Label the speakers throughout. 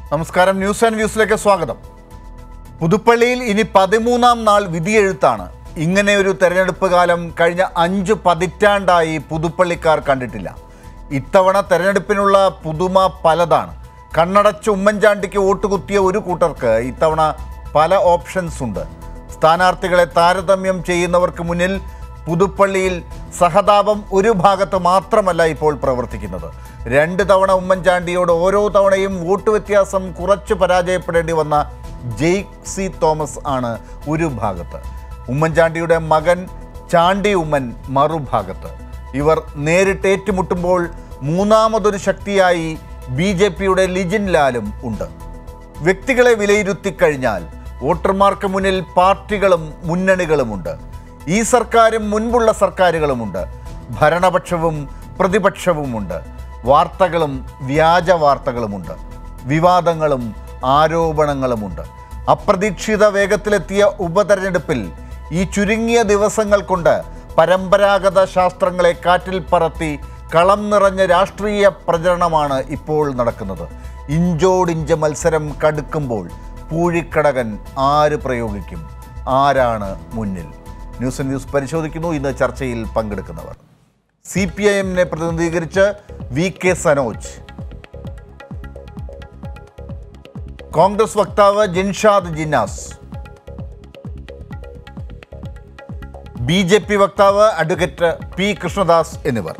Speaker 1: നമസ്കാരം news and വ്യൂസിലേക്ക് സ്വാഗതം പുതുപ്പള്ളിയിൽ ഇനി പതിമൂന്നാം നാൾ വിധിയെഴുത്താണ് ഇങ്ങനെ ഒരു തെരഞ്ഞെടുപ്പ് കാലം കഴിഞ്ഞ അഞ്ചു പതിറ്റാണ്ടായി പുതുപ്പള്ളിക്കാർ കണ്ടിട്ടില്ല ഇത്തവണ തെരഞ്ഞെടുപ്പിനുള്ള പുതുമ പലതാണ് കണ്ണടച്ച് ഉമ്മൻചാണ്ടിക്ക് വോട്ട് കുത്തിയ ഒരു കൂട്ടർക്ക് ഇത്തവണ പല ഓപ്ഷൻസ് ഉണ്ട് സ്ഥാനാർത്ഥികളെ താരതമ്യം ചെയ്യുന്നവർക്ക് മുന്നിൽ പുതുപ്പള്ളിയിൽ സഹതാപം ഒരു ഭാഗത്ത് മാത്രമല്ല ഇപ്പോൾ പ്രവർത്തിക്കുന്നത് രണ്ട് തവണ ഉമ്മൻചാണ്ടിയോട് ഓരോ തവണയും വോട്ട് വ്യത്യാസം കുറച്ച് പരാജയപ്പെടേണ്ടി വന്ന ജെയ്ക് സി തോമസ് ആണ് ഒരു ഭാഗത്ത് ഉമ്മൻചാണ്ടിയുടെ മകൻ ചാണ്ടി ഉമ്മൻ മറുഭാഗത്ത് ഇവർ നേരിട്ട് ഏറ്റുമുട്ടുമ്പോൾ മൂന്നാമതൊരു ശക്തിയായി ബി ജെ പിയുടെ ലിജിൻ ലാലും ഉണ്ട് വ്യക്തികളെ വിലയിരുത്തിക്കഴിഞ്ഞാൽ വോട്ടർമാർക്ക് മുന്നിൽ പാർട്ടികളും മുന്നണികളുമുണ്ട് ഈ സർക്കാരും മുൻപുള്ള സർക്കാരുകളുമുണ്ട് ഭരണപക്ഷവും പ്രതിപക്ഷവുമുണ്ട് വാർത്തകളും വ്യാജ വാർത്തകളുമുണ്ട് വിവാദങ്ങളും ആരോപണങ്ങളുമുണ്ട് അപ്രതീക്ഷിത വേഗത്തിലെത്തിയ ഉപതെരഞ്ഞെടുപ്പിൽ ഈ ചുരുങ്ങിയ ദിവസങ്ങൾ കൊണ്ട് പരമ്പരാഗത ശാസ്ത്രങ്ങളെ കാറ്റിൽ പറത്തി കളം നിറഞ്ഞ രാഷ്ട്രീയ പ്രചരണമാണ് ഇപ്പോൾ നടക്കുന്നത് ഇഞ്ചോടിഞ്ച് മത്സരം കടുക്കുമ്പോൾ പൂഴിക്കടകൻ ആര് പ്രയോഗിക്കും ആരാണ് മുന്നിൽ ന്യൂസ് ആൻഡ് ന്യൂസ് പരിശോധിക്കുന്നു ഇന്ന് ചർച്ചയിൽ പങ്കെടുക്കുന്നവർ സി പി ഐ എമ്മിനെ പ്രതിനിധീകരിച്ച് വി കെ സനോജ് കോൺഗ്രസ് വക്താവ് Jinshad Jinnas B J P വക്താവ് അഡ്വക്കേറ്റ് പി കൃഷ്ണദാസ് എന്നിവർ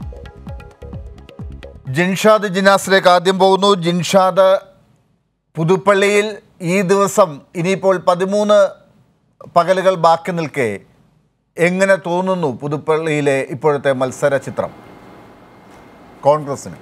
Speaker 1: ജിൻഷാദ് ജിനാസിലേക്ക് ആദ്യം പോകുന്നു ജിൻഷാദ് പുതുപ്പള്ളിയിൽ ഈ ദിവസം ഇനിയിപ്പോൾ പതിമൂന്ന് പകലുകൾ ബാക്കി നിൽക്കെ എങ്ങനെ തോന്നുന്നു പുതുപ്പള്ളിയിലെ ഇപ്പോഴത്തെ മത്സര ചിത്രം കോൺഗ്രസിന്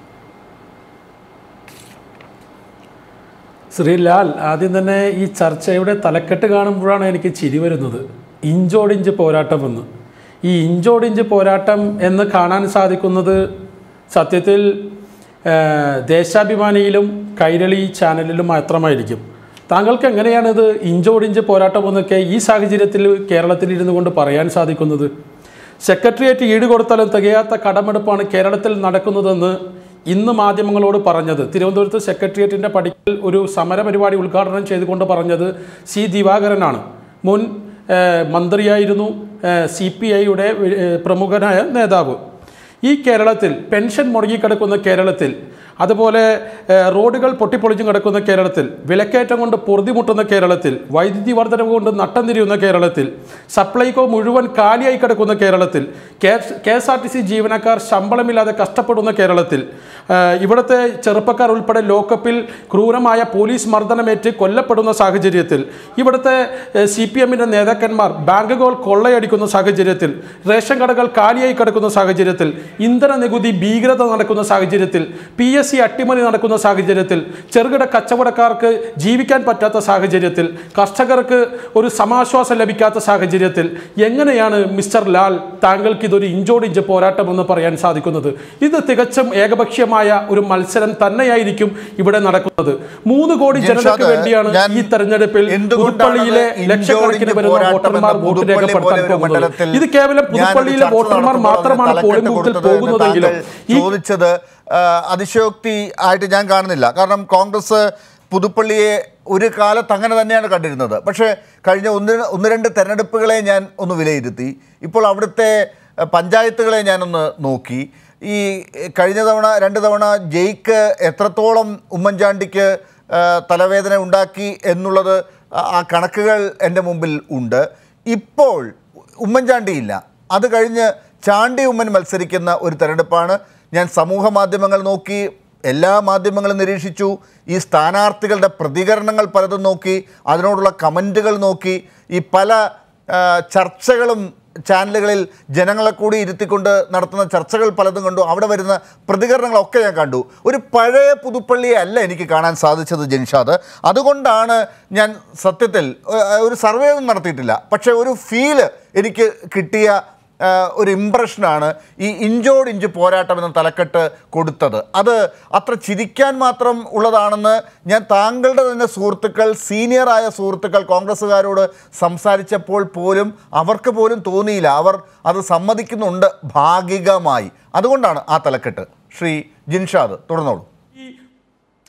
Speaker 2: ശ്രീലാൽ ആദ്യം തന്നെ ഈ ചർച്ചയുടെ തലക്കെട്ട് കാണുമ്പോഴാണ് എനിക്ക് ചിരി വരുന്നത് ഇഞ്ചോടിഞ്ച് പോരാട്ടമെന്ന് ഈ ഇഞ്ചോടിഞ്ച് പോരാട്ടം എന്ന് കാണാൻ സാധിക്കുന്നത് സത്യത്തിൽ ആ, ദേശാഭിമാനിയിലും കൈരളി ചാനലിലും മാത്രമായിരിക്കും താങ്കൾക്ക് എങ്ങനെയാണിത് ഇഞ്ചോടിഞ്ച് പോരാട്ടം എന്നൊക്കെ ഈ സാഹചര്യത്തിൽ കേരളത്തിൽ ഇരുന്നു കൊണ്ട് പറയാൻ സാധിക്കുന്നത് സെക്രട്ടേറിയറ്റ് ഈട് കൊടുത്താലും തികയാത്ത കടമെടുപ്പാണ് കേരളത്തിൽ നടക്കുന്നതെന്ന് ഇന്ന് മാധ്യമങ്ങളോട് പറഞ്ഞത് തിരുവനന്തപുരത്ത് സെക്രട്ടേറിയറ്റിൻ്റെ പടിക്കൽ ഒരു സമര പരിപാടി ഉദ്ഘാടനം ചെയ്തുകൊണ്ട് പറഞ്ഞത് സി ദിവാകരനാണ് മുൻ ഏഹ്, മന്ത്രിയായിരുന്നു സി പി ഐയുടെ പ്രമുഖനായ നേതാവ് ഈ കേരളത്തിൽ പെൻഷൻ മുടങ്ങിക്കിടക്കുന്ന കേരളത്തിൽ അതുപോലെ ഏഹ്, റോഡുകൾ പൊട്ടിപ്പൊളിച്ചും കിടക്കുന്ന കേരളത്തിൽ വിലക്കയറ്റം കൊണ്ട് പൊറുതിമുട്ടുന്ന കേരളത്തിൽ വൈദ്യുതി വർധനവ് കൊണ്ട് നട്ടം തിരിയുന്ന കേരളത്തിൽ സപ്ലൈകോ മുഴുവൻ കാലിയായി കിടക്കുന്ന കേരളത്തിൽ K S R T C ജീവനക്കാർ ശമ്പളമില്ലാതെ കഷ്ടപ്പെടുന്ന കേരളത്തിൽ ഏഹ്, ഇവിടുത്തെ ചെറുപ്പക്കാർ ഉൾപ്പെടെ ലോക്കപ്പിൽ ക്രൂരമായ പോലീസ് മർദ്ദനമേറ്റ് കൊല്ലപ്പെടുന്ന സാഹചര്യത്തിൽ ഇവിടുത്തെ സി പി എമ്മിൻ്റെ നേതാക്കന്മാർ ബാങ്കുകൾ കൊള്ളയടിക്കുന്ന സാഹചര്യത്തിൽ റേഷൻ കടകൾ കാലിയായി കിടക്കുന്ന സാഹചര്യത്തിൽ ഇന്ധന നികുതി ഭീകരത നടക്കുന്ന സാഹചര്യത്തിൽ പി എസ് സി അട്ടിമറി നടക്കുന്ന സാഹചര്യത്തിൽ ചെറുകിട കച്ചവടക്കാർക്ക് ജീവിക്കാൻ പറ്റാത്ത സാഹചര്യത്തിൽ കർഷകർക്ക് ഒരു സമാശ്വാസം ലഭിക്കാത്ത സാഹചര്യത്തിൽ എങ്ങനെയാണ് മിസ്റ്റർ ലാൽ താങ്കൾക്ക് ഇതൊരു ഇഞ്ചോടിഞ്ച് പോരാട്ടം എന്ന് പറയാൻ സാധിക്കുന്നത് ഇത് തികച്ചും ഏകപക്ഷീയമായ ഒരു മത്സരം തന്നെയായിരിക്കും ഇവിടെ നടക്കുന്നത് മൂന്ന് കോടി ജനതയ്ക്ക്
Speaker 1: ജിൻഷാദ്,
Speaker 2: വേണ്ടിയാണ്
Speaker 1: ഞാൻ
Speaker 2: ഈ തെരഞ്ഞെടുപ്പിൽ
Speaker 1: എന്തുകൊണ്ടാണ്
Speaker 2: പുതുപ്പള്ളിയിലെ
Speaker 1: ഇഞ്ചോടിഞ്ച്
Speaker 2: ലക്ഷക്കണക്കിന് വരുന്ന
Speaker 1: പോരാട്ടം
Speaker 2: വോട്ടർമാർ
Speaker 1: എന്ന
Speaker 2: വോട്ട്
Speaker 1: പുതുപ്പള്ളി
Speaker 2: രേഖപ്പെടുത്താൻ
Speaker 1: പോലൊരു
Speaker 2: പോകുന്നത്
Speaker 1: മണ്ഡലത്തിൽ
Speaker 2: ഇത് കേവലം
Speaker 1: ഞാനൊരു
Speaker 2: പുതുപ്പള്ളിയിലെ
Speaker 1: ചർച്ച
Speaker 2: വോട്ടർമാർ
Speaker 1: നടത്തുമ്പോൾ
Speaker 2: മാത്രമാണ്
Speaker 1: അതിന്
Speaker 2: പോളിംഗ്
Speaker 1: തലക്കെട്ട്
Speaker 2: ബൂത്തിൽ
Speaker 1: കൊടുത്തത് എന്ന്
Speaker 2: പോകുന്നതെങ്കിലും
Speaker 1: താങ്കൾ
Speaker 2: ഈ
Speaker 1: ചോദിച്ചത് ആ, അതിശയോക്തി ആയിട്ട് ഞാൻ കാണുന്നില്ല കാരണം കോൺഗ്രസ് പുതുപ്പള്ളിയെ ഒരു കാലത്ത് അങ്ങനെ തന്നെയാണ് കണ്ടിരുന്നത് പക്ഷേ കഴിഞ്ഞ ഒന്ന് ഒന്ന് രണ്ട് തെരഞ്ഞെടുപ്പുകളെ ഞാൻ ഒന്ന് വിലയിരുത്തി ഇപ്പോൾ അവിടുത്തെ ആ, പഞ്ചായത്തുകളെ ഞാനൊന്ന് നോക്കി ഈ കഴിഞ്ഞ തവണ രണ്ട് തവണ ജയിക്ക് എത്രത്തോളം ഉമ്മൻചാണ്ടിക്ക് ആ, തലവേദന ഉണ്ടാക്കി എന്നുള്ളത് ആ- ആ കണക്കുകൾ എൻ്റെ മുമ്പിൽ ഉണ്ട് ഇപ്പോൾ ഉമ്മൻചാണ്ടിയില്ല അത് കഴിഞ്ഞ് ചാണ്ടി ഉമ്മൻ മത്സരിക്കുന്ന ഒരു തെരഞ്ഞെടുപ്പാണ് ഞാൻ സമൂഹ മാധ്യമങ്ങൾ നോക്കി എല്ലാ മാധ്യമങ്ങളും നിരീക്ഷിച്ചു ഈ സ്ഥാനാർത്ഥികളുടെ പ്രതികരണങ്ങൾ പലതും നോക്കി അതിനോടുള്ള കമൻറ്റുകൾ നോക്കി ഈ പല ആ, ചർച്ചകളും ചാനലുകളിൽ ജനങ്ങളെ കൂടി ഇരുത്തിക്കൊണ്ട് നടത്തുന്ന ചർച്ചകൾ പലതും കണ്ടു അവിടെ വരുന്ന പ്രതികരണങ്ങളൊക്കെ ഞാൻ കണ്ടു ഒരു പഴയ പുതുപ്പള്ളിയെ അല്ല എനിക്ക് കാണാൻ സാധിച്ചത് ജൻഷാദ് അതുകൊണ്ടാണ് ഞാൻ സത്യത്തിൽ ഏ, ഒരു സർവേ ഒന്നും നടത്തിയിട്ടില്ല പക്ഷേ ഒരു ഫീല് എനിക്ക് കിട്ടിയ ആ, ഒരു ഇമ്പ്രഷനാണ് ഈ ഇഞ്ചോട് ഇഞ്ച് പോരാട്ടം എന്ന തലക്കെട്ട് കൊടുത്തത് അത് അത്ര ചിരിക്കാൻ മാത്രം ഉള്ളതാണെന്ന് ഞാൻ താങ്കളുടെ തന്നെ സുഹൃത്തുക്കൾ സീനിയറായ സുഹൃത്തുക്കൾ കോൺഗ്രസ്സുകാരോട് സംസാരിച്ചപ്പോൾ പോലും അവർക്ക് പോലും തോന്നിയില്ല അവർ അത് സമ്മതിക്കുന്നുണ്ട് ഭാഗികമായി അതുകൊണ്ടാണ് ആ തലക്കെട്ട് ശ്രീ ജിൻഷാദ് തുടർന്നോളൂ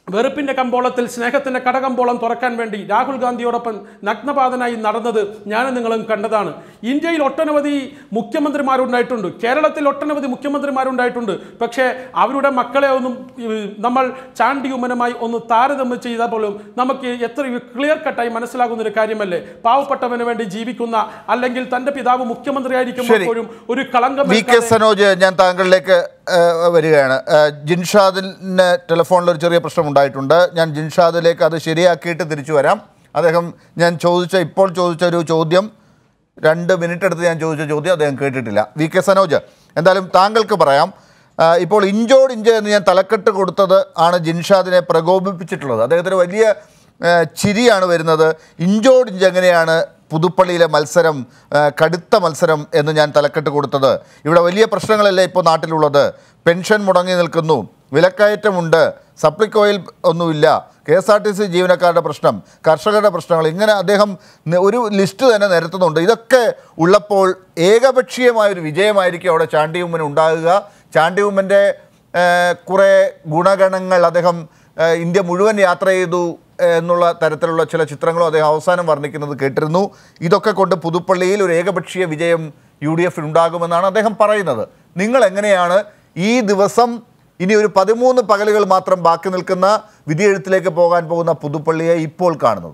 Speaker 2: വെറുപ്പിന്റെ കമ്പോളത്തിൽ സ്നേഹത്തിന്റെ കടകമ്പോളം തുറക്കാൻ വേണ്ടി രാഹുൽ ഗാന്ധിയോടൊപ്പം നഗ്നപാതനായി നടന്നത് ഞാനും നിങ്ങളും കണ്ടതാണ് ഇന്ത്യയിൽ ഒട്ടനവധി മുഖ്യമന്ത്രിമാരുണ്ടായിട്ടുണ്ട് കേരളത്തിൽ ഒട്ടനവധി മുഖ്യമന്ത്രിമാരുണ്ടായിട്ടുണ്ട് പക്ഷേ അവരുടെ മക്കളെ ഒന്നും ഉം, നമ്മൾ ചാണ്ടി ഉമ്മനുമായി ഒന്ന് താരതമ്യം ചെയ്താൽ പോലും നമുക്ക് എത്ര ക്ലിയർ കട്ടായി മനസ്സിലാകുന്ന ഒരു കാര്യമല്ലേ പാവപ്പെട്ടവന് വേണ്ടി ജീവിക്കുന്ന അല്ലെങ്കിൽ തന്റെ പിതാവ് മുഖ്യമന്ത്രിയായിരിക്കുമ്പോൾ
Speaker 1: ശരി.
Speaker 2: പോലും ഒരു കളങ്കം
Speaker 1: വി കെ
Speaker 2: വരുത്താതെ-
Speaker 1: സനോജ് ഞാൻ താങ്കളിലേക്ക് ഏഹ്, വരികയാണ് ഏഹ്, ജിൻഷാദിന് ടെലിഫോണിൽ ഒരു ചെറിയ പ്രശ്നം ഉണ്ടായിട്ടുണ്ട് ഞാൻ ജിൻഷാദിലേക്ക് അത് ശരിയാക്കിയിട്ട് തിരിച്ചു വരാം അദ്ദേഹം ഞാൻ ചോദിച്ച ഇപ്പോൾ ചോദിച്ച ഒരു ചോദ്യം രണ്ട് മിനിറ്റ് എടുത്ത് ഞാൻ ചോദിച്ച ചോദ്യം അദ്ദേഹം കേട്ടിട്ടില്ല വി കെ സനോജ് എന്തായാലും താങ്കൾക്ക് പറയാം ആ, ഇപ്പോൾ ഇഞ്ചോട് ഇഞ്ച് എന്ന് ഞാൻ തലക്കെട്ട് കൊടുത്തത് ആണ് ജിൻഷാദിനെ പ്രകോപിപ്പിച്ചിട്ടുള്ളത് അദ്ദേഹത്തിന് വലിയ ആ, ചിരിയാണ് വരുന്നത് ഇഞ്ചോട് ഇഞ്ച് എങ്ങനെയാണ് പുതുപ്പള്ളിയിലെ മത്സരം ആ, കടുത്ത മത്സരം എന്ന് ഞാൻ തലക്കെട്ട് കൊടുത്തത് ഇവിടെ വലിയ പ്രശ്നങ്ങളല്ലേ ഇപ്പോൾ നാട്ടിലുള്ളത് പെൻഷൻ മുടങ്ങി നിൽക്കുന്നു വിലക്കയറ്റമുണ്ട് സപ്ലിക്കോയിൽ ഒന്നുമില്ല K S R T C ജീവനക്കാരുടെ പ്രശ്നം കർഷകരുടെ പ്രശ്നങ്ങൾ ഇങ്ങനെ അദ്ദേഹം ന- ഒരു ലിസ്റ്റ് തന്നെ നിരത്തുന്നുണ്ട് ഇതൊക്കെ ഉള്ളപ്പോൾ ഏകപക്ഷീയമായ ഒരു വിജയമായിരിക്കും അവിടെ ചാണ്ടിയുമ്മന് ഉണ്ടാകുക ചാണ്ടിയുമ്മൻ്റെ കുറേ ഗുണഗണങ്ങൾ അദ്ദേഹം ആ, ഇന്ത്യ മുഴുവൻ യാത്ര ചെയ്തു ആ, എന്നുള്ള തരത്തിലുള്ള ചില ചിത്രങ്ങളും അദ്ദേഹം അവസാനം വർണ്ണിക്കുന്നത് കേട്ടിരുന്നു ഇതൊക്കെ കൊണ്ട് പുതുപ്പള്ളിയിൽ ഒരു ഏകപക്ഷീയ വിജയം യു ഡി എഫിൽ ഉണ്ടാകുമെന്നാണ് അദ്ദേഹം പറയുന്നത് നിങ്ങൾ എങ്ങനെയാണ് ഈ ദിവസം ഇനി ഒരു പതിമൂന്ന് പകലുകൾ മാത്രം ബാക്കി നിൽക്കുന്ന വിധിയെഴുത്തിലേക്ക് പോകാൻ പോകുന്ന പുതുപ്പള്ളിയെ ഇപ്പോൾ കാണുന്നത്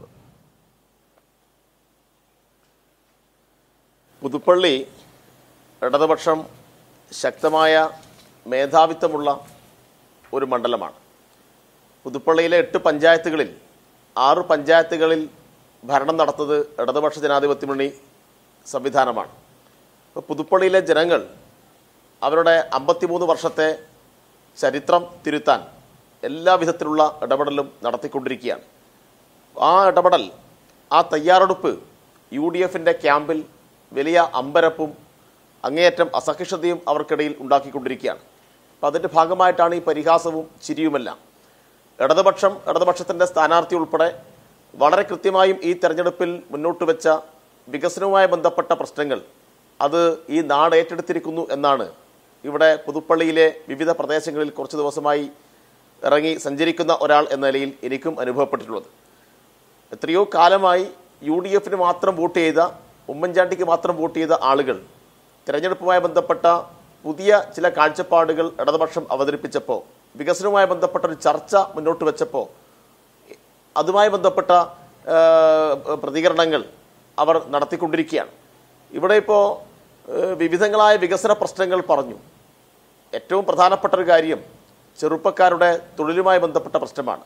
Speaker 3: പുതുപ്പള്ളി ഇടതുപക്ഷം ശക്തമായ മേധാവിത്വമുള്ള ഒരു മണ്ഡലമാണ് പുതുപ്പള്ളിയിലെ എട്ട് പഞ്ചായത്തുകളിൽ ആറ് പഞ്ചായത്തുകളിൽ ഭരണം നടത്തുന്നത് ഇടതുപക്ഷ ജനാധിപത്യ മുന്നണി സംവിധാനമാണ് അപ്പോൾ പുതുപ്പള്ളിയിലെ ജനങ്ങൾ അവരുടെ അമ്പത്തിമൂന്ന് വർഷത്തെ ചരിത്രം തിരുത്താൻ എല്ലാ വിധത്തിലുള്ള ഇടപെടലും നടത്തിക്കൊണ്ടിരിക്കുകയാണ് ആ ഇടപെടൽ ആ തയ്യാറെടുപ്പ് യു ഡി എഫിൻ്റെ ക്യാമ്പിൽ വലിയ അമ്പരപ്പും അങ്ങേയറ്റം അസഹിഷ്ണുതയും അവർക്കിടയിൽ ഉണ്ടാക്കിക്കൊണ്ടിരിക്കുകയാണ് അപ്പം അതിൻ്റെ ഭാഗമായിട്ടാണ് ഈ പരിഹാസവും ചിരിയുമെല്ലാം ഇടതുപക്ഷം ഇടതുപക്ഷത്തിൻ്റെ സ്ഥാനാർത്ഥി ഉൾപ്പെടെ വളരെ കൃത്യമായും ഈ തെരഞ്ഞെടുപ്പിൽ മുന്നോട്ട് വെച്ച വികസനവുമായി ബന്ധപ്പെട്ട പ്രശ്നങ്ങൾ അത് ഈ നാട് ഏറ്റെടുത്തിരിക്കുന്നു എന്നാണ് ഇവിടെ പുതുപ്പള്ളിയിലെ വിവിധ പ്രദേശങ്ങളിൽ കുറച്ച് ദിവസമായി ഇറങ്ങി സഞ്ചരിക്കുന്ന ഒരാൾ എന്ന നിലയിൽ എനിക്കും അനുഭവപ്പെട്ടിട്ടുള്ളത് എത്രയോ കാലമായി യു ഡി എഫിന് മാത്രം വോട്ട് ചെയ്ത ഉമ്മൻചാണ്ടിക്ക് മാത്രം വോട്ട് ചെയ്ത ആളുകൾ തിരഞ്ഞെടുപ്പുമായി ബന്ധപ്പെട്ട പുതിയ ചില കാഴ്ചപ്പാടുകൾ ഇടതുപക്ഷം അവതരിപ്പിച്ചപ്പോൾ വികസനവുമായി ബന്ധപ്പെട്ട ഒരു ചർച്ച മുന്നോട്ട് വെച്ചപ്പോൾ അതുമായി ബന്ധപ്പെട്ട ആ, പ്രതികരണങ്ങൾ അവർ നടത്തിക്കൊണ്ടിരിക്കുകയാണ് ഇവിടെ ഇപ്പോൾ വിവിധങ്ങളായ വികസന പ്രശ്നങ്ങൾ പറഞ്ഞു ഏറ്റവും പ്രധാനപ്പെട്ട ഒരു കാര്യം ചെറുപ്പക്കാരുടെ തൊഴിലുമായി ബന്ധപ്പെട്ട പ്രശ്നമാണ്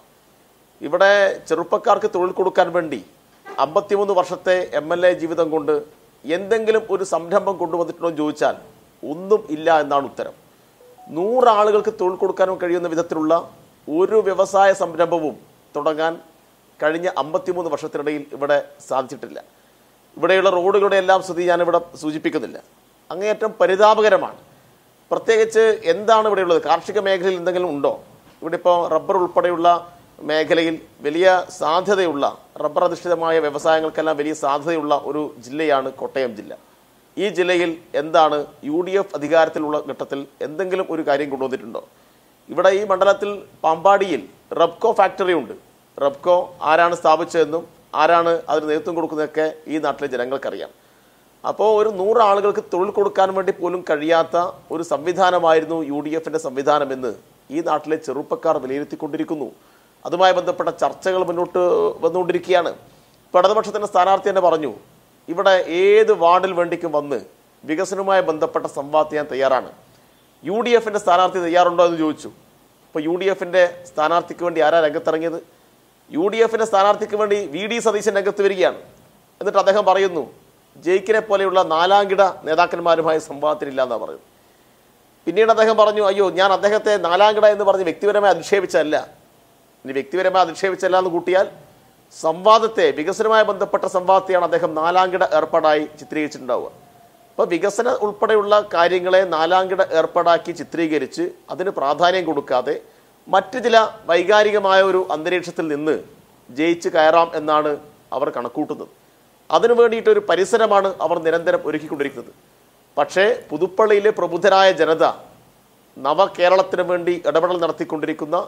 Speaker 3: ഇവിടെ ചെറുപ്പക്കാർക്ക് തൊഴിൽ കൊടുക്കാൻ വേണ്ടി അമ്പത്തിമൂന്ന് വർഷത്തെ എം എൽ എ ജീവിതം കൊണ്ട് എന്തെങ്കിലും ഒരു സംരംഭം കൊണ്ടുവന്നിട്ടുണ്ടോ എന്ന് ചോദിച്ചാൽ ഒന്നും ഇല്ല എന്നാണ് ഉത്തരം നൂറാളുകൾക്ക് തൊഴിൽ കൊടുക്കാനും കഴിയുന്ന വിധത്തിലുള്ള ഒരു വ്യവസായ സംരംഭവും തുടങ്ങാൻ കഴിഞ്ഞ അമ്പത്തിമൂന്ന് വർഷത്തിനിടയിൽ ഇവിടെ സാധിച്ചിട്ടില്ല ഇവിടെയുള്ള റോഡുകളുടെ എല്ലാം സ്ഥിതി ഞാനിവിടെ സൂചിപ്പിക്കുന്നില്ല അങ്ങേയറ്റം പരിതാപകരമാണ് പ്രത്യേകിച്ച് എന്താണ് ഇവിടെയുള്ളത് കാർഷിക മേഖലയിൽ എന്തെങ്കിലും ഉണ്ടോ ഇവിടെ ഇപ്പോൾ റബ്ബർ ഉൾപ്പെടെയുള്ള മേഖലയിൽ വലിയ സാധ്യതയുള്ള റബ്ബർ അധിഷ്ഠിതമായ വ്യവസായങ്ങൾക്കെല്ലാം വലിയ സാധ്യതയുള്ള ഒരു ജില്ലയാണ് കോട്ടയം ജില്ല ഈ ജില്ലയിൽ എന്താണ് യു ഡി എഫ് അധികാരത്തിലുള്ള ഘട്ടത്തിൽ എന്തെങ്കിലും ഒരു കാര്യം കൊണ്ടുവന്നിട്ടുണ്ടോ ഇവിടെ ഈ മണ്ഡലത്തിൽ പാമ്പാടിയിൽ റബ്കോ ഫാക്ടറി ഉണ്ട് റബ്കോ ആരാണ് സ്ഥാപിച്ചതെന്നും ആരാണ് അതിന് നേതൃത്വം കൊടുക്കുന്നതൊക്കെ ഈ നാട്ടിലെ ജനങ്ങൾക്കറിയാം അപ്പോൾ ഒരു നൂറ് ആളുകൾക്ക് തൊഴിൽ കൊടുക്കാൻ വേണ്ടി പോലും കഴിയാത്ത ഒരു സംവിധാനമായിരുന്നു യു ഡി എഫിന്റെ സംവിധാനമെന്ന് ഈ നാട്ടിലെ ചെറുപ്പക്കാർ വിലയിരുത്തിക്കൊണ്ടിരിക്കുന്നു അതുമായി ബന്ധപ്പെട്ട ചർച്ചകൾ മുന്നോട്ട് വന്നുകൊണ്ടിരിക്കുകയാണ് ഇപ്പോൾ ഇടതുപക്ഷത്തിന്റെ സ്ഥാനാർത്ഥി തന്നെ പറഞ്ഞു ഇവിടെ ഏത് വാർഡിൽ വേണ്ടിക്കും വന്ന് വികസനവുമായി ബന്ധപ്പെട്ട സംവാദം ചെയ്യാൻ തയ്യാറാണ് യു ഡി എഫിന്റെ സ്ഥാനാർത്ഥി തയ്യാറുണ്ടോ എന്ന് ചോദിച്ചു ഇപ്പോൾ യു ഡി എഫിന്റെ സ്ഥാനാർത്ഥിക്ക് വേണ്ടി ആരാ രംഗത്തിറങ്ങിയത് യു ഡി എഫിന്റെ സ്ഥാനാർത്ഥിക്ക് വേണ്ടി വി ഡി സതീശൻ രംഗത്ത് വരികയാണ് എന്നിട്ട് അദ്ദേഹം പറയുന്നു ജയിക്കിനെ പോലെയുള്ള നാലാംകിട നേതാക്കന്മാരുമായി സംവാദത്തിനില്ല എന്നാണ് പറയുന്നത് പിന്നീട് അദ്ദേഹം പറഞ്ഞു അയ്യോ ഞാൻ അദ്ദേഹത്തെ നാലാംകിട എന്ന് പറഞ്ഞ് വ്യക്തിപരമായി അധിക്ഷേപിച്ചല്ല ഇനി വ്യക്തിപരമായി അധിക്ഷേപിച്ചല്ല എന്ന് കൂട്ടിയാൽ സംവാദത്തെ വികസനവുമായി ബന്ധപ്പെട്ട സംവാദത്തെയാണ് അദ്ദേഹം നാലാംകിട ഏർപ്പാടായി ചിത്രീകരിച്ചിട്ടുണ്ടാവുക അപ്പോൾ വികസന ഉൾപ്പെടെയുള്ള കാര്യങ്ങളെ നാലാംകിട ഏർപ്പാടാക്കി ചിത്രീകരിച്ച് അതിന് പ്രാധാന്യം കൊടുക്കാതെ മറ്റ് ചില വൈകാരികമായ ഒരു അന്തരീക്ഷത്തിൽ നിന്ന് ജയിച്ച് കയറാം എന്നാണ് അവർ കണക്കൂട്ടുന്നത് അതിനു വേണ്ടിയിട്ട് ഒരു പരിസരമാണ് അവർ നിരന്തരം ഒരുക്കിക്കൊണ്ടിരിക്കുന്നത് പക്ഷേ പുതുപ്പള്ളിയിലെ പ്രബുദ്ധരായ ജനത നവകേരളത്തിന് വേണ്ടി ഇടപെടൽ നടത്തിക്കൊണ്ടിരിക്കുന്ന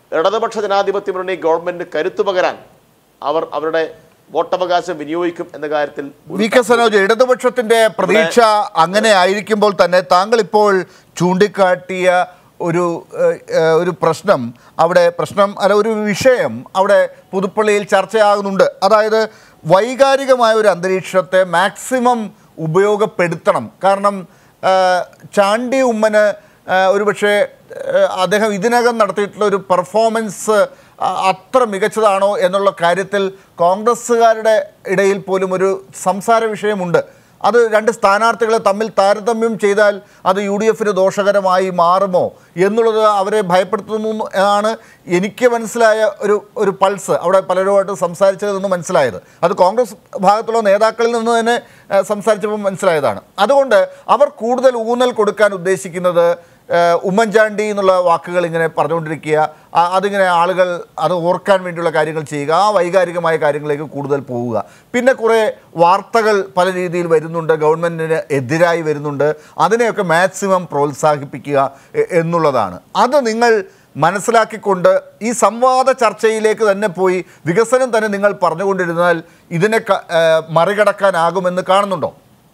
Speaker 3: ഇടതുപക്ഷ ജനാധിപത്യ മുന്നണി ഗവൺമെന്റ് കരുത്തു പകരാൻ അവർ അവരുടെ വോട്ടവകാശം വിനിയോഗിക്കും എന്ന കാര്യത്തിൽ ഒരു
Speaker 1: വി കെ സനോജ് ഇടതുപക്ഷത്തിന്റെ പ്രതീക്ഷ അങ്ങനെ ആയിരിക്കുമ്പോൾ തന്നെ താങ്കൾ ഇപ്പോൾ ചൂണ്ടിക്കാട്ടിയ ഒരു ഏഹ്, ഏഹ്, ഒരു പ്രശ്നം അവിടെ പ്രശ്നം അല്ല ഒരു വിഷയം അവിടെ പുതുപ്പള്ളിയിൽ ചർച്ചയാകുന്നുണ്ട് അതായത് വൈകാരികമായ ഒരു അന്തരീക്ഷത്തെ മാക്സിമം ഉപയോഗപ്പെടുത്തണം കാരണം ഏഹ്, ചാണ്ടി ഉമ്മന് ഏഹ്, ഒരുപക്ഷെ ഏഹ്, അദ്ദേഹം ഇതിനകം നടത്തിയിട്ടുള്ള ഒരു പെർഫോമൻസ് അ- അത്ര മികച്ചതാണോ എന്നുള്ള കാര്യത്തിൽ കോൺഗ്രസ്സുകാരുടെ ഇടയിൽ പോലും ഒരു സംസാര വിഷയമുണ്ട് അത് രണ്ട് സ്ഥാനാർത്ഥികളെ തമ്മിൽ താരതമ്യം ചെയ്താൽ അത് യു ഡി എഫിന് ദോഷകരമായി മാറുമോ എന്നുള്ളത് അവരെ ഭയപ്പെടുത്തുന്നു എന്നാണ് എനിക്ക് മനസ്സിലായ ഒരു ഒരു പൾസ് അവിടെ പലരുമായിട്ട് സംസാരിച്ചതിൽ നിന്ന് മനസ്സിലായത് അത് കോൺഗ്രസ് ഭാഗത്തുള്ള നേതാക്കളിൽ നിന്ന് തന്നെ ഏഹ്, സംസാരിച്ചപ്പോൾ മനസ്സിലായതാണ് അതുകൊണ്ട് അവർ കൂടുതൽ ഊന്നൽ കൊടുക്കാൻ ഉദ്ദേശിക്കുന്നത് ഏഹ് ഉമ്മൻചാണ്ടി എന്നുള്ള വാക്കുകൾ ഇങ്ങനെ പറഞ്ഞുകൊണ്ടിരിക്കുക ആ- അതിങ്ങനെ ആളുകൾ അത് ഓർക്കാൻ വേണ്ടിയുള്ള കാര്യങ്ങൾ ചെയ്യുക ആ വൈകാരികമായ കാര്യങ്ങളിലേക്ക് കൂടുതൽ പോവുക പിന്നെ കുറേ വാർത്തകൾ പല രീതിയിൽ വരുന്നുണ്ട് ഗവൺമെൻറ്റിന് എതിരായി വരുന്നുണ്ട് അതിനെയൊക്കെ മാക്സിമം പ്രോത്സാഹിപ്പിക്കുക എ- എന്നുള്ളതാണ് അത് നിങ്ങൾ മനസ്സിലാക്കിക്കൊണ്ട് ഈ സംവാദ ചർച്ചയിലേക്ക് തന്നെ പോയി വികസനം തന്നെ നിങ്ങൾ പറഞ്ഞുകൊണ്ടിരുന്നാൽ ഇതിനെ ക- ഏഹ് മറികടക്കാനാകുമെന്ന് കാണുന്നുണ്ടോ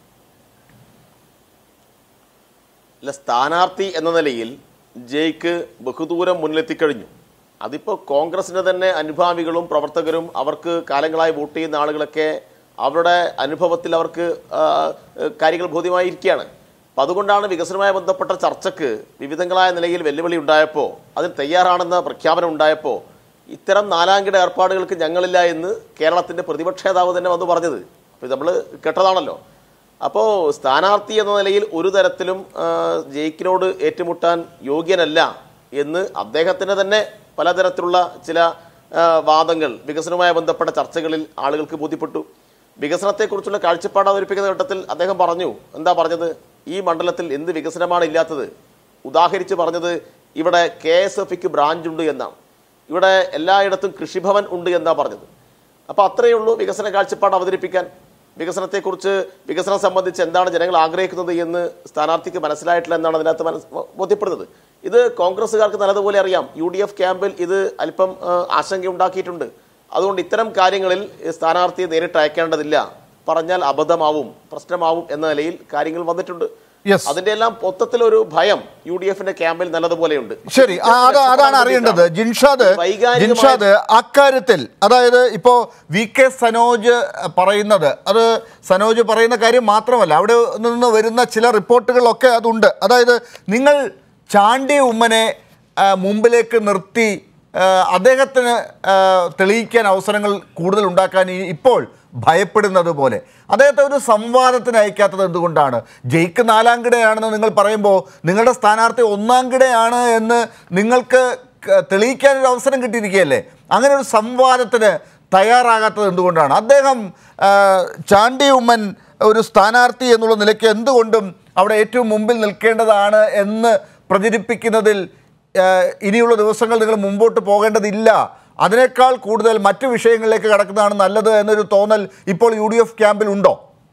Speaker 3: അല്ല സ്ഥാനാർത്ഥി എന്ന നിലയിൽ ജയ്ക്ക് ബഹുദൂരം മുന്നിലെത്തിക്കഴിഞ്ഞു അതിപ്പോൾ കോൺഗ്രസിൻ്റെ തന്നെ അനുഭാവികളും പ്രവർത്തകരും അവർക്ക് കാലങ്ങളായി വോട്ട് ചെയ്യുന്ന ആളുകളൊക്കെ അവരുടെ അനുഭവത്തിൽ അവർക്ക് ആ, കാര്യങ്ങൾ ബോധ്യമായിരിക്കുകയാണ് അപ്പം അതുകൊണ്ടാണ് വികസനവുമായി ബന്ധപ്പെട്ട ചർച്ചയ്ക്ക് വിവിധങ്ങളായ നിലയിൽ വെല്ലുവിളി ഉണ്ടായപ്പോൾ അതിന് തയ്യാറാണെന്ന പ്രഖ്യാപനം ഉണ്ടായപ്പോൾ ഇത്തരം നാലാംകിട ഏർപ്പാടുകൾക്ക് ഞങ്ങളില്ല എന്ന് കേരളത്തിൻ്റെ പ്രതിപക്ഷ നേതാവ് തന്നെ വന്ന് പറഞ്ഞത് അപ്പോൾ നമ്മൾ കേട്ടതാണല്ലോ അപ്പോൾ സ്ഥാനാർത്ഥി എന്ന നിലയിൽ ഒരു തരത്തിലും ആ, ജയിക്കിനോട് ഏറ്റുമുട്ടാൻ യോഗ്യനല്ല എന്ന് അദ്ദേഹത്തിന് തന്നെ പലതരത്തിലുള്ള ചില ആ, വാദങ്ങൾ വികസനവുമായി ബന്ധപ്പെട്ട ചർച്ചകളിൽ ആളുകൾക്ക് ബോധ്യപ്പെട്ടു വികസനത്തെക്കുറിച്ചുള്ള കാഴ്ചപ്പാട് അവതരിപ്പിക്കുന്ന ഘട്ടത്തിൽ അദ്ദേഹം പറഞ്ഞു എന്താ പറഞ്ഞത് ഈ മണ്ഡലത്തിൽ എന്ത് വികസനമാണ് ഇല്ലാത്തത് ഉദാഹരിച്ച് പറഞ്ഞത് ഇവിടെ കെ എസ് എഫ് ബ്രാഞ്ച് ഉണ്ട് എന്നാണ് ഇവിടെ എല്ലായിടത്തും കൃഷിഭവൻ ഉണ്ട് എന്നാ പറഞ്ഞത് അപ്പോൾ അത്രയേ ഉള്ളൂ വികസന കാഴ്ചപ്പാട് അവതരിപ്പിക്കാൻ വികസനത്തെക്കുറിച്ച് വികസനം സംബന്ധിച്ച് എന്താണ് ജനങ്ങൾ ആഗ്രഹിക്കുന്നത് എന്ന് സ്ഥാനാർത്ഥിക്ക് മനസ്സിലായിട്ടില്ല എന്നാണ് അതിനകത്ത് മനസ് ബോധ്യപ്പെടുന്നത് ഇത് കോൺഗ്രസ്സുകാർക്ക് നല്ലതുപോലെ അറിയാം യു ഡി എഫ് ക്യാമ്പിൽ ഇത് അല്പം ആ, ആശങ്കയുണ്ടാക്കിയിട്ടുണ്ട് അതുകൊണ്ട് ഇത്തരം കാര്യങ്ങളിൽ ഈ സ്ഥാനാർത്ഥിയെ നേരിട്ട് അയക്കേണ്ടതില്ല പറഞ്ഞാൽ അബദ്ധമാവും പ്രശ്നമാവും എന്ന നിലയിൽ കാര്യങ്ങൾ വന്നിട്ടുണ്ട്
Speaker 1: Yes.
Speaker 3: അതിന്റെ എല്ലാം മൊത്തത്തിലൊരു ഭയം യു ഡി എഫിന്റെ ക്യാമ്പിൽ നല്ലതുപോലെയുണ്ട്
Speaker 1: ശരി ആ, അത് അതാണ് അറിയേണ്ടത് ജിൻഷാദ്
Speaker 3: വൈകാരികമായ-
Speaker 1: ജിൻഷാദ് അക്കാര്യത്തിൽ അതായത് ഇപ്പോൾ വി കെ സനോജ് പറയുന്നത് അത് സനോജ് പറയുന്ന കാര്യം മാത്രമല്ല അവിടെ നിന്ന് വരുന്ന ചില റിപ്പോർട്ടുകളൊക്കെ അതുണ്ട് അതായത് നിങ്ങൾ ചാണ്ടി ഉമ്മനെ ആ, മുമ്പിലേക്ക് നിർത്തി ആ, അദ്ദേഹത്തിന് ആ, തെളിയിക്കാൻ അവസരങ്ങൾ കൂടുതൽ ഉണ്ടാക്കാൻ ഈ- ഇപ്പോൾ ഭയപ്പെടുന്നത് പോലെ അദ്ദേഹത്തെ ഒരു സംവാദത്തിന് അയക്കാത്തത് എന്തുകൊണ്ടാണ് ജയിക്ക് നാലാം കിടയാണെന്ന് നിങ്ങൾ പറയുമ്പോൾ നിങ്ങളുടെ സ്ഥാനാർത്ഥി ഒന്നാം കിടയാണ് എന്ന് നിങ്ങൾക്ക് ക- തെളിയിക്കാൻ ഒരു അവസരം കിട്ടിയിരിക്കുകയല്ലേ അങ്ങനെ ഒരു സംവാദത്തിന് തയ്യാറാകാത്തത് എന്തുകൊണ്ടാണ് അദ്ദേഹം ആ, ചാണ്ടി ഉമ്മൻ ഒരു സ്ഥാനാർത്ഥി എന്നുള്ള നിലയ്ക്ക് എന്തുകൊണ്ടും അവിടെ ഏറ്റവും മുമ്പിൽ നിൽക്കേണ്ടതാണ് എന്ന് പ്രചരിപ്പിക്കുന്നതിൽ ആ, ഇനിയുള്ള ദിവസങ്ങൾ നിങ്ങൾ മുമ്പോട്ട് പോകേണ്ടതില്ല അതിനേക്കാൾ കൂടുതൽ മറ്റു വിഷയങ്ങളിലേക്ക് കടക്കുന്നതാണ് നല്ലത് എന്നൊരു തോന്നൽ ഇപ്പോൾ യു ഡി എഫ് ക്യാമ്പിൽ ഉണ്ടോ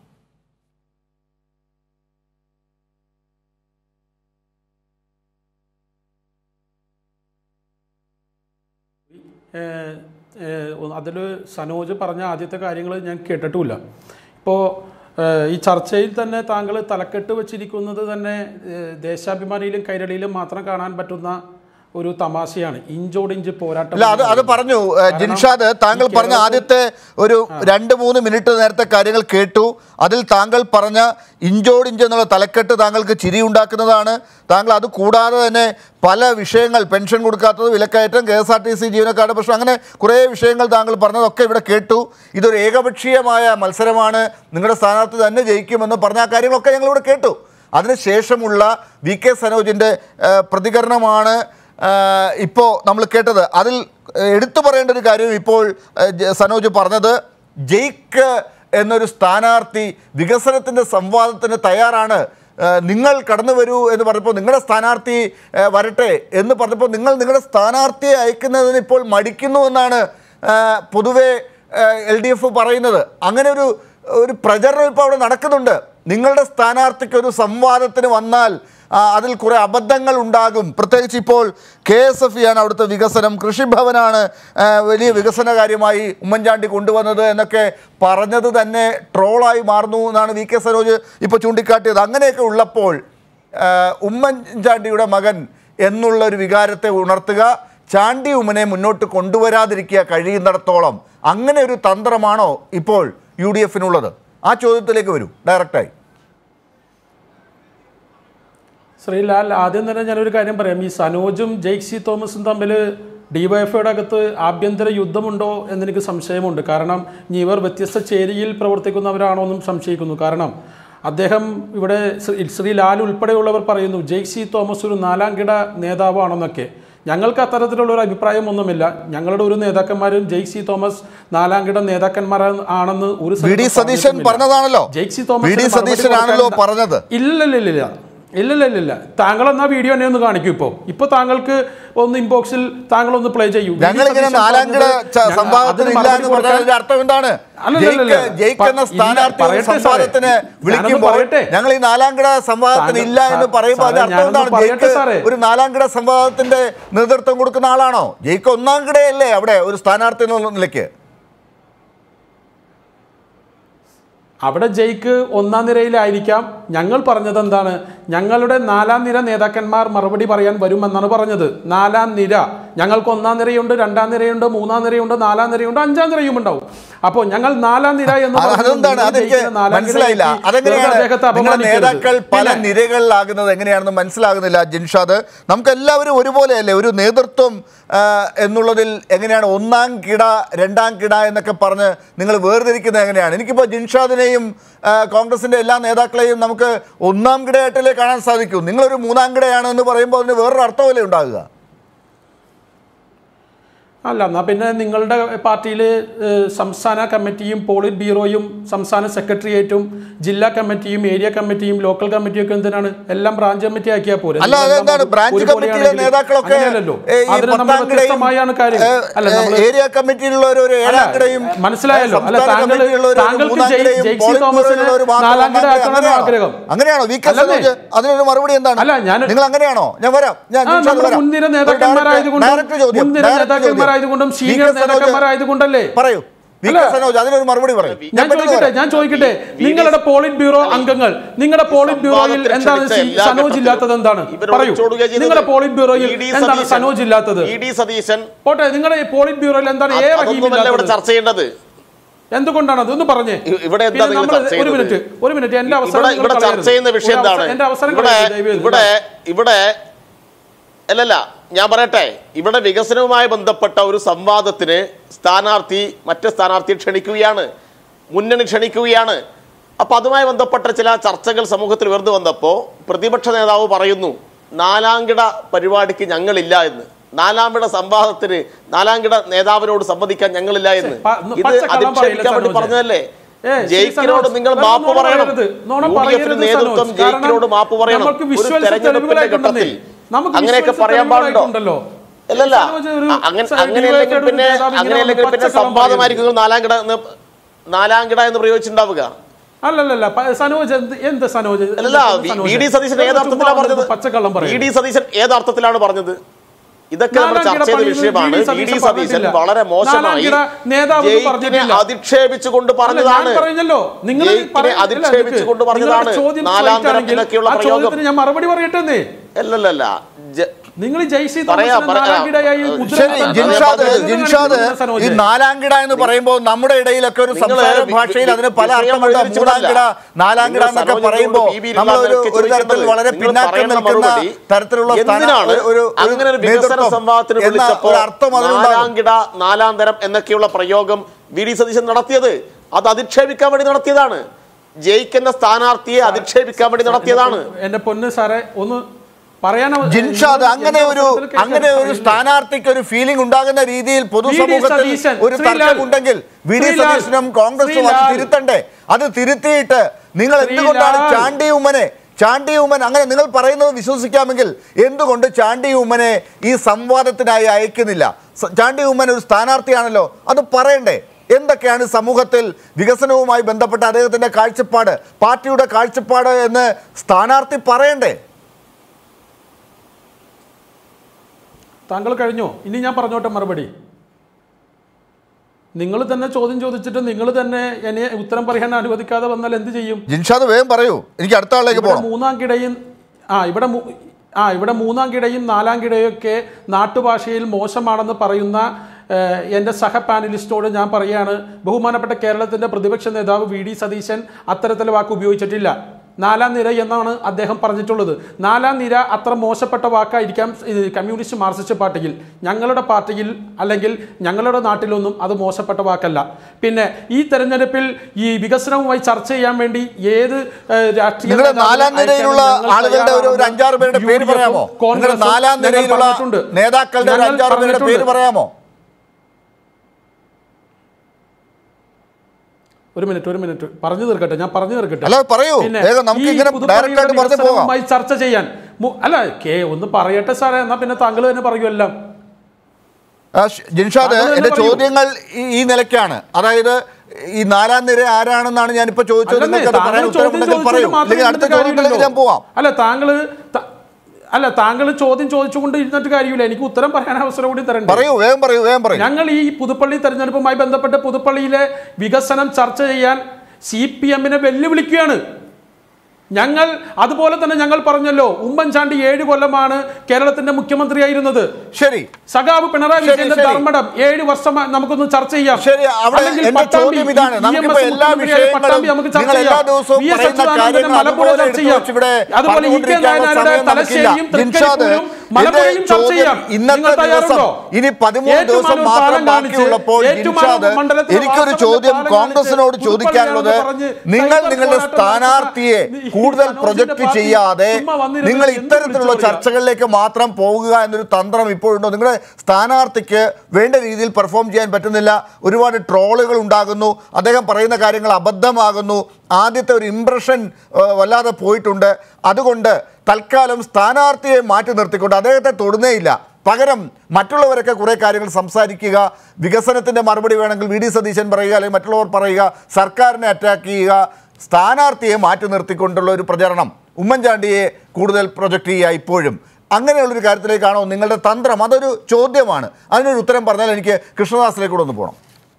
Speaker 2: അതിൽ സനോജ് പറഞ്ഞ ആദ്യത്തെ കാര്യങ്ങൾ ഞാൻ കേട്ടിട്ടുമില്ല ഇപ്പോൾ ഈ ചർച്ചയിൽ തന്നെ താങ്കൾ തലക്കെട്ട് വെച്ചിരിക്കുന്നത് തന്നെ ഏഹ്, ദേശാഭിമാനിയിലും കൈരളിയിലും മാത്രം കാണാൻ പറ്റുന്ന ഒരു തമാശയാണ് ഇഞ്ചോടിഞ്ച് പോരാട്ടം
Speaker 1: അല്ല അത് അത് പറഞ്ഞു ഏഹ്, ജിൻഷാദ് താങ്കൾ പറഞ്ഞ ആദ്യത്തെ ഒരു രണ്ട് മൂന്ന് മിനിറ്റ് നേരത്തെ കാര്യങ്ങൾ കേട്ടു അതിൽ താങ്കൾ പറഞ്ഞ ഇഞ്ചോടിഞ്ച് എന്നുള്ള തലക്കെട്ട് താങ്കൾക്ക് ചിരി ഉണ്ടാക്കുന്നതാണ് താങ്കൾ അത് കൂടാതെ തന്നെ പല വിഷയങ്ങൾ പെൻഷൻ കൊടുക്കാത്തത് വിലക്കയറ്റം K S R T C ജീവനക്കാരുടെ പ്രശ്നം അങ്ങനെ കുറേ വിഷയങ്ങൾ താങ്കൾ പറഞ്ഞതൊക്കെ ഇവിടെ കേട്ടു ഇതൊരു ഏകപക്ഷീയമായ മത്സരമാണ് നിങ്ങളുടെ സ്ഥാനാർത്ഥി തന്നെ ജയിക്കുമെന്ന് പറഞ്ഞ ആ കാര്യങ്ങളൊക്കെ ഞങ്ങളിവിടെ കേട്ടു അതിനുശേഷമുള്ള വി കെ സനോജിൻ്റെ ഏഹ്, പ്രതികരണമാണ് ഇപ്പോൾ നമ്മൾ കേട്ടത് അതിൽ ഏഹ്, എടുത്തു പറയേണ്ട ഒരു കാര്യം ഇപ്പോൾ ഏഹ്, ജ- സനോജ് പറഞ്ഞത് ജയിക്ക് എന്നൊരു സ്ഥാനാർത്ഥി വികസനത്തിൻ്റെ സംവാദത്തിന് തയ്യാറാണ് ഏഹ്, നിങ്ങൾ കടന്നു വരൂ എന്ന് പറഞ്ഞപ്പോൾ നിങ്ങളുടെ സ്ഥാനാർത്ഥി ഏഹ്, വരട്ടെ എന്ന് പറഞ്ഞപ്പോൾ നിങ്ങൾ നിങ്ങളുടെ സ്ഥാനാർത്ഥിയെ അയക്കുന്നതിന് ഇപ്പോൾ മടിക്കുന്നു എന്നാണ് ഏഹ്, പൊതുവെ എൽ ഡി എഫ് പറയുന്നത് അങ്ങനെ ഒരു ഒരു പ്രചരണം ഇപ്പോൾ അവിടെ നടക്കുന്നുണ്ട് നിങ്ങളുടെ സ്ഥാനാർത്ഥിക്ക് ഒരു സംവാദത്തിന് വന്നാൽ ആ, അതിൽ കുറേ അബദ്ധങ്ങൾ ഉണ്ടാകും പ്രത്യേകിച്ച് ഇപ്പോൾ കെ എസ് എഫ് ആണ് അവിടുത്തെ വികസനം കൃഷിഭവനാണ് ആ, വലിയ വികസന കാര്യമായി ഉമ്മൻചാണ്ടി കൊണ്ടുവന്നത് എന്നൊക്കെ പറഞ്ഞത് തന്നെ ട്രോളായി മാറുന്നു എന്നാണ് വി കെ സരോജ് ഇപ്പോൾ ചൂണ്ടിക്കാട്ടിയത് അങ്ങനെയൊക്കെ ഉള്ളപ്പോൾ ആ, ഉമ്മൻചാണ്ടിയുടെ മകൻ എന്നുള്ള ഒരു വികാരത്തെ ഉണർത്തുക ചാണ്ടി ഉമ്മനെ മുന്നോട്ട് കൊണ്ടുവരാതിരിക്കുക കഴിയുന്നിടത്തോളം അങ്ങനെ ഒരു തന്ത്രമാണോ ഇപ്പോൾ യു ഡി എഫിനുള്ളത് ആ ചോദ്യത്തിലേക്ക് വരൂ ഡയറക്റ്റായി
Speaker 2: ശ്രീലാൽ ആദ്യം തന്നെ ഞാനൊരു കാര്യം പറയാം ഈ സനോജും ജെയ്സി തോമസും തമ്മിൽ ഡിവൈഎഫ്ഐയുടെ അകത്ത് ആഭ്യന്തര യുദ്ധമുണ്ടോ എന്നെനിക്ക് സംശയമുണ്ട് കാരണം ഇനി ഇവർ വ്യത്യസ്ത ചേരിയിൽ പ്രവർത്തിക്കുന്നവരാണോ എന്നും സംശയിക്കുന്നു കാരണം അദ്ദേഹം ഇവിടെ ശ്രീ ശ്രീ ലാൽ ഉൾപ്പെടെയുള്ളവർ പറയുന്നു ജെയ്സി തോമസ് ഒരു നാലാം കിട നേതാവാണെന്നൊക്കെ ഞങ്ങൾക്ക് അത്തരത്തിലുള്ള ഒരു അഭിപ്രായം ഒന്നുമില്ല ഞങ്ങളുടെ ഒരു നേതാക്കന്മാരും ജെയ്സി തോമസ് നാലാം കിട നേതാക്കന്മാർ ആണെന്ന് ഒരു
Speaker 1: വി ഡി
Speaker 2: സ്ഥലത്തും
Speaker 1: സതീശൻ
Speaker 2: പറഞ്ഞിട്ടുമില്ല.
Speaker 1: പറഞ്ഞതാണല്ലോ
Speaker 2: ജെയ്സി
Speaker 1: വി ഡി
Speaker 2: തോമസിന് മറുപടി
Speaker 1: സതീശനാണല്ലോ
Speaker 2: കൊടുക്കാൻ-
Speaker 1: പറഞ്ഞത്
Speaker 2: ഇല്ലല്ലില്ല ഇല്ലല്ലില്ല താങ്കൾ എന്നാ വീഡിയോ എന്നെ ഒന്ന് കാണിക്കൂ ഇപ്പോൾ ഇപ്പൊ താങ്കൾക്ക് ഒന്ന് ഇൻബോക്സിൽ താങ്കൾ ഒന്ന് പ്ലേ ചെയ്യൂ
Speaker 1: ഞങ്ങൾ ഇങ്ങനെ
Speaker 2: സതീശൻ
Speaker 1: നാലാംകിട
Speaker 2: പറഞ്ഞത്
Speaker 1: ച-
Speaker 2: ഞങ്ങൾ
Speaker 1: സംവാദത്തിന്
Speaker 2: അതിന്
Speaker 1: ഇല്ല
Speaker 2: മറുപടി
Speaker 1: എന്ന് പറഞ്ഞാൽ
Speaker 2: കൊടുക്കാൻ-
Speaker 1: അതിന്റെ അർത്ഥം എന്താണ്
Speaker 2: അല്ലല്ലല്ല.
Speaker 1: ജയിക്ക് ജയിക്കുന്ന
Speaker 2: പ- ഇല്ല,
Speaker 1: സ്ഥാനാർത്ഥി
Speaker 2: പറയട്ടെ സാറേ.
Speaker 1: സംവാദത്തിന്
Speaker 2: ഞാനൊന്ന്
Speaker 1: വിളിക്കുമ്പോൾ
Speaker 2: പറയട്ടെ.
Speaker 1: ഞങ്ങൾ ഈ നാലാംകിട സംവാദത്തിന്
Speaker 2: താങ്കൾ-
Speaker 1: ഇല്ല എന്ന്
Speaker 2: സാ-
Speaker 1: പറയുമ്പോൾ അതിന്റെ
Speaker 2: സാറേ,
Speaker 1: അർത്ഥം
Speaker 2: ഞാനൊന്ന്
Speaker 1: എന്താണ്
Speaker 2: പറയട്ടെ
Speaker 1: ജയിക്ക്
Speaker 2: സാറേ.
Speaker 1: ഒരു നാലാംകിട സംവാദത്തിന്റെ നേതൃത്വം കൊടുക്കുന്ന ആളാണോ ജയിക്ക് ഒന്നാം കിടയല്ലേ അവിടെ ഒരു സ്ഥാനാർത്ഥി എന്നുള്ള നിലയ്ക്ക്
Speaker 2: അവിടെ ജയിക്ക് ഒന്നാം നിരയിലായിരിക്കാം ഞങ്ങൾ പറഞ്ഞത് എന്താണ് ഞങ്ങളുടെ നാലാം നിര നേതാക്കന്മാർ മറുപടി പറയാൻ വരുമെന്നാണ് പറഞ്ഞത് നാലാം നിര ഞങ്ങൾക്ക് ഒന്നാം നിരയുണ്ട് രണ്ടാം നിരയുണ്ട് മൂന്നാം നിരയുണ്ട് നാലാം നിരയുണ്ട് അഞ്ചാം നിരയും ഉണ്ടാവും അപ്പോൾ ഞങ്ങൾ നാലാം നിര എന്ന്
Speaker 1: അത്
Speaker 2: പറഞ്ഞത്
Speaker 1: അതെന്താണ്
Speaker 2: നിങ്ങൾ
Speaker 1: അതെനിക്ക്
Speaker 2: ജയിക്കുന്ന നാലാം
Speaker 1: മനസ്സിലായില്ല
Speaker 2: നിരയിലേക്ക്
Speaker 1: അതെങ്ങനെയാണ്
Speaker 2: വെറുതെ അദ്ദേഹത്തെ
Speaker 1: നിങ്ങളുടെ
Speaker 2: അപമാനിക്കരുത്.
Speaker 1: നേതാക്കൾ പല
Speaker 2: പിന്നെ-
Speaker 1: നിരകളിലാകുന്നത് എങ്ങനെയാണെന്ന് മനസ്സിലാകുന്നില്ല ജിൻഷാദ് നമുക്ക് എല്ലാവരും ഒരുപോലെയല്ലേ ഒരു നേതൃത്വം ആ, എന്നുള്ളതിൽ എങ്ങനെയാണ് ഒന്നാം കിട രണ്ടാം കിട എന്നൊക്കെ പറഞ്ഞ് നിങ്ങൾ വേർതിരിക്കുന്നത് എങ്ങനെയാണ് എനിക്കിപ്പോൾ ജിൻഷാദിനെയും ആ, കോൺഗ്രസിന്റെ എല്ലാ നേതാക്കളെയും നമുക്ക് ഒന്നാം കിടയായിട്ടല്ലേ കാണാൻ സാധിക്കൂ നിങ്ങളൊരു മൂന്നാം കിടയാണ് എന്ന് പറയുമ്പോൾ അതിന് വേറൊരു അർത്ഥമല്ലേ ഉണ്ടാകുക
Speaker 2: അല്ല എന്നാ പിന്നെ നിങ്ങളുടെ പാർട്ടിയിൽ സംസ്ഥാന കമ്മിറ്റിയും പോളിറ്റ് ബ്യൂറോയും സംസ്ഥാന സെക്രട്ടേറിയറ്റും ജില്ലാ കമ്മിറ്റിയും ഏരിയ കമ്മിറ്റിയും ലോക്കൽ കമ്മിറ്റിയും ഒക്കെ എന്തിനാണ് എല്ലാം ബ്രാഞ്ച് കമ്മിറ്റി ആക്കിയാൽ പോരെ
Speaker 1: അല്ല
Speaker 2: നിങ്ങളെല്ലാം
Speaker 1: അതെന്താണ്
Speaker 2: ഒരു-
Speaker 1: ബ്രാഞ്ച്
Speaker 2: ഒരുപോലെയാണെങ്കിൽ
Speaker 1: കമ്മിറ്റിയിലെ നേതാക്കളൊക്കെ
Speaker 2: അങ്ങനെയല്ലല്ലോ.
Speaker 1: ഏ, ഈ
Speaker 2: അതിന് നമ്മൾ
Speaker 1: പത്താം കിടയും
Speaker 2: വ്യത്യസ്തമായാണ് കാര്യം
Speaker 1: ഏ,
Speaker 2: അല്ല നമ്മൾ
Speaker 1: ഏരിയ കമ്മിറ്റിയിലുള്ളവർ ഒരു
Speaker 2: അല്ല,
Speaker 1: ഏഴാം കിടയും
Speaker 2: മനസ്സിലായല്ലോ. അല്ല,
Speaker 1: സംസ്ഥാന
Speaker 2: താങ്കൾ-
Speaker 1: കമ്മിറ്റിയിലുള്ളവർ ഒരു
Speaker 2: താങ്കൾക്ക്
Speaker 1: മൂന്നാം
Speaker 2: ജയ്-
Speaker 1: കിടയും,
Speaker 2: ജെയ്സി
Speaker 1: പോളിറ്റ്
Speaker 2: തോമസിന്
Speaker 1: ബ്യൂറോയിലുള്ളവർ മാത്രം
Speaker 2: നാലാം
Speaker 1: ഒന്നാം
Speaker 2: കിട
Speaker 1: കിട.
Speaker 2: ആക്കണമെന്ന്
Speaker 1: അങ്ങനെയാണോ?
Speaker 2: ആഗ്രഹം.
Speaker 1: അങ്ങനെയാണോ വി കെ
Speaker 2: അല്ലെന്നേ.
Speaker 1: സനോജ് അതിനൊരു മറുപടി എന്താണ്
Speaker 2: അല്ല, ഞാൻ-
Speaker 1: നിങ്ങൾ അങ്ങനെയാണോ ഞാൻ വരാം ഞാൻ
Speaker 2: ആ,
Speaker 1: നിമിഷം
Speaker 2: നമ്മുടെ
Speaker 1: വരാം.
Speaker 2: മുൻനിര
Speaker 1: ഒരു
Speaker 2: നേതാക്കന്മാരായതുകൊണ്ടും
Speaker 1: ഡയറക്റ്റ് ചോദ്യം,
Speaker 2: മുൻനിര
Speaker 1: ഡയറക്റ്റ് ചോദ്യം.
Speaker 2: നേതാക്കന്മാരായതുകൊണ്ടും
Speaker 1: വി
Speaker 2: സീനിയർ
Speaker 1: കെ സനോജ്
Speaker 2: നേതാക്കന്മാരായതുകൊണ്ടല്ലേ
Speaker 1: പറയൂ വി കെ
Speaker 2: അല്ല.
Speaker 1: സനോജ് അതിനൊരു മറുപടി പറയൂ
Speaker 2: ഞാൻ
Speaker 1: പെട്ടെന്ന്
Speaker 2: ചോദിക്കട്ടെ
Speaker 1: വരാം.
Speaker 2: ഞാൻ ചോദിക്കട്ടെ
Speaker 3: വി- വി-
Speaker 2: നിങ്ങളുടെ പോളിറ്റ് ബ്യൂറോ അംഗങ്ങൾ നിങ്ങളുടെ പോളിറ്റ് ബ്യൂറോയിൽ
Speaker 3: സംവാദത്തിന്
Speaker 2: എന്താണ്
Speaker 3: ക്ഷണിച്ച
Speaker 2: സി-
Speaker 3: എല്ലാ
Speaker 2: സനോജ്
Speaker 3: ഘട്ടത്തിലും
Speaker 2: ഇല്ലാത്തത് എന്താണ്
Speaker 3: ഇവരോട്
Speaker 2: പറയൂ
Speaker 3: ചോടുകയാ ചെയ്തത്.
Speaker 2: നിങ്ങളുടെ പോളിറ്റ് ബ്യൂറോയിൽ
Speaker 3: ഇ ഡി
Speaker 2: എന്താണ്
Speaker 3: സതീശൻ-
Speaker 2: സനോജ് ഇല്ലാത്തത്
Speaker 3: ഇ ഡി സതീശൻ
Speaker 2: പോട്ടെ നിങ്ങളുടെ ഈ പോളിറ്റ് ബ്യൂറോയിൽ എന്താണ് എ
Speaker 3: അത്
Speaker 2: റഹീം
Speaker 3: അതൊന്നുമല്ല ഇവിടെ
Speaker 2: ഇല്ലാത്തത്
Speaker 3: ചർച്ച ചെയ്യേണ്ടത്
Speaker 2: എന്തുകൊണ്ടാണ് അത് ഒന്ന് പറഞ്ഞേ
Speaker 3: ഇ- ഇവിടെ എന്താ
Speaker 2: പിന്നെ
Speaker 3: നിങ്ങൾ
Speaker 2: നമ്മള്
Speaker 3: ചർച്ച
Speaker 2: ഒരു
Speaker 3: ചെയ്യുന്നത്?
Speaker 2: മിനിറ്റ് ഒരു മിനിറ്റ് എന്റെ അവസരം
Speaker 3: ഇവിടെ
Speaker 2: നിങ്ങൾ
Speaker 3: ഇവിടെ
Speaker 2: കളയരുത്.
Speaker 3: ചർച്ച ചെയ്യുന്ന വിഷയം
Speaker 2: ഒരു അവസരം-
Speaker 3: എന്താണ്
Speaker 2: എന്റെ അവസരം
Speaker 3: ഇവിടെ
Speaker 2: കളയരുത്, ദയവ് ചെയ്ത്.
Speaker 3: ഇവിടെ ഇവിടെ അല്ലല്ല ഞാൻ പറയട്ടെ ഇവിടെ വികസനവുമായി ബന്ധപ്പെട്ട ഒരു സംവാദത്തിന് സ്ഥാനാർത്ഥി മറ്റേ സ്ഥാനാർത്ഥിയെ ക്ഷണിക്കുകയാണ് മുന്നണി ക്ഷണിക്കുകയാണ് അപ്പൊ അതുമായി ബന്ധപ്പെട്ട ചില ചർച്ചകൾ സമൂഹത്തിൽ ഉയർന്നു വന്നപ്പോൾ പ്രതിപക്ഷ നേതാവ് പറയുന്നു നാലാംകിട പരിപാടിക്ക് ഞങ്ങളില്ല എന്ന് നാലാംകിട സംവാദത്തിന് നാലാംകിട നേതാവിനോട് സംവദിക്കാൻ ഞങ്ങളില്ല എന്ന്
Speaker 2: പ-
Speaker 3: ഇത്
Speaker 2: പച്ചക്കള്ളം പറയില്ല
Speaker 3: അധിക്ഷേപിക്കാൻ വേണ്ടി
Speaker 2: സനോജ്.
Speaker 3: പറഞ്ഞതല്ലേ
Speaker 2: ഏ, ശ്രീ
Speaker 3: ജയിക്കിനോട്
Speaker 2: സനോജ്,
Speaker 3: നിങ്ങൾ
Speaker 2: വെറുതെ
Speaker 3: മാപ്പ്
Speaker 2: നുണ
Speaker 3: പറയണം
Speaker 2: പറയരുത്. നുണ
Speaker 3: യു ഡി എഫിന്
Speaker 2: പറയരുത്
Speaker 3: നേതൃത്വം
Speaker 2: സനോജ്.
Speaker 3: ജയിക്കിനോട്
Speaker 2: കാരണം
Speaker 3: മാപ്പ് പറയണം
Speaker 2: നമുക്ക്
Speaker 3: ഒരു
Speaker 2: visuals
Speaker 3: തെരഞ്ഞെടുപ്പിന്റെ
Speaker 2: തെളിവുകളായിട്ടുണ്ടെന്നേ.
Speaker 3: ഘട്ടത്തിൽ
Speaker 2: നമുക്ക്
Speaker 3: അങ്ങനെയൊക്കെ
Speaker 2: visuals
Speaker 3: പറയാൻ പാടുണ്ടോ
Speaker 2: തെളിവുകളായിട്ടുണ്ടല്ലോ.
Speaker 3: അല്ലല്ല
Speaker 2: സനോജ് ഒരു
Speaker 3: അ- അങ്ങനെ
Speaker 2: സൈഡ്
Speaker 3: അങ്ങനെയല്ലെങ്കിൽ
Speaker 2: ഡിവൈഡഡ്
Speaker 3: പിന്നെ
Speaker 2: നേതാവ് ഇങ്ങനെ
Speaker 3: അങ്ങനെയല്ലെങ്കിൽ പിന്നെ
Speaker 2: പച്ചക്കള്ളം
Speaker 3: സംവാദമായിരിക്കും നിങ്ങൾ നാലാം കിട എന്ന് നാലാം കിട എന്ന് പ്രയോഗിച്ചിട്ടുണ്ടാവുക
Speaker 2: അല്ലല്ലല്ല പ- സനോജ് എന്ത് എന്ത് സനോജ്
Speaker 3: അല്ലല്ല
Speaker 2: എന്ത് സനോജ്?
Speaker 3: വി ഡി സതീശൻ
Speaker 2: വെറുതെ
Speaker 3: ഏതർത്ഥത്തിലാണ്
Speaker 2: ചുമ്മാ
Speaker 3: പറഞ്ഞത്
Speaker 2: പച്ചക്കള്ളം
Speaker 3: വി
Speaker 2: പറയും
Speaker 3: ഡി സതീശൻ ഏതർത്ഥത്തിലാണ് പറഞ്ഞത് ഇതൊക്കെ നമ്മൾ
Speaker 2: നാലാം
Speaker 3: ചർച്ച
Speaker 2: കിട
Speaker 3: ചെയ്ത
Speaker 2: പണിയുന്നത്
Speaker 3: വിഷയമാണ്
Speaker 2: V D
Speaker 3: V D
Speaker 2: Satheesan
Speaker 3: Satheesan
Speaker 2: പറഞ്ഞിട്ടില്ല.
Speaker 3: വളരെ മോശമായി
Speaker 2: നാലാം കിട നേതാവ് ഒന്നും
Speaker 3: ജയിക്കിനെ
Speaker 2: പറഞ്ഞിട്ടില്ല.
Speaker 3: അധിക്ഷേപിച്ചുകൊണ്ട്
Speaker 2: അല്ല,
Speaker 3: പറഞ്ഞതാണ്
Speaker 2: ഞാൻ പറഞ്ഞല്ലോ നിങ്ങൾ
Speaker 3: ജയിക്കിനെ അധിക്ഷേപിച്ചുകൊണ്ട് പറഞ്ഞതാണ് നാലാം തരം എന്നൊക്കെയുള്ള
Speaker 2: ആ
Speaker 3: പ്രയോഗം
Speaker 2: ചോദ്യത്തിന് ഞാൻ മറുപടി പറയട്ടെ
Speaker 3: അല്ലല്ലല്ല ജ-
Speaker 2: നിങ്ങൾ ജയ്സി
Speaker 3: പറയാ,
Speaker 2: തോമസിനെ
Speaker 3: പറയാ.
Speaker 2: നാലാംകിടയായി മുദ്ര
Speaker 1: ശരി
Speaker 2: കുത്താൻ
Speaker 1: ജിൻഷാദ്
Speaker 2: ശ്രമിക്കുന്നത്
Speaker 1: ജിൻഷാദ്
Speaker 2: കാണിക്കുന്നത്
Speaker 1: ഈ
Speaker 2: സനോജ്.
Speaker 1: നാലാംകിട എന്ന് പറയുമ്പോൾ നമ്മുടെ ഇടയിലൊക്കെ ഒരു
Speaker 3: നിങ്ങള്
Speaker 1: സംസാര
Speaker 3: വി-
Speaker 1: ഭാഷയിൽ
Speaker 3: വി-
Speaker 1: അതിന് പല
Speaker 3: വിഷയം
Speaker 1: അർത്ഥമുണ്ട്
Speaker 3: വഴിതിരിച്ച്
Speaker 1: മൂന്നാം കിട
Speaker 3: വിടല്ല.
Speaker 1: നാലാം കിട
Speaker 3: നിങ്ങൾ
Speaker 1: എന്നൊക്കെ
Speaker 3: സനോജിനോട്
Speaker 1: പറയുമ്പോൾ
Speaker 3: ബി ബി
Speaker 1: നമ്മളൊരു
Speaker 3: ഇരുന്നാലൊക്കെ
Speaker 1: ഒരു തരത്തിൽ
Speaker 3: ചോദിക്കേണ്ടത്.
Speaker 1: വളരെ
Speaker 3: നിങ്ങൾ
Speaker 1: പിന്നാക്കം
Speaker 3: പറയേണ്ട
Speaker 1: നിൽക്കുന്ന
Speaker 3: മറുപടി
Speaker 1: തരത്തിലുള്ള സ്ഥാന-
Speaker 3: എന്തിനാണ്
Speaker 1: ഒരു- ഒരു- ഒരു
Speaker 3: അങ്ങനെ ഒരു വികസന
Speaker 1: നേതൃത്വം
Speaker 3: സംവാദത്തിന്
Speaker 1: എന്ന
Speaker 3: വിളിച്ചപ്പോൾ
Speaker 1: ഒരു അർത്ഥം അതിനുണ്ടാകും
Speaker 3: നാലാം കിട നാലാം തരം എന്നൊക്കെയുള്ള പ്രയോഗം വി ഡി സതീശൻ നടത്തിയത് അത് അധിക്ഷേപിക്കാൻ വേണ്ടി നടത്തിയതാണ് ജയിക്കുന്ന സ്ഥാനാർത്ഥിയെ അധിക്ഷേപിക്കാൻ വേണ്ടി നടത്തിയതാണ്
Speaker 2: എന്റെ പൊന്ന് സാറേ ഒന്ന് പറയാൻ
Speaker 1: ജിൻഷാദ് അങ്ങനെ ഒരു അങ്ങനെ ഒരു സ്ഥാനാർത്ഥിക്ക് ഒരു ഫീലിംഗ് ഉണ്ടാകുന്ന രീതിയിൽ പൊതുസമൂഹത്തിൽ
Speaker 2: സതീശൻ,
Speaker 1: ഒരു
Speaker 2: ശ്രീലാൽ,
Speaker 1: തർക്കമുണ്ടെങ്കിൽ വി ഡി
Speaker 2: ശ്രീലാൽ,
Speaker 1: സതീശനും കോൺഗ്രസും അത്
Speaker 2: ശ്രീലാൽ.
Speaker 1: തിരുത്തണ്ടേ അത് തിരുത്തിയിട്ട് നിങ്ങൾ എന്തുകൊണ്ടാണ്
Speaker 2: ശ്രീലാൽ.
Speaker 1: ചാണ്ടി ഉമ്മനെ ചാണ്ടി ഉമ്മൻ അങ്ങനെ നിങ്ങൾ പറയുന്നത് വിശ്വസിക്കാമെങ്കിൽ എന്തുകൊണ്ട് ചാണ്ടി ഉമ്മനെ ഈ സംവാദത്തിനായി അയക്കുന്നില്ല സ- ചാണ്ടി ഉമ്മൻ ഒരു സ്ഥാനാർത്ഥിയാണല്ലോ അത് പറയണ്ടേ എന്തൊക്കെയാണ് സമൂഹത്തിൽ വികസനവുമായി ബന്ധപ്പെട്ട അദ്ദേഹത്തിന്റെ കാഴ്ചപ്പാട് പാർട്ടിയുടെ കാഴ്ചപ്പാട് എന്ന് സ്ഥാനാർത്ഥി പറയണ്ടേ
Speaker 2: താങ്കൾ കഴിഞ്ഞോ ഇനി ഞാൻ പറഞ്ഞോട്ടെ മറുപടി നിങ്ങൾ തന്നെ ചോദ്യം ചോദിച്ചിട്ട് നിങ്ങൾ തന്നെ എന്നെ ഉത്തരം പറയാൻ അനുവദിക്കാതെ വന്നാൽ എന്ത് ചെയ്യും
Speaker 1: ജിൻഷാദ് വേഗം പറയൂ എനിക്ക് അടുത്ത ആളിലേക്ക്
Speaker 2: ഇവിടെ
Speaker 1: പോകണം
Speaker 2: മൂന്നാം കിടയും ആ ഇവിടെ മൂ- ആ ഇവിടെ മൂന്നാം കിടയും നാലാം കിടയും ഒക്കെ നാട്ടുഭാഷയിൽ മോശമാണെന്ന് പറയുന്ന ഏഹ്, എൻ്റെ സഹ പാനലിസ്റ്റോട് ഞാൻ പറയാണ് ബഹുമാനപ്പെട്ട കേരളത്തിൻ്റെ പ്രതിപക്ഷ നേതാവ് വി ഡി സതീശൻ അത്തരത്തിലെ വാക്ക് ഉപയോഗിച്ചിട്ടില്ല നാലാം നിര എന്നാണ് അദ്ദേഹം പറഞ്ഞിട്ടുള്ളത് നാലാം നിര അത്ര മോശപ്പെട്ട വാക്കായിരിക്കാം ഇത് കമ്മ്യൂണിസ്റ്റ് മാർക്സിസ്റ്റ് പാർട്ടിയിൽ ഞങ്ങളുടെ പാർട്ടിയിൽ അല്ലെങ്കിൽ ഞങ്ങളുടെ നാട്ടിലൊന്നും അത് മോശപ്പെട്ട വാക്കല്ല പിന്നെ ഈ തെരഞ്ഞെടുപ്പിൽ ഈ വികസനവുമായി ചർച്ച ചെയ്യാൻ വേണ്ടി ഏത് ഏഹ്, രാഷ്ട്രീയ
Speaker 1: നിങ്ങളുടെ
Speaker 2: നേതാവിനെ
Speaker 1: നാലാം നിരയിലുള്ള
Speaker 2: അയക്കാനും ഞങ്ങൾ
Speaker 1: ആളുകളുടെ ഒരു ഒരു അഞ്ചാറ് പേരുടെ പേര്
Speaker 2: യു ഡി എഫും
Speaker 1: പറയാമോ നിങ്ങളുടെ
Speaker 2: കോൺഗ്രസും
Speaker 1: നാലാം
Speaker 2: ഞങ്ങൾ
Speaker 1: നിരയിലുള്ള
Speaker 2: പറഞ്ഞിട്ടുണ്ട്.
Speaker 1: നേതാക്കളുടെ ഒരു
Speaker 2: ഞങ്ങൾ
Speaker 1: അഞ്ചാറ് പേരുടെ പേര്
Speaker 2: പറഞ്ഞിട്ടുണ്ട്.
Speaker 1: പറയാമോ
Speaker 2: ഒരു മിനിറ്റ് ഒരു മിനിറ്റ് പറഞ്ഞു തീർക്കട്ടെ ഞാൻ പറഞ്ഞു തീർക്കട്ടെ
Speaker 1: അല്ല, പറയൂ.
Speaker 2: പിന്നെ
Speaker 1: വേഗം നമുക്ക്
Speaker 2: ഈ
Speaker 1: ഇങ്ങനെ
Speaker 2: പുതുപ്പള്ളിയുടെ
Speaker 1: direct ആയിട്ട് പറഞ്ഞു പോകാം.
Speaker 2: വികസനവുമായി ചർച്ച ചെയ്യാൻ മു- അല്ല കേ ഒന്ന് പറയട്ടെ സാറേ എന്നാ പിന്നെ താങ്കൾ തന്നെ പറയൂ എല്ലാം
Speaker 1: ആ, ഷ്- ജിൻഷാദ്
Speaker 2: താങ്കൾ തന്നെ
Speaker 1: എന്റെ
Speaker 2: പറയൂ.
Speaker 1: ചോദ്യങ്ങൾ ഈ- ഈ നിലയ്ക്കാണ് അതായത് ഈ നാലാം നിര ആരാണെന്നാണ് ഞാൻ ഇപ്പൊ ചോദിച്ചത്
Speaker 2: അല്ലെന്നേ,
Speaker 1: നിങ്ങൾക്ക് അത്
Speaker 2: താങ്കൾ
Speaker 1: പറയാൻ
Speaker 2: ചോദ്യം
Speaker 1: ഉത്തരവുണ്ടെങ്കിൽ
Speaker 2: ചോദിച്ചുകൊണ്ട്
Speaker 1: പറയൂ
Speaker 2: മാത്രമേ
Speaker 1: അല്ലെങ്കിൽ അടുത്ത
Speaker 2: ഇരുന്നിട്ട്
Speaker 1: ചോദ്യത്തിലേക്ക് ഞാൻ
Speaker 2: കാര്യമില്ലല്ലോ.
Speaker 1: പോവാം
Speaker 2: അല്ല താങ്കള് ത- അല്ല താങ്കൾ ചോദ്യം ചോദിച്ചുകൊണ്ട് ഇരുന്നിട്ട് കാര്യമില്ല എനിക്ക് ഉത്തരം പറയാൻ അവസരം കൂടി തരണ്ടേ
Speaker 1: പറയൂ വേഗം പറയൂ വേഗം പറയൂ
Speaker 2: ഞങ്ങൾ ഈ പുതുപ്പള്ളി തെരഞ്ഞെടുപ്പുമായി ബന്ധപ്പെട്ട് പുതുപ്പള്ളിയിലെ വികസനം ചർച്ച ചെയ്യാൻ സി പി എമ്മിനെ വെല്ലുവിളിക്കുകയാണ് ഞങ്ങൾ അതുപോലെ തന്നെ ഞങ്ങൾ പറഞ്ഞല്ലോ ഉമ്മൻചാണ്ടി ഏഴ് കൊല്ലമാണ് കേരളത്തിന്റെ മുഖ്യമന്ത്രിയായിരുന്നത്
Speaker 1: ശരി
Speaker 2: സഖാവ് പിണറായി
Speaker 1: ശരി,
Speaker 2: വിജയന്റെ
Speaker 1: ശരി.
Speaker 2: ധർമ്മടം ഏഴ് വർഷം നമുക്കൊന്ന് ചർച്ച ചെയ്യാം
Speaker 1: ശരി അവിടെ
Speaker 2: അല്ലെങ്കിൽ
Speaker 1: എന്റെ
Speaker 2: പട്ടാമ്പി,
Speaker 1: ചോദ്യം ഇതാണ്
Speaker 2: ഇ-
Speaker 1: നമുക്കിപ്പോ
Speaker 2: EMS
Speaker 1: എല്ലാ
Speaker 2: മുഖ്യമന്ത്രിയായ
Speaker 1: വിഷയങ്ങളും
Speaker 2: പട്ടാമ്പി നമുക്ക് ചർച്ച
Speaker 1: നിങ്ങൾ എല്ലാ
Speaker 2: ചെയ്യാം.
Speaker 1: ദിവസവും
Speaker 2: വി എസ്
Speaker 1: പറയുന്ന
Speaker 2: അച്യുതാനന്ദന്റെ
Speaker 1: കാര്യങ്ങൾ
Speaker 2: മലമ്പുഴ
Speaker 1: അതുപോലെ
Speaker 2: ചർച്ച
Speaker 1: എടുത്ത്
Speaker 2: ചെയ്യാം
Speaker 1: വെച്ച് ഇവിടെ
Speaker 2: അതുപോലെ ഇ കെ
Speaker 1: പറഞ്ഞുകൊണ്ടിരിക്കാനുള്ള
Speaker 2: നായനാരുടെ
Speaker 1: സമയം നമുക്കില്ല.
Speaker 2: തലശ്ശേരിയും
Speaker 1: ജിൻഷാദ്,
Speaker 2: തൃക്കരിപ്പൂരും മലമ്പുഴയും
Speaker 1: എന്റെ
Speaker 2: ചർച്ച
Speaker 1: ചോദ്യം
Speaker 2: ചെയ്യാം
Speaker 1: ഇന്നത്തെ
Speaker 2: നിങ്ങൾ തയ്യാറുണ്ടോ
Speaker 1: ദിവസം ഇനി പതിമൂന്ന് ദിവസം
Speaker 2: ഏറ്റുമാനൂർ
Speaker 1: മാത്രം
Speaker 2: പാലം കാണിച്ച്
Speaker 1: ബാക്കിയുള്ളപ്പോൾ
Speaker 2: ഏറ്റുമാനൂർ
Speaker 1: ജിൻഷാദ്
Speaker 2: മണ്ഡലത്തിലെ
Speaker 1: എനിക്കൊരു
Speaker 2: വാസവന്റെ
Speaker 1: ചോദ്യം
Speaker 2: പാലം
Speaker 1: കോൺഗ്രസിനോട്
Speaker 2: കാണിച്ച്
Speaker 1: ചോദിക്കാനുള്ളത്
Speaker 2: പറഞ്ഞ്
Speaker 1: നിങ്ങൾ
Speaker 2: സൈബർ
Speaker 1: നിങ്ങളുടെ
Speaker 2: പോരാട്ടം
Speaker 1: സ്ഥാനാർത്ഥിയെ
Speaker 2: നടത്തുന്ന ഈ
Speaker 1: കൂടുതൽ
Speaker 2: സനോജിന്റെ
Speaker 1: പ്രൊജക്ട്
Speaker 2: പാർട്ടി
Speaker 1: ചെയ്യാതെ
Speaker 2: ചുമ്മാ വന്നിരുന്ന്
Speaker 1: നിങ്ങൾ
Speaker 2: എന്ത്
Speaker 1: ഇത്തരത്തിലുള്ള
Speaker 2: വിളിച്ചു പറയാ?
Speaker 1: ചർച്ചകളിലേക്ക് മാത്രം പോകുക എന്നൊരു തന്ത്രം ഇപ്പോഴുണ്ടോ നിങ്ങളുടെ സ്ഥാനാർത്ഥിക്ക് വേണ്ട രീതിയിൽ പെർഫോം ചെയ്യാൻ പറ്റുന്നില്ല ഒരുപാട് ട്രോളുകൾ ഉണ്ടാകുന്നു അദ്ദേഹം പറയുന്ന കാര്യങ്ങൾ അബദ്ധമാകുന്നു ആദ്യത്തെ ഒരു ഇംപ്രഷൻ വല്ലാതെ പോയിട്ടുണ്ട് അതുകൊണ്ട് തൽക്കാലം സ്ഥാനാർത്ഥിയെ മാറ്റി നിർത്തിക്കൊണ്ട് അദ്ദേഹത്തെ തൊടുന്നേയില്ല പകരം മറ്റുള്ളവരൊക്കെ കുറേ കാര്യങ്ങൾ സംസാരിക്കുക വികസനത്തിൻ്റെ മറുപടി വേണമെങ്കിൽ വി ഡി സതീശൻ പറയുക അല്ലെങ്കിൽ മറ്റുള്ളവർ പറയുക സർക്കാരിനെ അറ്റാക്ക് ചെയ്യുക സ്ഥാനാർത്ഥിയെ മാറ്റി നിർത്തിക്കൊണ്ടുള്ള ഒരു പ്രചരണം ഉമ്മൻചാണ്ടിയെ കൂടുതൽ പ്രൊജക്റ്റ് ചെയ്യുക ഇപ്പോഴും അങ്ങനെയുള്ളൊരു കാര്യത്തിലേക്കാണോ നിങ്ങളുടെ തന്ത്രം അതൊരു ചോദ്യമാണ് അതിനൊരു ഉത്തരം പറഞ്ഞാൽ എനിക്ക് കൃഷ്ണദാസിലേക്ക് കൂടെ ഒന്ന് പോകണം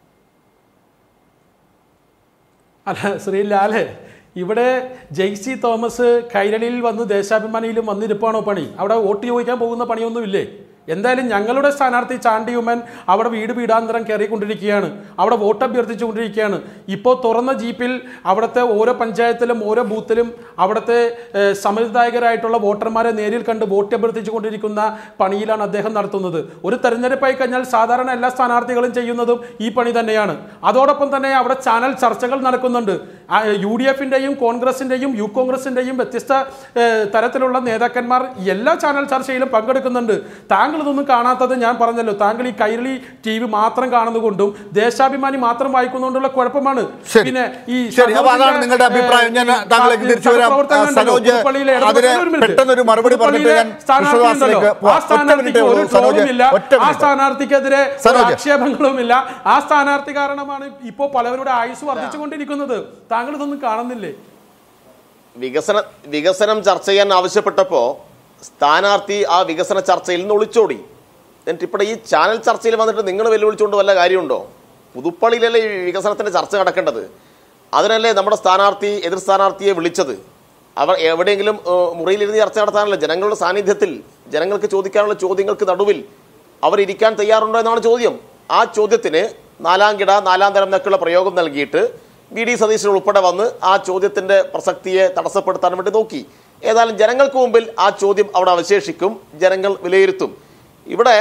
Speaker 2: അല്ല ശ്രീ ലാല് ഇവിടെ ജെയ്സി തോമസ് കൈരളിയിൽ വന്ന് ദേശാഭിമാനിയിലും വന്നിരിപ്പാണോ പണി അവിടെ വോട്ട് ചോദിക്കാൻ പോകുന്ന പണിയൊന്നുമില്ലേ എന്തായാലും ഞങ്ങളുടെ സ്ഥാനാർത്ഥി ചാണ്ടി ഉമ്മൻ അവിടെ വീട് വീടാന്തരം കയറിക്കൊണ്ടിരിക്കുകയാണ് അവിടെ വോട്ട് അഭ്യർത്ഥിച്ചുകൊണ്ടിരിക്കുകയാണ് ഇപ്പോൾ തുറന്ന ജീപ്പിൽ അവിടുത്തെ ഓരോ പഞ്ചായത്തിലും ഓരോ ബൂത്തിലും അവിടുത്തെ ഏഹ്, സമ്മതിദായകരായിട്ടുള്ള വോട്ടർമാരെ നേരിൽ കണ്ട് വോട്ട് അഭ്യർത്ഥിച്ചുകൊണ്ടിരിക്കുന്ന പണിയിലാണ് അദ്ദേഹം നടത്തുന്നത് ഒരു തെരഞ്ഞെടുപ്പായി കഴിഞ്ഞാൽ സാധാരണ എല്ലാ സ്ഥാനാർത്ഥികളും ചെയ്യുന്നതും ഈ പണി തന്നെയാണ് അതോടൊപ്പം തന്നെ അവിടെ ചാനൽ ചർച്ചകൾ നടക്കുന്നുണ്ട് ആ, യു ഡി എഫിൻ്റെയും കോൺഗ്രസിൻ്റെയും യു കോൺഗ്രസിൻ്റെയും വ്യത്യസ്ത ഏഹ്, തരത്തിലുള്ള നേതാക്കന്മാർ എല്ലാ ചാനൽ ചർച്ചയിലും പങ്കെടുക്കുന്നുണ്ട് താങ്കൾ ഇതൊന്നും കാണാത്തത് ഞാൻ പറഞ്ഞല്ലോ താങ്കൾ ഈ കൈരളി ടി വി മാത്രം കാണുന്നതുകൊണ്ടും ദേശാഭിമാനി മാത്രം വായിക്കുന്നതുകൊണ്ടുള്ള കുഴപ്പമാണ്
Speaker 1: ശരി.
Speaker 2: ഈ
Speaker 1: ശരി അപ്പൊ അതാണ്
Speaker 2: സഹോദരന്റെ,
Speaker 1: നിങ്ങളുടെ അഭിപ്രായം ഞാൻ
Speaker 2: ഏഹ്,
Speaker 1: താങ്കളിലേക്ക് തിരിച്ചു വരാം
Speaker 2: സഹപ്രവർത്തകൻ ഉണ്ടല്ലോ,
Speaker 1: സനോജ്
Speaker 2: പുതുപ്പള്ളിയിലെ
Speaker 1: അതിന്
Speaker 2: ഇടതുപക്ഷ- ഒരു മിനിറ്റ്.
Speaker 1: പെട്ടെന്നൊരു മറുപടി പറഞ്ഞിട്ട് ഞാൻ
Speaker 2: പുതുപ്പള്ളിയിലെ സ്ഥാനാർത്ഥി
Speaker 1: കൃഷ്ണദാസിലേക്ക്
Speaker 2: ഉണ്ടല്ലോ,
Speaker 1: പോവാം.
Speaker 2: ആ
Speaker 1: ഒറ്റ
Speaker 2: സ്ഥാനാർത്ഥിക്ക്
Speaker 1: മിനിറ്റേ
Speaker 2: ഒരു
Speaker 1: ഉള്ളൂ, സനോജ്.
Speaker 2: ട്രോളുമില്ല
Speaker 1: ഒറ്റ
Speaker 2: ആ
Speaker 1: മിനിറ്റ്.
Speaker 2: സ്ഥാനാർത്ഥിക്കെതിരെ ഒരു
Speaker 1: സനോജ്.
Speaker 2: ആക്ഷേപങ്ങളുമില്ല ആ സ്ഥാനാർത്ഥി കാരണമാണ് ഇപ്പോൾ പലവരുടെ ആയുസ് വർദ്ധിച്ചുകൊണ്ടിരിക്കുന്നത് താങ്കൾ ഇതൊന്നും കാണുന്നില്ലേ
Speaker 3: വികസന വികസനം ചർച്ച ചെയ്യാൻ ആവശ്യപ്പെട്ടപ്പോൾ സ്ഥാനാർത്ഥി ആ വികസന ചർച്ചയിൽ നിന്ന് ഒളിച്ചോടി എന്നിട്ട് ഇപ്പോൾ ഈ ചാനൽ ചർച്ചയിൽ വന്നിട്ട് നിങ്ങൾ വെല്ലുവിളിച്ചുകൊണ്ട് വല്ല കാര്യമുണ്ടോ പുതുപ്പള്ളിയിലല്ലേ ഈ വികസനത്തിന്റെ ചർച്ച നടക്കേണ്ടത് അതിനല്ലേ നമ്മുടെ സ്ഥാനാർത്ഥി എതിർ സ്ഥാനാർത്ഥിയെ വിളിച്ചത് അവർ എവിടെയെങ്കിലും ഏഹ്, മുറിയിലിരുന്ന് ചർച്ച നടത്താനല്ല ജനങ്ങളുടെ സാന്നിധ്യത്തിൽ ജനങ്ങൾക്ക് ചോദിക്കാനുള്ള ചോദ്യങ്ങൾക്ക് നടുവിൽ അവരിയ്ക്കാൻ തയ്യാറുണ്ടോ എന്നാണ് ചോദ്യം ആ ചോദ്യത്തിന് നാലാം കിട നാലാം തരം എന്നൊക്കെയുള്ള പ്രയോഗം നൽകിയിട്ട് വി ഡി സതീശൻ ഉൾപ്പെടെ വന്ന് ആ ചോദ്യത്തിന്റെ പ്രസക്തിയെ തടസ്സപ്പെടുത്താൻ വേണ്ടി നോക്കി ഏതായാലും ജനങ്ങൾക്ക് മുമ്പിൽ ആ ചോദ്യം അവിടെ അവശേഷിക്കും ജനങ്ങൾ വിലയിരുത്തും ഇവിടെ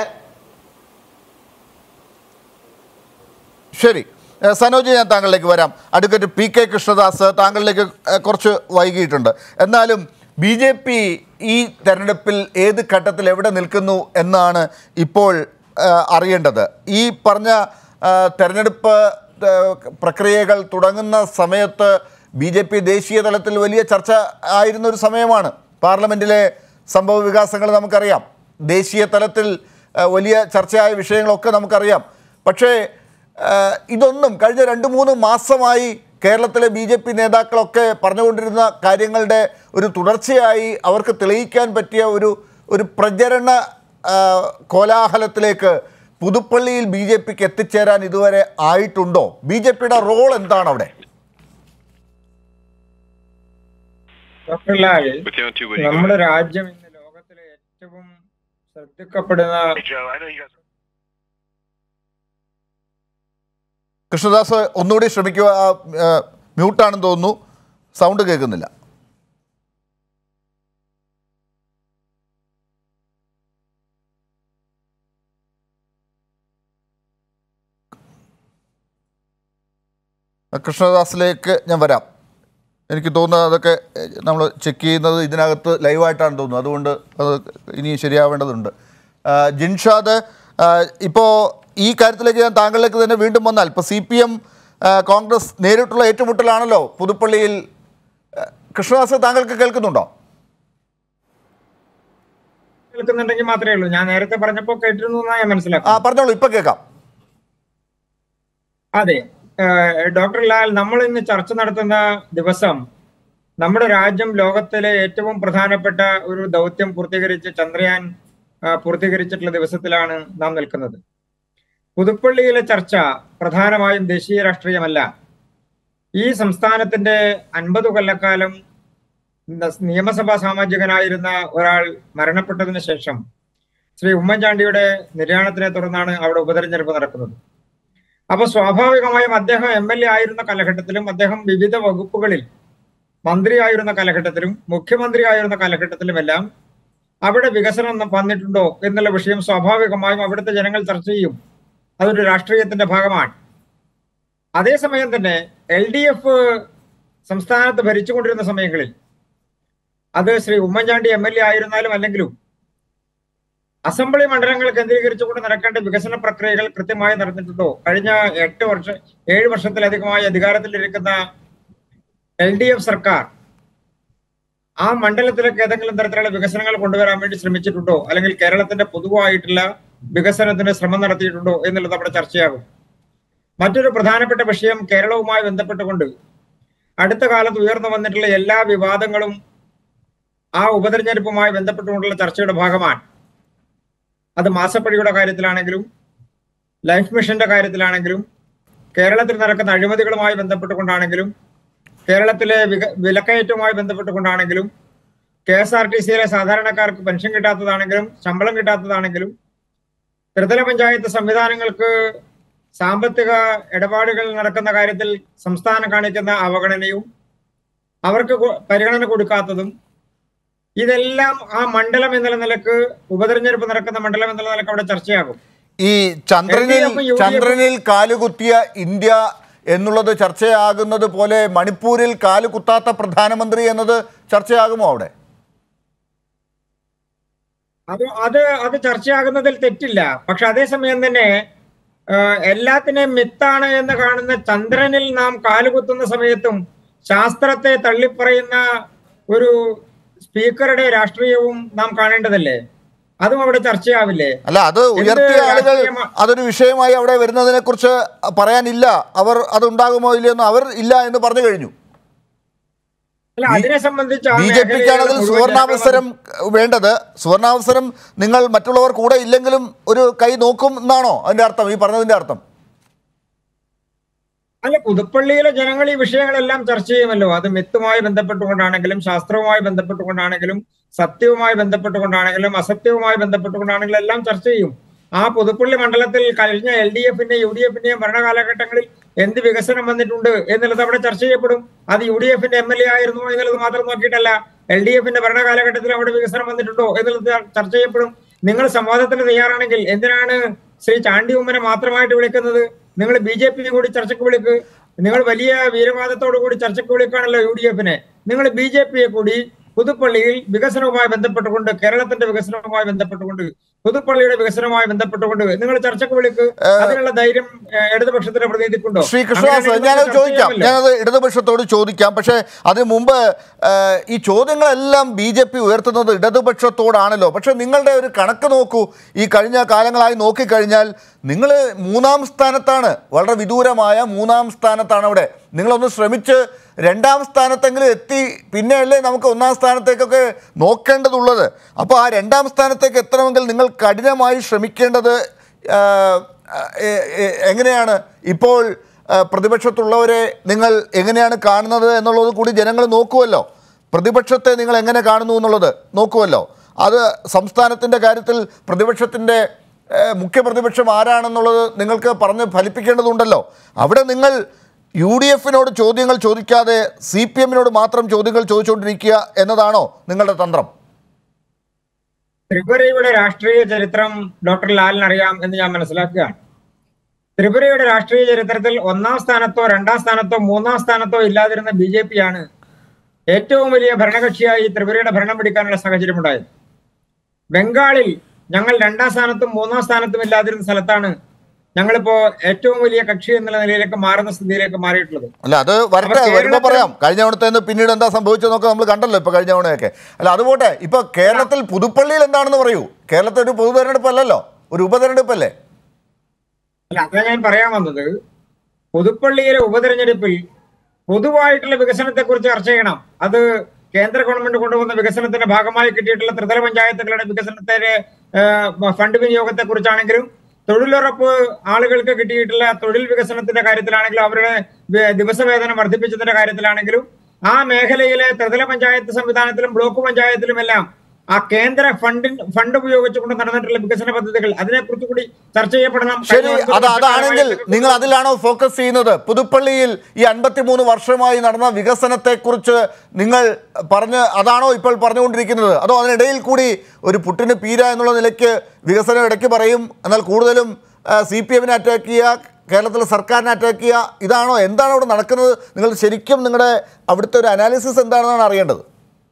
Speaker 1: ശരി ഏഹ് സനോജ് ഞാൻ താങ്കളിലേക്ക് വരാം അഡ്വക്കേറ്റ് പി കെ കൃഷ്ണദാസ് താങ്കളിലേക്ക് ഏഹ് കുറച്ച് വൈകിയിട്ടുണ്ട് എന്നാലും ബി ജെ പി ഈ തെരഞ്ഞെടുപ്പിൽ ഏത് ഘട്ടത്തിൽ എവിടെ നിൽക്കുന്നു എന്നാണ് ഇപ്പോൾ ഏഹ് അറിയേണ്ടത് ഈ പറഞ്ഞ ഏഹ് തെരഞ്ഞെടുപ്പ് ഏഹ് പ്രക്രിയകൾ തുടങ്ങുന്ന സമയത്ത് ബി ജെ പി ദേശീയ തലത്തിൽ വലിയ ചർച്ച ആയിരുന്ന ഒരു സമയമാണ് പാർലമെൻറ്റിലെ സംഭവ വികാസങ്ങൾ നമുക്കറിയാം ദേശീയ തലത്തിൽ ഏഹ് വലിയ ചർച്ചയായ വിഷയങ്ങളൊക്കെ നമുക്കറിയാം പക്ഷേ ഏഹ് ഇതൊന്നും കഴിഞ്ഞ രണ്ട് മൂന്ന് മാസമായി കേരളത്തിലെ ബി ജെ പി നേതാക്കളൊക്കെ പറഞ്ഞുകൊണ്ടിരുന്ന കാര്യങ്ങളുടെ ഒരു തുടർച്ചയായി അവർക്ക് തെളിയിക്കാൻ പറ്റിയ ഒരു ഒരു പ്രചരണ ആ, കോലാഹലത്തിലേക്ക് പുതുപ്പള്ളിയിൽ ബി ജെ പിക്ക് എത്തിച്ചേരാൻ ഇതുവരെ ആയിട്ടുണ്ടോ ബി ജെ പിയുടെ റോൾ എന്താണ് അവിടെ
Speaker 4: doctor Lal
Speaker 5: But down to what you
Speaker 4: നമ്മുടെ രാജ്യം ഇന്ന് ലോകത്തിലെ ഏറ്റവും ശ്രദ്ധിക്കപ്പെടുന്ന
Speaker 5: Joe, I know you guys.
Speaker 1: Krishnadas ഒന്നുകൂടി ശ്രമിക്കുക ആ, ആ, മ്യൂട്ടാണെന്ന് തോന്നുന്നു സൗണ്ട് കേൾക്കുന്നില്ല ആ, കൃഷ്ണദാസിലേക്ക് ഞാൻ വരാം എനിക്ക് തോന്നുന്നത് അതൊക്കെ നമ്മൾ ചെക്ക് ചെയ്യുന്നത് ഇതിനകത്ത് ലൈവായിട്ടാണ് തോന്നുന്നത് അതുകൊണ്ട് അത് ഇനി ശരിയാവേണ്ടതുണ്ട് ആ, ജിൻഷാദ് ഇപ്പോൾ ഈ കാര്യത്തിലേക്ക് ഞാൻ താങ്കളിലേക്ക് തന്നെ വീണ്ടും വന്നാൽ ഇപ്പോൾ സി പി എം കോൺഗ്രസ് നേരിട്ടുള്ള ഏറ്റുമുട്ടലാണല്ലോ പുതുപ്പള്ളിയിൽ ആ, കൃഷ്ണദാസ് താങ്കൾക്ക് കേൾക്കുന്നുണ്ടോ
Speaker 4: കേൾക്കുന്നുണ്ടെങ്കിൽ മാത്രമേ ഉള്ളൂ ഞാൻ നേരത്തെ പറഞ്ഞപ്പോൾ കേട്ടിരുന്നു എന്നാ ഞാൻ
Speaker 1: ആ
Speaker 4: മനസ്സിലാക്കും
Speaker 1: പറഞ്ഞോളൂ ഇപ്പം കേൾക്കാം
Speaker 4: അതെ ഏഹ് ഡോക്ടർ ലാൽ നമ്മൾ ഇന്ന് ചർച്ച നടത്തുന്ന ദിവസം നമ്മുടെ രാജ്യം ലോകത്തിലെ ഏറ്റവും പ്രധാനപ്പെട്ട ഒരു ദൗത്യം പൂർത്തീകരിച്ച് ചന്ദ്രയാൻ ആ, പൂർത്തീകരിച്ചിട്ടുള്ള ദിവസത്തിലാണ് നാം നിൽക്കുന്നത് പുതുപ്പള്ളിയിലെ ചർച്ച പ്രധാനമായും ദേശീയ രാഷ്ട്രീയമല്ല ഈ സംസ്ഥാനത്തിന്റെ അൻപത് കൊല്ലക്കാലം ന- നിയമസഭാ സാമാജികനായിരുന്ന ഒരാൾ മരണപ്പെട്ടതിന് ശേഷം ശ്രീ ഉമ്മൻചാണ്ടിയുടെ നിര്യാണത്തിനെ തുടർന്നാണ് അവിടെ ഉപതെരഞ്ഞെടുപ്പ് നടക്കുന്നത് അപ്പൊ സ്വാഭാവികമായും അദ്ദേഹം എം എൽ എ ആയിരുന്ന കാലഘട്ടത്തിലും അദ്ദേഹം വിവിധ വകുപ്പുകളിൽ മന്ത്രിയായിരുന്ന കാലഘട്ടത്തിലും മുഖ്യമന്ത്രി ആയിരുന്ന കാലഘട്ടത്തിലുമെല്ലാം അവിടെ വികസനം ന- വന്നിട്ടുണ്ടോ എന്നുള്ള വിഷയം സ്വാഭാവികമായും അവിടുത്തെ ജനങ്ങൾ ചർച്ച ചെയ്യും അതൊരു രാഷ്ട്രീയത്തിന്റെ ഭാഗമാണ് അതേസമയം തന്നെ എൽ ഡി എഫ് സംസ്ഥാനത്ത് ഭരിച്ചുകൊണ്ടിരുന്ന സമയങ്ങളിൽ അത് Shri Oommen Chandy M L A ആയിരുന്നാലും അല്ലെങ്കിലും അസംബ്ലി മണ്ഡലങ്ങൾ കേന്ദ്രീകരിച്ചുകൊണ്ട് നടക്കേണ്ട വികസന പ്രക്രിയകൾ കൃത്യമായി നടന്നിട്ടുണ്ടോ കഴിഞ്ഞ എട്ട് വർഷം ഏഴ് വർഷത്തിലധികമായി അധികാരത്തിലിരിക്കുന്ന എൽ ഡി എഫ് സർക്കാർ ആ മണ്ഡലത്തിലേക്ക് ഏതെങ്കിലും തരത്തിലുള്ള വികസനങ്ങൾ കൊണ്ടുവരാൻ വേണ്ടി ശ്രമിച്ചിട്ടുണ്ടോ അല്ലെങ്കിൽ കേരളത്തിന്റെ പൊതുവായിട്ടുള്ള വികസനത്തിന് ശ്രമം നടത്തിയിട്ടുണ്ടോ എന്നുള്ളത് അവിടെ ചർച്ചയാകും മറ്റൊരു പ്രധാനപ്പെട്ട വിഷയം കേരളവുമായി ബന്ധപ്പെട്ടുകൊണ്ട് അടുത്ത കാലത്ത് ഉയർന്നു വന്നിട്ടുള്ള എല്ലാ വിവാദങ്ങളും ആ ഉപതെരഞ്ഞെടുപ്പുമായി ബന്ധപ്പെട്ടുകൊണ്ടുള്ള ചർച്ചയുടെ ഭാഗമാണ് അത് മാസപ്പടിയുടെ കാര്യത്തിലാണെങ്കിലും ലൈഫ് മിഷന്റെ കാര്യത്തിലാണെങ്കിലും കേരളത്തിൽ നടക്കുന്ന അഴിമതികളുമായി ബന്ധപ്പെട്ടുകൊണ്ടാണെങ്കിലും കേരളത്തിലെ വിക വിലക്കയറ്റവുമായി ബന്ധപ്പെട്ടുകൊണ്ടാണെങ്കിലും കെ എസ് ആർ ടി സിയിലെ സാധാരണക്കാർക്ക് പെൻഷൻ കിട്ടാത്തതാണെങ്കിലും ശമ്പളം കിട്ടാത്തതാണെങ്കിലും ത്രിതല പഞ്ചായത്ത് സംവിധാനങ്ങൾക്ക് സാമ്പത്തിക ഇടപാടുകൾ നടക്കുന്ന കാര്യത്തിൽ സംസ്ഥാനം കാണിക്കുന്ന അവഗണനയും അവർക്ക് കൊ- പരിഗണന കൊടുക്കാത്തതും ഇതെല്ലാം ആ മണ്ഡലം എന്നുള്ള നിലക്ക് ഉപതെരഞ്ഞെടുപ്പ് നടക്കുന്ന മണ്ഡലം എന്നുള്ള നിലക്ക് അവിടെ ചർച്ചയാകും
Speaker 1: ഈ ചന്ദ്രനിൽ
Speaker 4: LDF ഉം UDF ഉം
Speaker 1: ചന്ദ്രനിൽ കാലുകുത്തിയ ഇന്ത്യ എന്നുള്ളത് ചർച്ചയാകുന്നത് പോലെ മണിപ്പൂരിൽ കാലുകുത്താത്ത പ്രധാനമന്ത്രി എന്നത് ചർച്ചയാകുമോ അവിടെ
Speaker 4: അത് അത് അത് ചർച്ചയാകുന്നതിൽ തെറ്റില്ല പക്ഷെ അതേസമയം തന്നെ ആ, എല്ലാത്തിനെയും മിത്താണ് എന്ന് കാണുന്ന ചന്ദ്രനിൽ നാം കാലുകുത്തുന്ന സമയത്തും ശാസ്ത്രത്തെ തള്ളിപ്പറയുന്ന ഒരു സ്പീക്കറുടെ രാഷ്ട്രീയവും നാം കാണേണ്ടതല്ലേ അതും അവിടെ ചർച്ചയാവില്ലേ
Speaker 1: അല്ല അത് ഉയർത്തിയ ആളുകൾ
Speaker 4: രാഷ്ട്രീയമാ-
Speaker 1: അതൊരു വിഷയമായി അവിടെ വരുന്നതിനെ കുറിച്ച് പറയാനില്ല അവർ അത് ഉണ്ടാകുമോ ഇല്ലയോ എന്ന് അവർ ഇല്ല എന്ന് പറഞ്ഞു കഴിഞ്ഞു
Speaker 4: അല്ല അതിനെ സംബന്ധിച്ച് ആ
Speaker 1: ബി ജെ പിക്കാണ്
Speaker 4: മേഖലയിലുള്ള
Speaker 1: അതിൽ
Speaker 4: മുഴുവൻ
Speaker 1: സുവർണാവസരം വേണ്ടത് സുവർണാവസരം നിങ്ങൾ മറ്റുള്ളവർ കൂടെ ഇല്ലെങ്കിലും ഒരു കൈ നോക്കും എന്നാണോ അതിന്റെ അർത്ഥം ഈ പറഞ്ഞതിന്റെ അർത്ഥം
Speaker 4: അല്ല പുതുപ്പള്ളിയിലെ ജനങ്ങൾ ഈ വിഷയങ്ങളെല്ലാം ചർച്ച ചെയ്യുമല്ലോ അത് മിത്തുമായി ബന്ധപ്പെട്ടുകൊണ്ടാണെങ്കിലും ശാസ്ത്രവുമായി ബന്ധപ്പെട്ടുകൊണ്ടാണെങ്കിലും സത്യവുമായി ബന്ധപ്പെട്ടുകൊണ്ടാണെങ്കിലും അസത്യവുമായി ബന്ധപ്പെട്ടുകൊണ്ടാണെങ്കിലും എല്ലാം ചർച്ച ചെയ്യും ആ പുതുപ്പള്ളി മണ്ഡലത്തിൽ കഴിഞ്ഞ എൽ ഡി എഫിന്റെയും യു ഡി എഫിന്റെയും ഭരണകാലഘട്ടങ്ങളിൽ എന്ത് വികസനം വന്നിട്ടുണ്ട് എന്നുള്ളത് അവിടെ ചർച്ച ചെയ്യപ്പെടും അത് യു ഡി എഫിന്റെ എം എൽ എ ആയിരുന്നു എന്നുള്ളത് മാത്രം നോക്കിയിട്ടല്ല എൽ ഡി എഫിന്റെ ഭരണകാലഘട്ടത്തിൽ അവിടെ വികസനം വന്നിട്ടുണ്ടോ എന്നുള്ളത് ചർച്ച ചെയ്യപ്പെടും നിങ്ങൾ സംവാദത്തിന് തയ്യാറാണെങ്കിൽ എന്തിനാണ് ശ്രീ ചാണ്ടി ഉമ്മനെ മാത്രമായിട്ട് വിളിക്കുന്നത് നിങ്ങൾ ബി ജെ പി കൂടി ചർച്ചയ്ക്ക് വിളിക്ക് നിങ്ങൾ വലിയ വീരവാദത്തോടു കൂടി ചർച്ചയ്ക്ക് വിളിക്കുകയാണല്ലോ യു ഡി എഫിനെ നിങ്ങൾ ബി ജെ പിയെ കൂടി പുതുപ്പള്ളിയിൽ വികസനവുമായി ബന്ധപ്പെട്ടുകൊണ്ട് കേരളത്തിന്റെ വികസനവുമായി ബന്ധപ്പെട്ടുകൊണ്ട് പുതുപ്പള്ളിയുടെ വികസനവുമായി ബന്ധപ്പെട്ടുകൊണ്ട് നിങ്ങൾ ചർച്ചയ്ക്ക് വിളിക്ക് അതിനുള്ള ധൈര്യം ഏഹ്, ഇടതുപക്ഷത്തിന്റെ പ്രതിനിധിക്കുണ്ടോ
Speaker 1: ശ്രീ കൃഷ്ണദാസ്
Speaker 4: അങ്ങനെയാണെങ്കിൽ
Speaker 1: ഞാനത്
Speaker 4: നമുക്ക്
Speaker 1: ചോദിക്കാം
Speaker 4: ചർച്ച ചെയ്യാമല്ലോ.
Speaker 1: ഞാനത് ഇടതുപക്ഷത്തോട് ചോദിക്കാം പക്ഷേ അതിന് മുമ്പ് ഏഹ്, ഈ ചോദ്യങ്ങളെല്ലാം ബി ജെ പി ഉയർത്തുന്നത് ഇടതുപക്ഷത്തോടാണല്ലോ പക്ഷേ നിങ്ങളുടെ ഒരു കണക്ക് നോക്കൂ ഈ കഴിഞ്ഞ കാലങ്ങളായി നോക്കിക്കഴിഞ്ഞാൽ നിങ്ങൾ മൂന്നാം സ്ഥാനത്താണ് വളരെ വിദൂരമായ മൂന്നാം സ്ഥാനത്താണ് അവിടെ നിങ്ങളൊന്ന് ശ്രമിച്ച് രണ്ടാം സ്ഥാനത്തെങ്കിലും എത്തി പിന്നെയല്ലേ നമുക്ക് ഒന്നാം സ്ഥാനത്തേക്കൊക്കെ നോക്കേണ്ടതുള്ളത് അപ്പോൾ ആ രണ്ടാം സ്ഥാനത്തേക്ക് എത്തണമെങ്കിൽ നിങ്ങൾ കഠിനമായി ശ്രമിക്കേണ്ടത് ആ, എ- എ- എങ്ങനെയാണ് ഇപ്പോൾ ആ, പ്രതിപക്ഷത്തുള്ളവരെ നിങ്ങൾ എങ്ങനെയാണ് കാണുന്നത് എന്നുള്ളത് കൂടി ജനങ്ങൾ നോക്കുമല്ലോ പ്രതിപക്ഷത്തെ നിങ്ങൾ എങ്ങനെ കാണുന്നു എന്നുള്ളത് നോക്കുമല്ലോ അത് സംസ്ഥാനത്തിൻ്റെ കാര്യത്തിൽ പ്രതിപക്ഷത്തിൻ്റെ ഏഹ്, മുഖ്യ പ്രതിപക്ഷം ആരാണെന്നുള്ളത് നിങ്ങൾക്ക് പറഞ്ഞ് ഫലിപ്പിക്കേണ്ടതുണ്ടല്ലോ അവിടെ നിങ്ങൾ യു ഡി എഫിനോട് ചോദ്യങ്ങൾ ചോദിക്കാതെ സി പി എമ്മിനോട് മാത്രം ചോദ്യങ്ങൾ ചോദിച്ചുകൊണ്ടിരിക്കുക എന്നതാണോ നിങ്ങളുടെ തന്ത്രം
Speaker 4: ത്രിപുരയുടെ രാഷ്ട്രീയ ചരിത്രം ഡോക്ടർ ലാലിന് അറിയാം എന്ന് ഞാൻ മനസ്സിലാക്കുകയാണ് ത്രിപുരയുടെ രാഷ്ട്രീയ ചരിത്രത്തിൽ ഒന്നാം സ്ഥാനത്തോ രണ്ടാം സ്ഥാനത്തോ മൂന്നാം സ്ഥാനത്തോ ഇല്ലാതിരുന്ന ബി ജെ പി ആണ് ഏറ്റവും വലിയ ഭരണകക്ഷിയായി ത്രിപുരയുടെ ഭരണം പിടിക്കാനുള്ള സാഹചര്യം ഉണ്ടായത് ബംഗാളിൽ ഞങ്ങൾ രണ്ടാം സ്ഥാനത്തും മൂന്നാം സ്ഥാനത്തും ഇല്ലാതിരുന്ന സ്ഥലത്താണ് ഞങ്ങളിപ്പോ ഏറ്റവും വലിയ കക്ഷി എന്നുള്ള നിലയിലേക്ക് മാറുന്ന സ്ഥിതിയിലേക്ക് മാറിയിട്ടുള്ളത്
Speaker 1: അല്ല അത് വരട്ടെ
Speaker 4: അപ്പോൾ
Speaker 1: വരുമ്പോൾ
Speaker 4: കേരളത്തിൽ-
Speaker 1: പറയാം കഴിഞ്ഞ തവണത്തെ പിന്നീട് എന്താ സംഭവിച്ചതെന്നൊക്കെ നമ്മൾ കണ്ടല്ലോ ഇപ്പോൾ കഴിഞ്ഞ തവണയൊക്കെ അല്ല അതുപോട്ടെ ഇപ്പോൾ കേരളത്തിൽ പുതുപ്പള്ളിയിൽ എന്താണെന്ന് പറയൂ കേരളത്തിൽ ഒരു പൊതു തെരഞ്ഞെടുപ്പല്ലല്ലോ ഒരു ഉപതെരഞ്ഞെടുപ്പല്ലേ
Speaker 4: അല്ല അതാ ഞാൻ പറയാൻ വന്നത് പുതുപ്പള്ളിയിലെ ഉപതെരഞ്ഞെടുപ്പിൽ പൊതുവായിട്ടുള്ള വികസനത്തെ കുറിച്ച് ചർച്ച ചെയ്യണം അത് കേന്ദ്ര ഗവൺമെന്റ് കൊണ്ടുവന്ന വികസനത്തിന്റെ ഭാഗമായി കിട്ടിയിട്ടുള്ള ത്രിതല പഞ്ചായത്തുകളുടെ വികസനത്തിന്റെ ഏഹ്, ഫണ്ട് വിനിയോഗത്തെ കുറിച്ചാണെങ്കിലും തൊഴിലുറപ്പ് ആളുകൾക്ക് കിട്ടിയിട്ടുള്ള തൊഴിൽ വികസനത്തിന്റെ കാര്യത്തിലാണെങ്കിലും അവരുടെ വേ- ദിവസവേതനം വർദ്ധിപ്പിച്ചതിന്റെ കാര്യത്തിലാണെങ്കിലും ആ മേഖലയിലെ ത്രിതല പഞ്ചായത്ത് സംവിധാനത്തിലും ബ്ലോക്ക് പഞ്ചായത്തിലും എല്ലാം ആ കേന്ദ്ര ഫണ്ടിൻ ഫണ്ട് ഉപയോഗിച്ചുകൊണ്ട് നടന്നിട്ടുള്ള വികസന പദ്ധതികൾ അതിനെക്കുറിച്ച് കൂടി ചർച്ച ചെയ്യപ്പെടണം
Speaker 1: ശരി
Speaker 4: കഴിഞ്ഞ
Speaker 1: അത്
Speaker 4: വർഷത്തെ
Speaker 1: അതാണെങ്കിൽ
Speaker 4: കാലമായി
Speaker 1: നിങ്ങൾ അതിലാണോ ഫോക്കസ് ചെയ്യുന്നത് പുതുപ്പള്ളിയിൽ ഈ അൻപത്തിമൂന്ന് വർഷമായി നടന്ന വികസനത്തെക്കുറിച്ച് നിങ്ങൾ പറഞ്ഞ് അതാണോ ഇപ്പോൾ പറഞ്ഞുകൊണ്ടിരിക്കുന്നത് അതോ അതിനിടയിൽ കൂടി ഒരു പുട്ടിന് പീര എന്നുള്ള നിലയ്ക്ക് വികസനം ഇടയ്ക്ക് പറയും എന്നാൽ കൂടുതലും സി പി എമ്മിനെ അറ്റാക്ക് ചെയ്യുക കേരളത്തിലെ സർക്കാരിനെ അറ്റാക്ക് ചെയ്യുക ഇതാണോ എന്താണ് അവിടെ നടക്കുന്നത് നിങ്ങൾ ശരിക്കും നിങ്ങളുടെ അവിടുത്തെ ഒരു അനാലിസിസ് എന്താണെന്നാണ് അറിയേണ്ടത്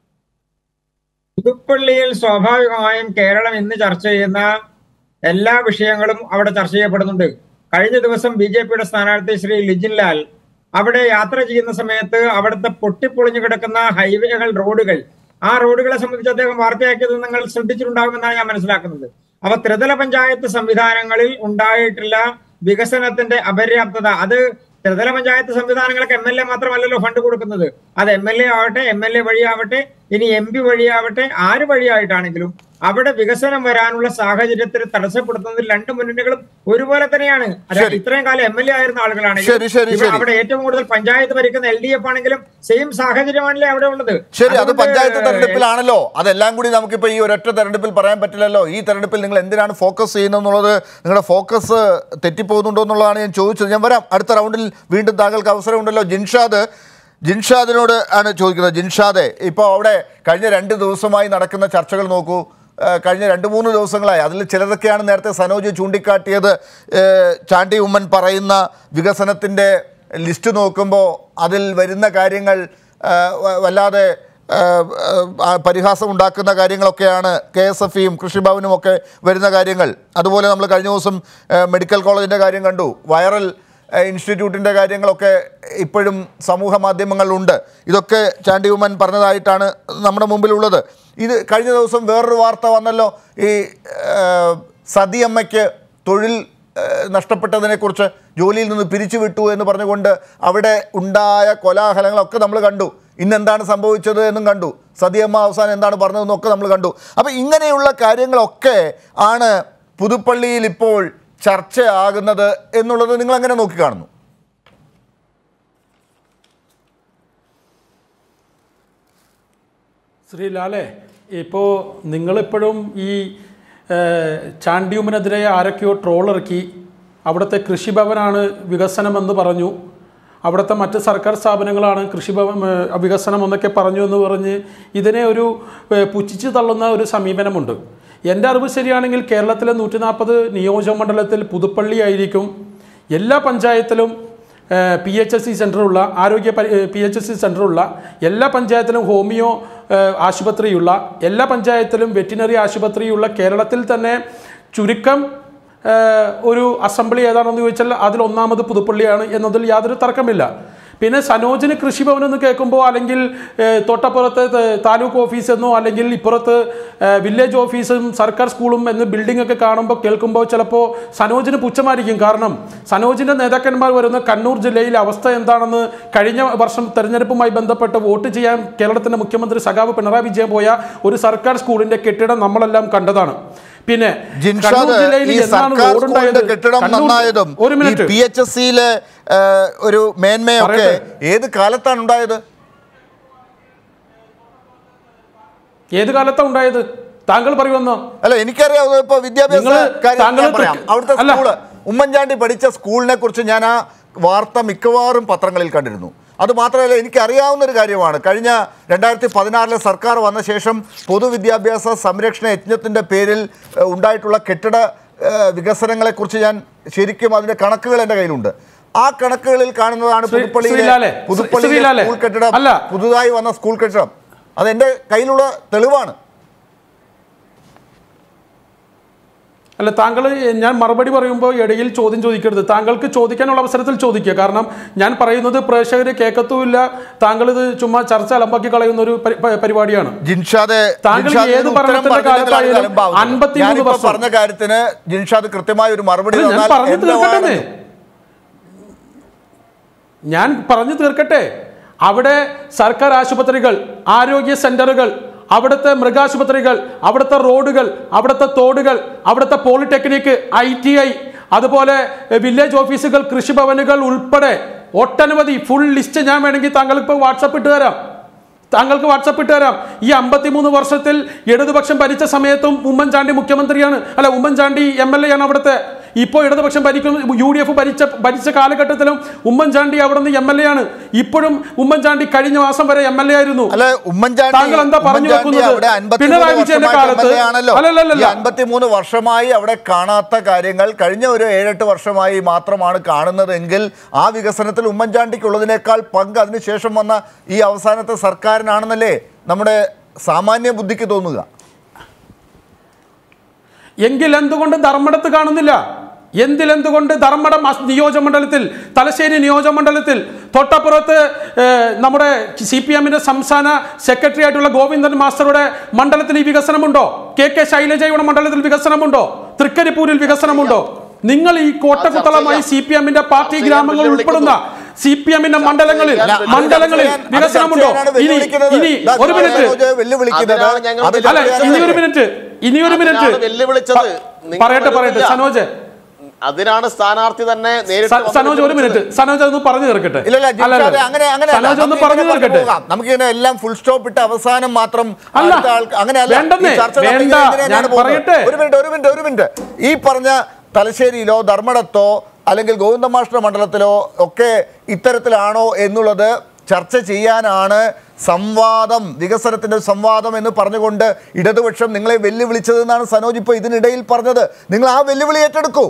Speaker 4: പുതുപ്പള്ളിയിൽ സ്വാഭാവികമായും കേരളം ഇന്ന് ചർച്ച ചെയ്യുന്ന എല്ലാ വിഷയങ്ങളും അവിടെ ചർച്ച ചെയ്യപ്പെടുന്നുണ്ട് കഴിഞ്ഞ ദിവസം ബി ജെ പിയുടെ സ്ഥാനാർത്ഥി ശ്രീ ലിജിൻ ലാൽ അവിടെ യാത്ര ചെയ്യുന്ന സമയത്ത് അവിടുത്തെ പൊട്ടിപ്പൊളിഞ്ഞു കിടക്കുന്ന ഹൈവേകൾ റോഡുകൾ ആ റോഡുകളെ സംബന്ധിച്ച് അദ്ദേഹം വാർത്തയാക്കിയത് നിങ്ങൾ ശ്രദ്ധിച്ചിട്ടുണ്ടാകുമെന്നാണ് ഞാൻ മനസ്സിലാക്കുന്നത് അപ്പൊ ത്രിതല പഞ്ചായത്ത് സംവിധാനങ്ങളിൽ ഉണ്ടായിട്ടുള്ള വികസനത്തിന്റെ അപര്യാപ്തത അത് ത്രിതല പഞ്ചായത്ത് സംവിധാനങ്ങൾക്ക് എം എൽ എ മാത്രമല്ലല്ലോ ഫണ്ട് കൊടുക്കുന്നത് അത് എം എൽ എ ആവട്ടെ എം എൽ എ വഴിയാവട്ടെ ഇനി എം പി വഴിയാവട്ടെ ആര് വഴിയായിട്ടാണെങ്കിലും അവിടെ വികസനം വരാനുള്ള സാഹചര്യത്തിൽ തടസ്സപ്പെടുത്തുന്നതിൽ രണ്ട് മുന്നണികളും ഒരുപോലെ തന്നെയാണ് അതായത്
Speaker 1: ശരി.
Speaker 4: ഇത്രയും കാലം എം എൽ എ ആയിരുന്ന
Speaker 1: ശരി,
Speaker 4: ആളുകളാണെങ്കിലും
Speaker 1: ശരി,
Speaker 4: ഇവിടെ
Speaker 1: ശരി.
Speaker 4: അവിടെ ഏറ്റവും കൂടുതൽ പഞ്ചായത്ത് ഭരിക്കുന്ന എൽ ഡി എഫ് ആണെങ്കിലും സെയിം സാഹചര്യമാണല്ലേ അവിടെ ഉള്ളത്
Speaker 1: ശരി അത്
Speaker 4: അതുകൊണ്ട്
Speaker 1: പഞ്ചായത്ത് തെരഞ്ഞെടുപ്പിലാണല്ലോ അതെല്ലാം കൂടി നമുക്കിപ്പോൾ ഈ ഒരൊറ്റ തെരഞ്ഞെടുപ്പിൽ പറയാൻ പറ്റില്ലല്ലോ ഈ തെരഞ്ഞെടുപ്പിൽ നിങ്ങൾ എന്തിനാണ് ഫോക്കസ് ചെയ്യുന്നത് എന്നുള്ളത് നിങ്ങളുടെ ഫോക്കസ് തെറ്റിപ്പോകുന്നുണ്ടോ എന്നുള്ളതാണ് ഞാൻ ചോദിച്ചത് ഞാൻ വരാം അടുത്ത റൗണ്ടിൽ വീണ്ടും താങ്കൾക്ക് അവസരമുണ്ടല്ലോ ജിൻഷാദ് ജിൻഷാദിനോട് ആണ് ചോദിക്കുന്നത് ജിൻഷാദെ ഇപ്പോൾ അവിടെ കഴിഞ്ഞ രണ്ട് ദിവസമായി നടക്കുന്ന ചർച്ചകൾ നോക്കൂ ഏഹ് കഴിഞ്ഞ രണ്ട് മൂന്ന് ദിവസങ്ങളായി അതിൽ ചിലതൊക്കെയാണ് നേരത്തെ സനോജ് ചൂണ്ടിക്കാട്ടിയത് ഏഹ് ചാണ്ടി ഉമ്മൻ പറയുന്ന വികസനത്തിൻ്റെ ലിസ്റ്റ് നോക്കുമ്പോൾ അതിൽ വരുന്ന കാര്യങ്ങൾ ഏഹ് വ- വല്ലാതെ ഏഹ് ഏഹ് പരിഹാസം ഉണ്ടാക്കുന്ന കാര്യങ്ങളൊക്കെയാണ് കെ എസ് എഫ് ഇയും കൃഷിഭവനും ഒക്കെ വരുന്ന കാര്യങ്ങൾ അതുപോലെ നമ്മൾ കഴിഞ്ഞ ദിവസം ഏഹ് മെഡിക്കൽ കോളേജിൻ്റെ കാര്യം കണ്ടു വൈറൽ ഏഹ് ഇൻസ്റ്റിറ്റ്യൂട്ടിൻ്റെ കാര്യങ്ങളൊക്കെ ഇപ്പോഴും സമൂഹ മാധ്യമങ്ങളിലുണ്ട് ഇതൊക്കെ ചാണ്ടി ഉമ്മൻ പറഞ്ഞതായിട്ടാണ് നമ്മുടെ മുമ്പിലുള്ളത് ഇത് കഴിഞ്ഞ ദിവസം വേറൊരു വാർത്ത വന്നല്ലോ ഈ ഏഹ് സതിയമ്മയ്ക്ക് തൊഴിൽ ഏഹ് നഷ്ടപ്പെട്ടതിനെക്കുറിച്ച് ജോലിയിൽ നിന്ന് പിരിച്ചുവിട്ടു എന്ന് പറഞ്ഞുകൊണ്ട് അവിടെ ഉണ്ടായ കോലാഹലങ്ങളൊക്കെ നമ്മൾ കണ്ടു ഇന്നെന്താണ് സംഭവിച്ചത് എന്നും കണ്ടു സതിയമ്മ അവസാനം എന്താണ് പറഞ്ഞതെന്നും ഒക്കെ നമ്മൾ കണ്ടു അപ്പോൾ ഇങ്ങനെയുള്ള കാര്യങ്ങളൊക്കെ ആണ് പുതുപ്പള്ളിയിൽ ഇപ്പോൾ ചർച്ചയാകുന്നത് എന്നുള്ളത് നിങ്ങൾ എങ്ങനെ നോക്കിക്കാണുന്നു
Speaker 2: ശ്രീ ലാലെ ഇപ്പോൾ നിങ്ങളിപ്പോഴും ഈ ഏഹ്, ചാണ്ടിയുമിനെതിരെ ആരൊക്കെയോ ട്രോളിറക്കി അവിടുത്തെ കൃഷിഭവനാണ് വികസനമെന്ന് പറഞ്ഞു അവിടുത്തെ മറ്റ് സർക്കാർ സ്ഥാപനങ്ങളാണ് കൃഷിഭവൻ ഏഹ്, വികസനം എന്നൊക്കെ പറഞ്ഞു എന്ന് പറഞ്ഞ് ഇതിനെ ഒരു ഏഹ്, പുച്ഛിച്ച് തള്ളുന്ന ഒരു സമീപനമുണ്ട് എൻ്റെ അറിവ് ശരിയാണെങ്കിൽ കേരളത്തിലെ നൂറ്റി നാൽപ്പത് നിയോജകമണ്ഡലത്തിൽ പുതുപ്പള്ളി ആയിരിക്കും എല്ലാ പഞ്ചായത്തിലും പി എച്ച് എസ് സി സെൻ്ററുള്ള ആരോഗ്യ പി എച്ച് എസ് സി സെൻ്ററുള്ള എല്ലാ പഞ്ചായത്തിലും ഹോമിയോ ഏഹ്, ആശുപത്രിയുള്ള എല്ലാ പഞ്ചായത്തിലും വെറ്റിനറി ആശുപത്രിയുള്ള കേരളത്തിൽ തന്നെ ചുരുക്കം ഏഹ്, ഒരു അസംബ്ലി ഏതാണെന്ന് ചോദിച്ചാൽ അതിൽ ഒന്നാമത് പുതുപ്പള്ളിയാണ് എന്നതിൽ യാതൊരു തർക്കമില്ല പിന്നെ സനോജിന് കൃഷിഭവൻ എന്ന് കേൾക്കുമ്പോൾ അല്ലെങ്കിൽ ഏഹ്, തൊട്ടപ്പുറത്ത് ത- താലൂക്ക് ഓഫീസ് എന്നോ അല്ലെങ്കിൽ ഇപ്പുറത്ത് ഏഹ്, വില്ലേജ് ഓഫീസും സർക്കാർ സ്കൂളും എന്ന് ബിൽഡിംഗ് ഒക്കെ കാണുമ്പോൾ കേൾക്കുമ്പോൾ ചിലപ്പോൾ സനോജിന് പുച്ഛമായിരിക്കും കാരണം സനോജിന്റെ നേതാക്കന്മാർ വരുന്ന കണ്ണൂർ ജില്ലയിലെ അവസ്ഥ എന്താണെന്ന് കഴിഞ്ഞ വർഷം തെരഞ്ഞെടുപ്പുമായി ബന്ധപ്പെട്ട് വോട്ട് ചെയ്യാൻ കേരളത്തിന്റെ മുഖ്യമന്ത്രി സഖാവ് പിണറായി വിജയൻ പോയ ഒരു സർക്കാർ സ്കൂളിന്റെ കെട്ടിടം നമ്മളെല്ലാം കണ്ടതാണ് പിന്നെ
Speaker 1: ജിൻഷാദ്
Speaker 2: കണ്ണൂർ ജില്ലയിൽ
Speaker 1: ഈ
Speaker 2: എന്നാണ്
Speaker 1: സർക്കാർ
Speaker 2: റോഡ്
Speaker 1: സ്കൂളിന്റെ
Speaker 2: ഉണ്ടായത്?
Speaker 1: കെട്ടിടം
Speaker 2: കണ്ണൂർ-
Speaker 1: നന്നായതും
Speaker 2: ഒരു
Speaker 1: ഈ
Speaker 2: മിനിറ്റ്
Speaker 1: പി എച്ച് എസ് സിയിലെ ഒരു മേന്മയൊക്കെ
Speaker 2: പറയട്ടെ.
Speaker 1: ഏത് കാലത്താണ് ഉണ്ടായത്
Speaker 2: ഏത് കാലത്താണ് ഉണ്ടായത് താങ്കൾ പറയുമെന്നോ
Speaker 1: അല്ല എനിക്കറിയാവുന്നത് ഇപ്പൊ വിദ്യാഭ്യാസ
Speaker 2: നിങ്ങള്
Speaker 1: കാര്യം
Speaker 2: താങ്കൾ
Speaker 1: ഞാൻ പറയാം
Speaker 2: തൃക്ക-
Speaker 1: അവിടുത്തെ
Speaker 2: അല്ല.
Speaker 1: സ്കൂള് ഉമ്മൻചാണ്ടി പഠിച്ച സ്കൂളിനെ കുറിച്ച് ഞാൻ ആ വാർത്ത മിക്കവാറും പത്രങ്ങളിൽ കണ്ടിരുന്നു അത് മാത്രമല്ല എനിക്കറിയാവുന്ന ഒരു കാര്യമാണ് കഴിഞ്ഞ രണ്ടായിരത്തി പതിനാറിലെ സർക്കാർ വന്ന ശേഷം പൊതുവിദ്യാഭ്യാസ സംരക്ഷണ യജ്ഞത്തിൻ്റെ പേരിൽ ഏഹ്, ഉണ്ടായിട്ടുള്ള കെട്ടിട ഏഹ്, വികസനങ്ങളെക്കുറിച്ച് ഞാൻ ശരിക്കും അതിൻ്റെ കണക്കുകൾ എൻ്റെ കയ്യിലുണ്ട് ആ കണക്കുകളിൽ കാണുന്നതാണ്
Speaker 2: ശ്രീ-
Speaker 1: പുതുപ്പള്ളിയിലെ
Speaker 2: ശ്രീലാലെ,
Speaker 1: പുതുപ്പള്ളിയിലെ
Speaker 2: ശ്രീലാലെ.
Speaker 1: സ്കൂൾ കെട്ടിടം
Speaker 2: അല്ല.
Speaker 1: പുതുതായി വന്ന സ്കൂൾ കെട്ടിടം അത് എൻ്റെ കയ്യിലുള്ള തെളിവാണ്
Speaker 2: അല്ല താങ്കൾ ഞാൻ മറുപടി പറയുമ്പോൾ ഇടയിൽ ചോദ്യം ചോദിക്കരുത് താങ്കൾക്ക് ചോദിക്കാനുള്ള അവസരത്തിൽ ചോദിക്കുക കാരണം ഞാൻ പറയുന്നത് പ്രേക്ഷകർ കേൾക്കത്തുമില്ല താങ്കൾ ഇത് ചുമ്മാ ചർച്ച അലമ്പാക്കി കളയുന്ന ഒരു പരി- പ- പരിപാടിയാണ്
Speaker 1: ജിൻഷാദ്
Speaker 2: താങ്കൾ
Speaker 1: ജിൻഷാദ്
Speaker 2: ഏത്
Speaker 1: ഇതിന് ഉത്തരം
Speaker 2: ഭരണത്തിന്റെ
Speaker 1: പറഞ്ഞതിനേക്കാൾ
Speaker 2: കാലത്തായാലും
Speaker 1: അലമ്പാവുന്നത്.
Speaker 2: 53
Speaker 1: ഞാനിപ്പോ
Speaker 2: വർഷം.
Speaker 1: പറഞ്ഞ കാര്യത്തിന് ജിൻഷാദ് കൃത്യമായ ഒരു മറുപടി
Speaker 2: അല്ല, ഞാൻ
Speaker 1: തന്നാൽ
Speaker 2: പറഞ്ഞു
Speaker 1: എന്റെ
Speaker 2: തീർക്കട്ടെ
Speaker 1: വാദം-
Speaker 2: ഞാൻ പറഞ്ഞു തീർക്കട്ടെ അവിടെ സർക്കാർ ആശുപത്രികൾ ആരോഗ്യ സെന്ററുകൾ അവിടുത്തെ മൃഗാശുപത്രികൾ അവിടുത്തെ റോഡുകൾ അവിടുത്തെ തോടുകൾ അവിടുത്തെ പോളിടെക്നിക് ഐ ടി ഐ അതുപോലെ എ, വില്ലേജ് ഓഫീസുകൾ കൃഷിഭവനുകൾ ഉൾപ്പെടെ ഒട്ടനവധി ഫുൾ ലിസ്റ്റ് ഞാൻ വേണമെങ്കിൽ താങ്കൾക്ക് ഇപ്പോൾ വാട്സപ്പ് ഇട്ട് തരാം താങ്കൾക്ക് വാട്സപ്പ് ഇട്ട് തരാം ഈ അമ്പത്തിമൂന്ന് വർഷത്തിൽ ഇടതുപക്ഷം ഭരിച്ച സമയത്തും ഉമ്മൻചാണ്ടി മുഖ്യമന്ത്രിയാണ് അല്ല ഉമ്മൻചാണ്ടി എം എൽ എ ആണ് അവിടുത്തെ ഇപ്പോൾ ഇടതുപക്ഷം ഭരിക്കും യു ഡി എഫ് ഭരിച്ച ഭരിച്ച കാലഘട്ടത്തിലും ഉമ്മൻചാണ്ടി അവിടെ നിന്ന് എം എൽ എ ആണ് ഇപ്പോഴും ഉമ്മൻചാണ്ടി കഴിഞ്ഞ മാസം വരെ എം എൽ എ ആയിരുന്നു
Speaker 1: അല്ല ഉമ്മൻചാണ്ടി
Speaker 2: താങ്കൾ എന്താ പറഞ്ഞു
Speaker 1: ഉമ്മൻചാണ്ടി
Speaker 2: വെക്കുന്നത്?
Speaker 1: അവിടെ 53
Speaker 2: പിണറായി വിജയന്റെ
Speaker 1: വർഷമായിട്ട്
Speaker 2: കാലത്ത്
Speaker 1: MLA ആണല്ലോ
Speaker 2: അല്ലല്ലല്ല.
Speaker 1: ഈ അൻപത്തിമൂന്ന് വർഷമായി അവിടെ കാണാത്ത കാര്യങ്ങൾ കഴിഞ്ഞ ഒരു ഏഴെട്ട് വർഷമായി മാത്രമാണ് കാണുന്നതെങ്കിൽ ആ വികസനത്തിൽ ഉമ്മൻചാണ്ടിക്കുള്ളതിനേക്കാൾ പങ്ക് അതിനുശേഷം വന്ന ഈ അവസാനത്തെ സർക്കാരിനാണെന്നല്ലേ നമ്മുടെ സാമാന്യ ബുദ്ധിക്ക് തോന്നുക
Speaker 2: എങ്കിൽ എന്തുകൊണ്ട് ധർമ്മടത്ത് കാണുന്നില്ല എന്തിലെന്തുകൊണ്ട് ധർമ്മടം അസ് നിയോജകമണ്ഡലത്തിൽ തലശ്ശേരി നിയോജകമണ്ഡലത്തിൽ തൊട്ടപ്പുറത്ത് ഏഹ്, നമ്മുടെ സി പി എമ്മിന്റെ സംസ്ഥാന സെക്രട്ടറി ആയിട്ടുള്ള ഗോവിന്ദൻ മാസ്റ്ററുടെ മണ്ഡലത്തിൽ ഈ വികസനമുണ്ടോ കെ കെ ശൈലജയുടെ മണ്ഡലത്തിൽ വികസനമുണ്ടോ തൃക്കരിപ്പൂരിൽ വികസനമുണ്ടോ നിങ്ങൾ ഈ കോട്ടക്കുത്തളമായി സി പി എമ്മിന്റെ പാർട്ടി
Speaker 3: ചർച്ച ചെയ്യാൻ
Speaker 2: ഗ്രാമങ്ങൾ ഉൾപ്പെടുന്ന സി പി എമ്മിന്റെ മണ്ഡലങ്ങളിൽ
Speaker 3: ചെയ്യാൻ
Speaker 1: അത്
Speaker 2: മണ്ഡലങ്ങളിൽ
Speaker 1: ചർച്ച ചെയ്യാൻ- അത്
Speaker 2: വികസനമുണ്ടോ
Speaker 1: ചർച്ച ചെയ്യാനാണ്
Speaker 2: ഇനി
Speaker 1: വെല്ലുവിളിക്കുന്നത്.
Speaker 2: ഇനി
Speaker 1: ദാ
Speaker 2: ഒരു മിനിറ്റ്
Speaker 1: സനോജ് വെല്ലുവിളിക്കുന്നത്
Speaker 3: അതിനാണ് ഞങ്ങൾ
Speaker 1: അത്
Speaker 2: അല്ല
Speaker 1: ചർച്ച
Speaker 2: ഇനി ഒരു
Speaker 1: ചെയ്യാനാണ്.
Speaker 2: മിനിറ്റ് ഇനി ഒരു മിനിറ്റ്
Speaker 3: അതിനാണ് വെല്ലുവിളിച്ചത്. നിങ്ങൾ
Speaker 2: പറയട്ടെ പറയട്ടെ
Speaker 3: വരുന്നില്ല.
Speaker 2: സനോജ്
Speaker 3: അതിനാണ് സ്ഥാനാർത്ഥി തന്നെ നേരിട്ട്
Speaker 2: സ-
Speaker 3: വന്ന്
Speaker 2: സനോജ് ഒരു മിനിറ്റ്
Speaker 3: വെല്ലുവിളിച്ചത്.
Speaker 2: സനോജ് ഒന്ന് പറഞ്ഞു തീർക്കട്ടെ
Speaker 1: ഇല്ല, ഇല്ല,
Speaker 2: അല്ല,
Speaker 1: ജിൻഷാദ്
Speaker 2: അല്ല.
Speaker 1: അങ്ങനെ അങ്ങനെ അല്ല.
Speaker 2: സനോജ് ഒന്ന്
Speaker 1: നമുക്ക്
Speaker 2: പറഞ്ഞു
Speaker 1: ഇങ്ങനെ
Speaker 2: തീർക്കട്ടെ
Speaker 1: പോകാം. നമുക്കിങ്ങനെ എല്ലാം ഫുൾ സ്റ്റോപ്പ് ഇട്ട് അവസാനം മാത്രം
Speaker 2: അല്ല.
Speaker 1: അടുത്ത ആൾക്ക് അങ്ങനെയല്ല
Speaker 2: വേണ്ടെന്നേ.
Speaker 1: ഈ ചർച്ച നമ്മൾ
Speaker 2: വേണ്ട.
Speaker 1: ഇങ്ങനെ ഇങ്ങനെയാണ്
Speaker 2: ഞാൻ
Speaker 1: പോകുന്നത്.
Speaker 2: പറയട്ടെ.
Speaker 1: ഒരു മിനിറ്റ് ഒരു മിനിറ്റ് ഒരു മിനിറ്റ് ഈ പറഞ്ഞ തലശ്ശേരിയിലോ ധർമ്മടത്തോ അല്ലെങ്കിൽ ഗോവിന്ദമാഷ്ട മണ്ഡലത്തിലോ ഒക്കെ ഇത്തരത്തിലാണോ എന്നുള്ളത് ചർച്ച ചെയ്യാനാണ് സംവാദം വികസനത്തിന്റെ സംവാദം എന്ന് പറഞ്ഞുകൊണ്ട് ഇടതുപക്ഷം നിങ്ങളെ വെല്ലുവിളിച്ചതെന്നാണ് സനോജ് ഇപ്പോൾ ഇതിനിടയിൽ പറഞ്ഞത് നിങ്ങൾ ആ വെല്ലുവിളി ഏറ്റെടുക്കൂ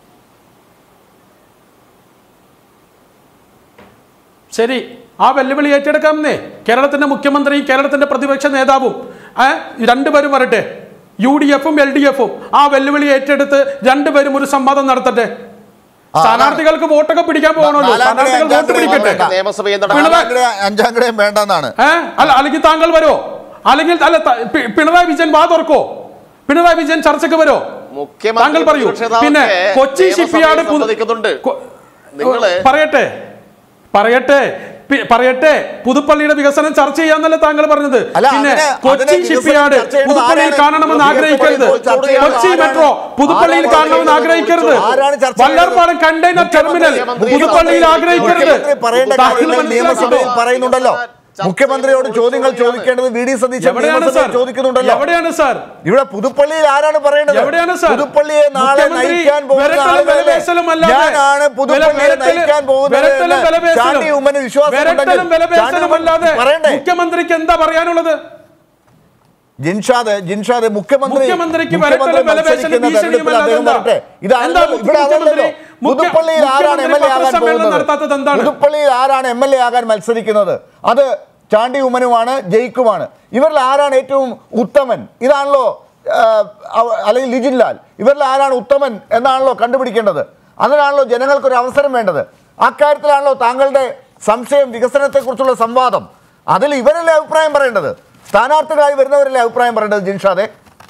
Speaker 2: ശരി ആ വെല്ലുവിളി ഏറ്റെടുക്കാമെന്നേ കേരളത്തിന്റെ മുഖ്യമന്ത്രിയും കേരളത്തിന്റെ പ്രതിപക്ഷ നേതാവും ഏ, രണ്ടുപേരും വരട്ടെ യു ഡി എഫും എൽ ഡി എഫും ആ വെല്ലുവിളി ഏറ്റെടുത്ത് രണ്ടുപേരും ഒരു സംവാദം നടത്തട്ടെ
Speaker 1: ആ,
Speaker 2: സ്ഥാനാർത്ഥികൾക്ക് വോട്ടൊക്കെ പിടിക്കാൻ പോകണമല്ലോ
Speaker 1: നാലാം
Speaker 2: സ്ഥാനാർത്ഥികൾ
Speaker 1: ഗ്രേ,
Speaker 2: വോട്ട്
Speaker 1: അഞ്ചാം ഗ്രേ
Speaker 2: പിടിക്കട്ടെ
Speaker 1: വേണ്ട.
Speaker 3: നിയമസഭയിൽ
Speaker 2: പിണറായി-
Speaker 3: നടക്കുന്ന
Speaker 1: അഞ്ചാം ഗ്രേ- അഞ്ചാം ഗ്രേയും വേണ്ടെന്നാണ്
Speaker 2: ഏ? അല്ല അല്ലെങ്കിൽ താങ്കൾ വരോ അല്ലെങ്കിൽ അല്ല ത- പി- പിണറായി വിജയൻ വാ തുറക്കോ പിണറായി വിജയൻ ചർച്ചയ്ക്ക് വരോ
Speaker 3: മുഖ്യമന്ത്രി
Speaker 2: താങ്കൾ പറയൂ
Speaker 3: പ്രതിപക്ഷ നേതാവൊക്കെ
Speaker 2: പിന്നെ കൊച്ചി
Speaker 3: നിയമസഭയിൽ
Speaker 2: ഷിപ്പ്യാർഡ് പുതു-
Speaker 3: സംവദിക്കുന്നുണ്ട്.
Speaker 2: കൊ-
Speaker 3: നിങ്ങള്
Speaker 2: പറയട്ടെ പറയട്ടെ പി- പറയട്ടെ പുതുപ്പള്ളിയുടെ വികസനം ചർച്ച ചെയ്യാന്നല്ലേ താങ്കൾ പറഞ്ഞത്
Speaker 1: അല്ല,
Speaker 2: പിന്നെ
Speaker 1: അതിനെ-
Speaker 2: കൊച്ചി
Speaker 1: അതിനെ വികസനം
Speaker 2: ഷിപ്പ്യാർഡ്
Speaker 1: ചർച്ച ചെയ്യുന്നത്
Speaker 2: പുതുപ്പള്ളിയിൽ
Speaker 1: ആരാണ്?
Speaker 2: കാണണമെന്ന്
Speaker 1: വികസനം
Speaker 2: ആഗ്രഹിക്കരുത്
Speaker 1: ഇപ്പോൾ ചർച്ച ചെയ്യുന്നത്
Speaker 2: കൊച്ചി
Speaker 1: ആരാണ്?
Speaker 2: മെട്രോ പുതുപ്പള്ളിയിൽ
Speaker 1: ആരാണ്
Speaker 2: കാണണമെന്ന്
Speaker 1: ചർച്ച
Speaker 2: ആഗ്രഹിക്കരുത്
Speaker 1: ആരാണ് ചർച്ച
Speaker 2: വല്ലാർപാടം കണ്ടെയ്നർ ടെർമിനൽ
Speaker 3: മുഖ്യമന്ത്രി-
Speaker 2: പുതുപ്പള്ളിയിൽ ആഗ്രഹിക്കരുത്
Speaker 1: മുഖ്യമന്ത്രി പറയേണ്ട
Speaker 2: താങ്കൾ
Speaker 1: കാര്യങ്ങൾ
Speaker 2: മനസ്സിലാക്കിക്കോ.
Speaker 1: നിയമസഭയിൽ പറയുന്നുണ്ടല്ലോ മുഖ്യമന്ത്രിയോട് ചോദ്യങ്ങൾ ചോദിക്കേണ്ടത് വി ഡി സതീശൻ
Speaker 2: എവിടെയാണ് സാർ
Speaker 1: നിയമസഭയിൽ ചോദിക്കുന്നുണ്ടല്ലോ
Speaker 2: എവിടെയാണ് സാർ
Speaker 1: ഇവിടെ പുതുപ്പള്ളിയിൽ ആരാണ് പറയേണ്ടത്
Speaker 2: എവിടെയാണ് സാർ?
Speaker 1: പുതുപ്പള്ളിയെ നാളെ
Speaker 2: മുഖ്യമന്ത്രി
Speaker 1: നയിക്കാൻ പോകുന്ന
Speaker 2: വിരട്ടലും
Speaker 1: ആളുകളല്ലേ?
Speaker 2: വിലപേശലും അല്ലാതെ
Speaker 1: ഞാനാണ് പുതുപ്പള്ളിയെ
Speaker 2: വിരട്ടലും
Speaker 1: നയിക്കാൻ പോകുന്നത്
Speaker 2: വിരട്ടലും
Speaker 1: എന്ന്
Speaker 2: വിലപേശലും
Speaker 1: ചാണ്ടി ഉമ്മന് വിശ്വാസമുണ്ടെങ്കിൽ
Speaker 2: വിരട്ടലും വിലപേശലും
Speaker 1: ചാണ്ടി ഉമ്മൻ
Speaker 2: അല്ലാതെ
Speaker 1: പറയണ്ടേ
Speaker 2: മുഖ്യമന്ത്രിക്ക് എന്താ പറയാനുള്ളത്
Speaker 1: ജിൻഷാദ് ജിൻഷാദ് മുഖ്യമന്ത്രി
Speaker 2: മുഖ്യമന്ത്രിക്ക്
Speaker 1: മുഖ്യമന്ത്രി
Speaker 2: വരട്ടലും വിലപേശലും
Speaker 1: മത്സരിക്കുന്ന
Speaker 2: ഭീഷണിയും
Speaker 1: തെരഞ്ഞെടുപ്പിൽ അദ്ദേഹം
Speaker 2: അല്ലാതെ
Speaker 1: വരട്ടെ ഇത്
Speaker 2: എന്താ
Speaker 1: ആരല്ലോ- ഇവിടെ
Speaker 2: മുഖ്യമന്ത്രി-
Speaker 1: അതല്ലല്ലോ
Speaker 2: മുഖ്യ-
Speaker 1: പുതുപ്പള്ളിയിൽ ആരാണ് എം എൽ എ ആകാൻ
Speaker 2: പത്രസമ്മേളനം നടത്താത്തത്
Speaker 1: പോകുന്നത്
Speaker 2: എന്താണ്?
Speaker 1: പുതുപ്പള്ളിയിൽ ആരാണ് എം എൽ എ ആകാൻ മത്സരിക്കുന്നത് അത് ചാണ്ടി ഉമ്മനുമാണ് ജയിക്കുമാണ് ഇവരിൽ ആരാണ് ഏറ്റവും ഉത്തമൻ ഇതാണല്ലോ ആ, അവ- അല്ലെങ്കിൽ ലിജിൻ ലാൽ ഇവരിൽ ആരാണ് ഉത്തമൻ എന്നാണല്ലോ കണ്ടുപിടിക്കേണ്ടത് അതിനാണല്ലോ ജനങ്ങൾക്കൊരു അവസരം വേണ്ടത് അക്കാര്യത്തിലാണല്ലോ താങ്കളുടെ സംശയം വികസനത്തെക്കുറിച്ചുള്ള സംവാദം അതിൽ ഇവരല്ലേ അഭിപ്രായം പറയേണ്ടത് സ്ഥാനാർത്ഥികളായി വരുന്നവരല്ലേ അഭിപ്രായം പറയേണ്ടത് ജിൻഷാദെ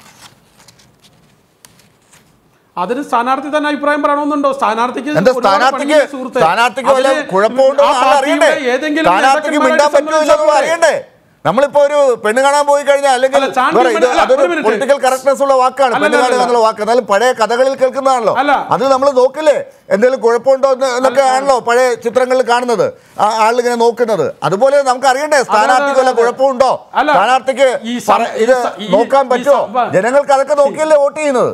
Speaker 2: അതിന് സ്ഥാനാർത്ഥി തന്നെ അഭിപ്രായം പറയണമെന്നുണ്ടോ സ്ഥാനാർത്ഥിക്ക്
Speaker 1: എന്താ
Speaker 2: ഒരുപാട്
Speaker 1: സ്ഥാനാർത്ഥിക്ക്
Speaker 2: പണിയുണ്ട് സുഹൃത്തേ.
Speaker 1: സ്ഥാനാർത്ഥിക്ക് വല്ല
Speaker 2: അതിന്
Speaker 1: കുഴപ്പമുണ്ടോ
Speaker 2: ആ
Speaker 1: എന്ന് ആൾ
Speaker 2: പാർട്ടിയുടെ
Speaker 1: അറിയണ്ടേ
Speaker 2: ഏതെങ്കിലും
Speaker 1: സ്ഥാനാർത്ഥിക്ക് മിണ്ടാൻ
Speaker 2: നേതാക്കന്മാരെ
Speaker 1: പറ്റുമോ ഇല്ലെന്ന്
Speaker 2: സംബന്ധിച്ചിടത്തോളം
Speaker 1: അറിയണ്ടേ നമ്മളിപ്പോ ഒരു പെണ്ണ് കാണാൻ പോയി കഴിഞ്ഞാൽ അല്ലെങ്കിൽ
Speaker 2: അല്ല, ചാണ്ടി
Speaker 1: വേറെ ഇത്
Speaker 2: അല്ല,
Speaker 1: അതൊരു
Speaker 2: ഒരു minute.
Speaker 1: പൊളിറ്റിക്കൽ കറക്റ്റ്നെസ് ഉള്ള വാക്കാണ്
Speaker 2: അല്ല,
Speaker 1: പെണ്ണ്
Speaker 2: അല്ല,
Speaker 1: കാണുക
Speaker 2: അല്ല.
Speaker 1: എന്നുള്ള വാക്ക് എന്നാലും പഴയ കഥകളിൽ കേൾക്കുന്നതാണല്ലോ
Speaker 2: അല്ല.
Speaker 1: അത് നമ്മൾ നോക്കില്ലേ എന്തെങ്കിലും കുഴപ്പമുണ്ടോ എന്ന് എന്നൊക്കെ ആണല്ലോ പഴയ ചിത്രങ്ങളിൽ കാണുന്നത് ആ ആളിങ്ങനെ നോക്കുന്നത് അതുപോലെ നമുക്ക് അറിയണ്ടേ സ്ഥാനാർത്ഥിക്ക് വല്ല
Speaker 2: അതെ, അതെ.
Speaker 1: കുഴപ്പമുണ്ടോ
Speaker 2: അല്ല,
Speaker 1: സ്ഥാനാർത്ഥിക്ക്
Speaker 2: ഈ സം-
Speaker 1: പറ- ഇത്
Speaker 2: ഈ സ- ഈ-
Speaker 1: നോക്കാൻ
Speaker 2: ഈ
Speaker 1: പറ്റുമോ
Speaker 2: സംഭ-
Speaker 1: ജനങ്ങൾക്ക് അതൊക്കെ നോക്കിയല്ലേ വോട്ട് ചെയ്യുന്നത്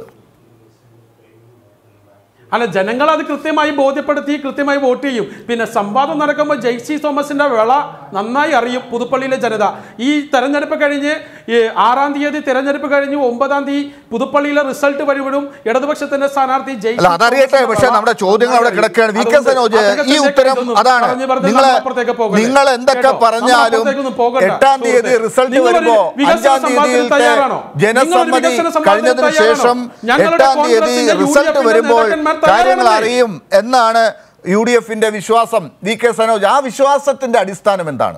Speaker 2: അല്ല ജനങ്ങൾ അത് കൃത്യമായി ബോധ്യപ്പെടുത്തി കൃത്യമായി വോട്ട് ചെയ്യും പിന്നെ സംവാദം നടക്കുമ്പോൾ ജെയ്സി തോമസിന്റെ വിള നന്നായി അറിയും പുതുപ്പള്ളിയിലെ ജനത ഈ തെരഞ്ഞെടുപ്പ് കഴിഞ്ഞ് ഈ ആറാം തീയതി തെരഞ്ഞെടുപ്പ് കഴിഞ്ഞ് ഒമ്പതാം തീയതി പുതുപ്പള്ളിയിലെ റിസൾട്ട് വരുമ്പോഴും ഇടതുപക്ഷത്തിന്റെ സ്ഥാനാർത്ഥി ജെയ്സി
Speaker 1: അല്ല അതറിയട്ടെ
Speaker 2: തോമസിന്റെ
Speaker 1: പക്ഷെ
Speaker 2: വിള
Speaker 1: നമ്മുടെ ചോദ്യങ്ങൾ അവിടെ
Speaker 2: നന്നായി
Speaker 1: കിടക്കുകയാണ് വി കെ
Speaker 2: അതുകൊണ്ട്
Speaker 1: സനോജ് ഈ
Speaker 2: അദ്ദേഹത്തിന്റെ
Speaker 1: ഉത്തരം
Speaker 2: ഇതൊന്നും
Speaker 1: അതാണ്
Speaker 2: പറഞ്ഞ് പറഞ്ഞ്
Speaker 1: നിങ്ങൾ
Speaker 2: നമ്മൾ അപ്പുറത്തേക്ക് പോകരുത്.
Speaker 1: നിങ്ങൾ എന്തൊക്കെ
Speaker 2: കേട്ടോ?
Speaker 1: പറഞ്ഞാലും
Speaker 2: നമ്മൾ അപ്പുറത്തേക്കൊന്നും പോകണ്ട,
Speaker 1: എട്ടാം തീയതി
Speaker 2: സുഹൃത്തേ.
Speaker 1: റിസൾട്ട്
Speaker 2: നിങ്ങളൊരു
Speaker 1: വരുമ്പോ
Speaker 2: വികസന
Speaker 1: അഞ്ചാം
Speaker 2: സംവാദത്തിന്
Speaker 1: തീയതിയിലത്തെ
Speaker 2: തയ്യാറാണോ? നിങ്ങളൊരു
Speaker 1: ജനസമ്മതി
Speaker 2: വികസന സംവാദത്തിന്
Speaker 1: കഴിഞ്ഞതിന്
Speaker 2: തയ്യാറാണോ?
Speaker 1: ശേഷം
Speaker 2: ഞങ്ങളുടെ
Speaker 1: എട്ടാം തീയതി
Speaker 2: കോൺഗ്രസിന്റെ
Speaker 1: റിസൾട്ട്
Speaker 2: യു ഡി എഫിന്റെ
Speaker 1: വരുമ്പോൾ
Speaker 2: നേതാക്കന്മാർ
Speaker 1: കാര്യങ്ങൾ
Speaker 2: തയ്യാറല്ലേ?
Speaker 1: അറിയും എന്നാണ് യു ഡി എഫിന്റെ വിശ്വാസം വി കെ സനോജ് ആ വിശ്വാസത്തിന്റെ അടിസ്ഥാനം എന്താണ്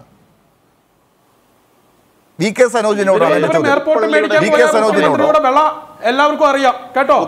Speaker 1: വി കെ സനോജിനോടാണ് എന്റെ
Speaker 2: തിരുവനന്തപുരം
Speaker 1: ചോദ്യം
Speaker 2: എയർപോർട്ട് മേടിക്കാൻ
Speaker 1: വി
Speaker 2: പോയ
Speaker 1: കെ സനോജിനോടോ
Speaker 2: മുഖ്യമന്ത്രിയുടെ വിള എല്ലാവർക്കും അറിയാം കേട്ടോ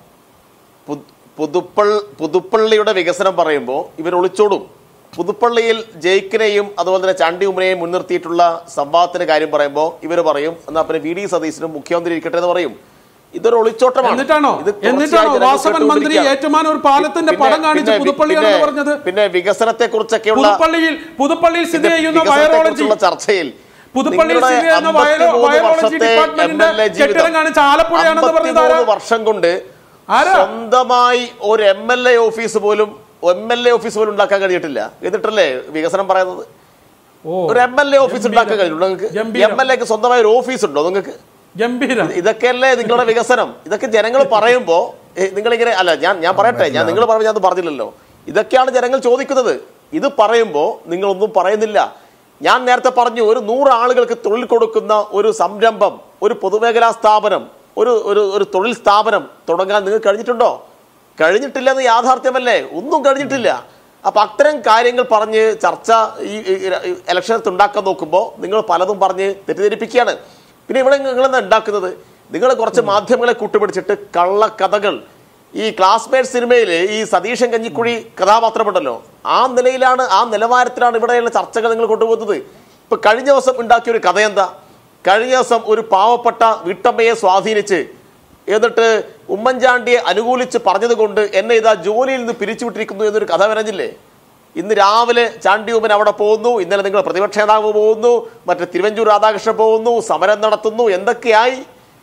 Speaker 3: പുത്- പുതുപ്പൾ പുതുപ്പള്ളിയുടെ വികസനം പറയുമ്പോൾ ഇവർ ഒളിച്ചോടും പുതുപ്പള്ളിയിൽ ജയിക്കിനെയും അതുപോലെ തന്നെ ചാണ്ടി ഉമ്മനെയും മുൻനിർത്തിയിട്ടുള്ള സംവാദത്തിന്റെ കാര്യം പറയുമ്പോൾ ഇവർ പറയും എന്നാ പിന്നെ വി ഡി സതീശനും മുഖ്യമന്ത്രി ഇരിക്കട്ടെ എന്ന് പറയും ഇതൊരു ഒളിച്ചോട്ടമാണ്
Speaker 2: എന്നിട്ടാണോ
Speaker 3: ഇത് തുടർച്ചയായി
Speaker 2: എന്നിട്ടാണോ
Speaker 3: ജനങ്ങൾ
Speaker 2: വാസവൻ മന്ത്രി
Speaker 3: കേട്ടുകൊണ്ടിരിക്കുകയാണ്.
Speaker 2: ഏറ്റുമാനൂർ പാലത്തിന്റെ
Speaker 3: പിന്നെ-
Speaker 2: പടം കാണിച്ച്
Speaker 3: പിന്നെ-
Speaker 2: പുതുപ്പള്ളിയാണെന്ന്
Speaker 3: പിന്നെ-
Speaker 2: പറഞ്ഞത്
Speaker 3: പിന്നെ വികസനത്തെ കുറിച്ചൊക്കെയുള്ള
Speaker 2: പുതുപ്പള്ളിയിൽ പുതുപ്പള്ളിയിൽ സ്ഥിതി ചെയ്യുന്ന വയറോളജി
Speaker 3: വികസനത്തെക്കുറിച്ചുള്ള ചർച്ചയിൽ
Speaker 2: പുതുപ്പള്ളിയിൽ
Speaker 3: നിങ്ങളുടെ
Speaker 2: സ്ഥിതി ചെയ്യുന്ന വയറോ-
Speaker 3: 53
Speaker 2: വയറോളജി
Speaker 3: വർഷത്തെ
Speaker 2: ഡിപ്പാർട്ട്മെന്റിന്റെ
Speaker 3: MLA ജീവിതം,
Speaker 2: കെട്ടിടം കാണിച്ച് ആലപ്പുഴയാണെന്ന് പറഞ്ഞത് ആരാ?
Speaker 3: 53 വർഷം കൊണ്ട്
Speaker 2: ആരാ?
Speaker 3: സ്വന്തമായി ഒരു എം എൽ എ ഓഫീസ് പോലും എം എൽ എ ഓഫീസ് പോലും ഉണ്ടാക്കാൻ കഴിഞ്ഞിട്ടില്ല എന്നിട്ടല്ലേ വികസനം പറയുന്നത്
Speaker 2: ഓ
Speaker 3: ഒരു എം എൽ എ ഓഫീസ് ഉണ്ടാക്കാൻ കഴിഞ്ഞിട്ടുണ്ടോ നിങ്ങൾക്ക്
Speaker 2: ഗംഭീരം.
Speaker 3: എം എൽ എക്ക് സ്വന്തമായ ഒരു ഓഫീസ് ഉണ്ടോ നിങ്ങൾക്ക്
Speaker 2: ഗംഭീരം
Speaker 3: ഇതൊക്കെയല്ലേ നിങ്ങളുടെ വികസനം ഇതൊക്കെ ജനങ്ങൾ പറയുമ്പോ ഏ, നിങ്ങളിങ്ങനെ അല്ല ഞാൻ ഞാൻ പറയട്ടെ ഞാൻ നിങ്ങൾ പറയുമ്പോൾ ഞാൻ അത് പറഞ്ഞില്ലല്ലോ ഇതൊക്കെയാണ് ജനങ്ങൾ ചോദിക്കുന്നത് ഇത് പറയുമ്പോൾ നിങ്ങളൊന്നും പറയുന്നില്ല ഞാൻ നേരത്തെ പറഞ്ഞു ഒരു നൂറ് ആളുകൾക്ക് തൊഴിൽ കൊടുക്കുന്ന ഒരു സംരംഭം ഒരു പൊതുമേഖലാ സ്ഥാപനം ഒരു ഒരു ഒരു തൊഴിൽ സ്ഥാപനം തുടങ്ങാൻ നിങ്ങൾക്ക് കഴിഞ്ഞിട്ടുണ്ടോ കഴിഞ്ഞിട്ടില്ല എന്ന് യാഥാർത്ഥ്യമല്ലേ ഒന്നും കഴിഞ്ഞിട്ടില്ല അപ്പൊ അത്തരം കാര്യങ്ങൾ പറഞ്ഞ് ചർച്ച ഈ ഇലക്ഷനത്ത് ഉണ്ടാക്കാൻ നോക്കുമ്പോൾ നിങ്ങൾ പലതും പറഞ്ഞ് തെറ്റിദ്ധരിപ്പിക്കുകയാണ് പിന്നെ ഇവിടെ നിങ്ങൾ എന്താ ഉണ്ടാക്കുന്നത് നിങ്ങൾ കുറച്ച് മാധ്യമങ്ങളെ കൂട്ടുപിടിച്ചിട്ട് കള്ളക്കഥകൾ ഈ ക്ലാസ്മേറ്റ് സിനിമയിൽ ഈ സതീശൻ കഞ്ഞിക്കുഴി കഥാപാത്രമുണ്ടല്ലോ ആ നിലയിലാണ് ആ നിലവാരത്തിലാണ് ഇവിടെയുള്ള ചർച്ചകൾ നിങ്ങൾ കൊണ്ടുപോകുന്നത് ഇപ്പൊ കഴിഞ്ഞ ദിവസം ഉണ്ടാക്കിയ ഒരു കഥ എന്താ കഴിഞ്ഞ ദിവസം ഒരു പാവപ്പെട്ട വീട്ടമ്മയെ സ്വാധീനിച്ച് എന്നിട്ട് ഉമ്മൻചാണ്ടിയെ അനുകൂലിച്ച് പറഞ്ഞതുകൊണ്ട് എന്നെ ഇതാ ജോലിയിൽ നിന്ന് പിരിച്ചുവിട്ടിരിക്കുന്നു എന്നൊരു കഥ വരഞ്ഞില്ലേ ഇന്ന് രാവിലെ ചാണ്ടി ഉമ്മൻ അവിടെ പോകുന്നു ഇന്നലെ നിങ്ങൾ പ്രതിപക്ഷ നേതാവ് പോകുന്നു മറ്റേ തിരുവഞ്ചൂർ രാധാകൃഷ്ണൻ പോകുന്നു സമരം നടത്തുന്നു എന്തൊക്കെയായി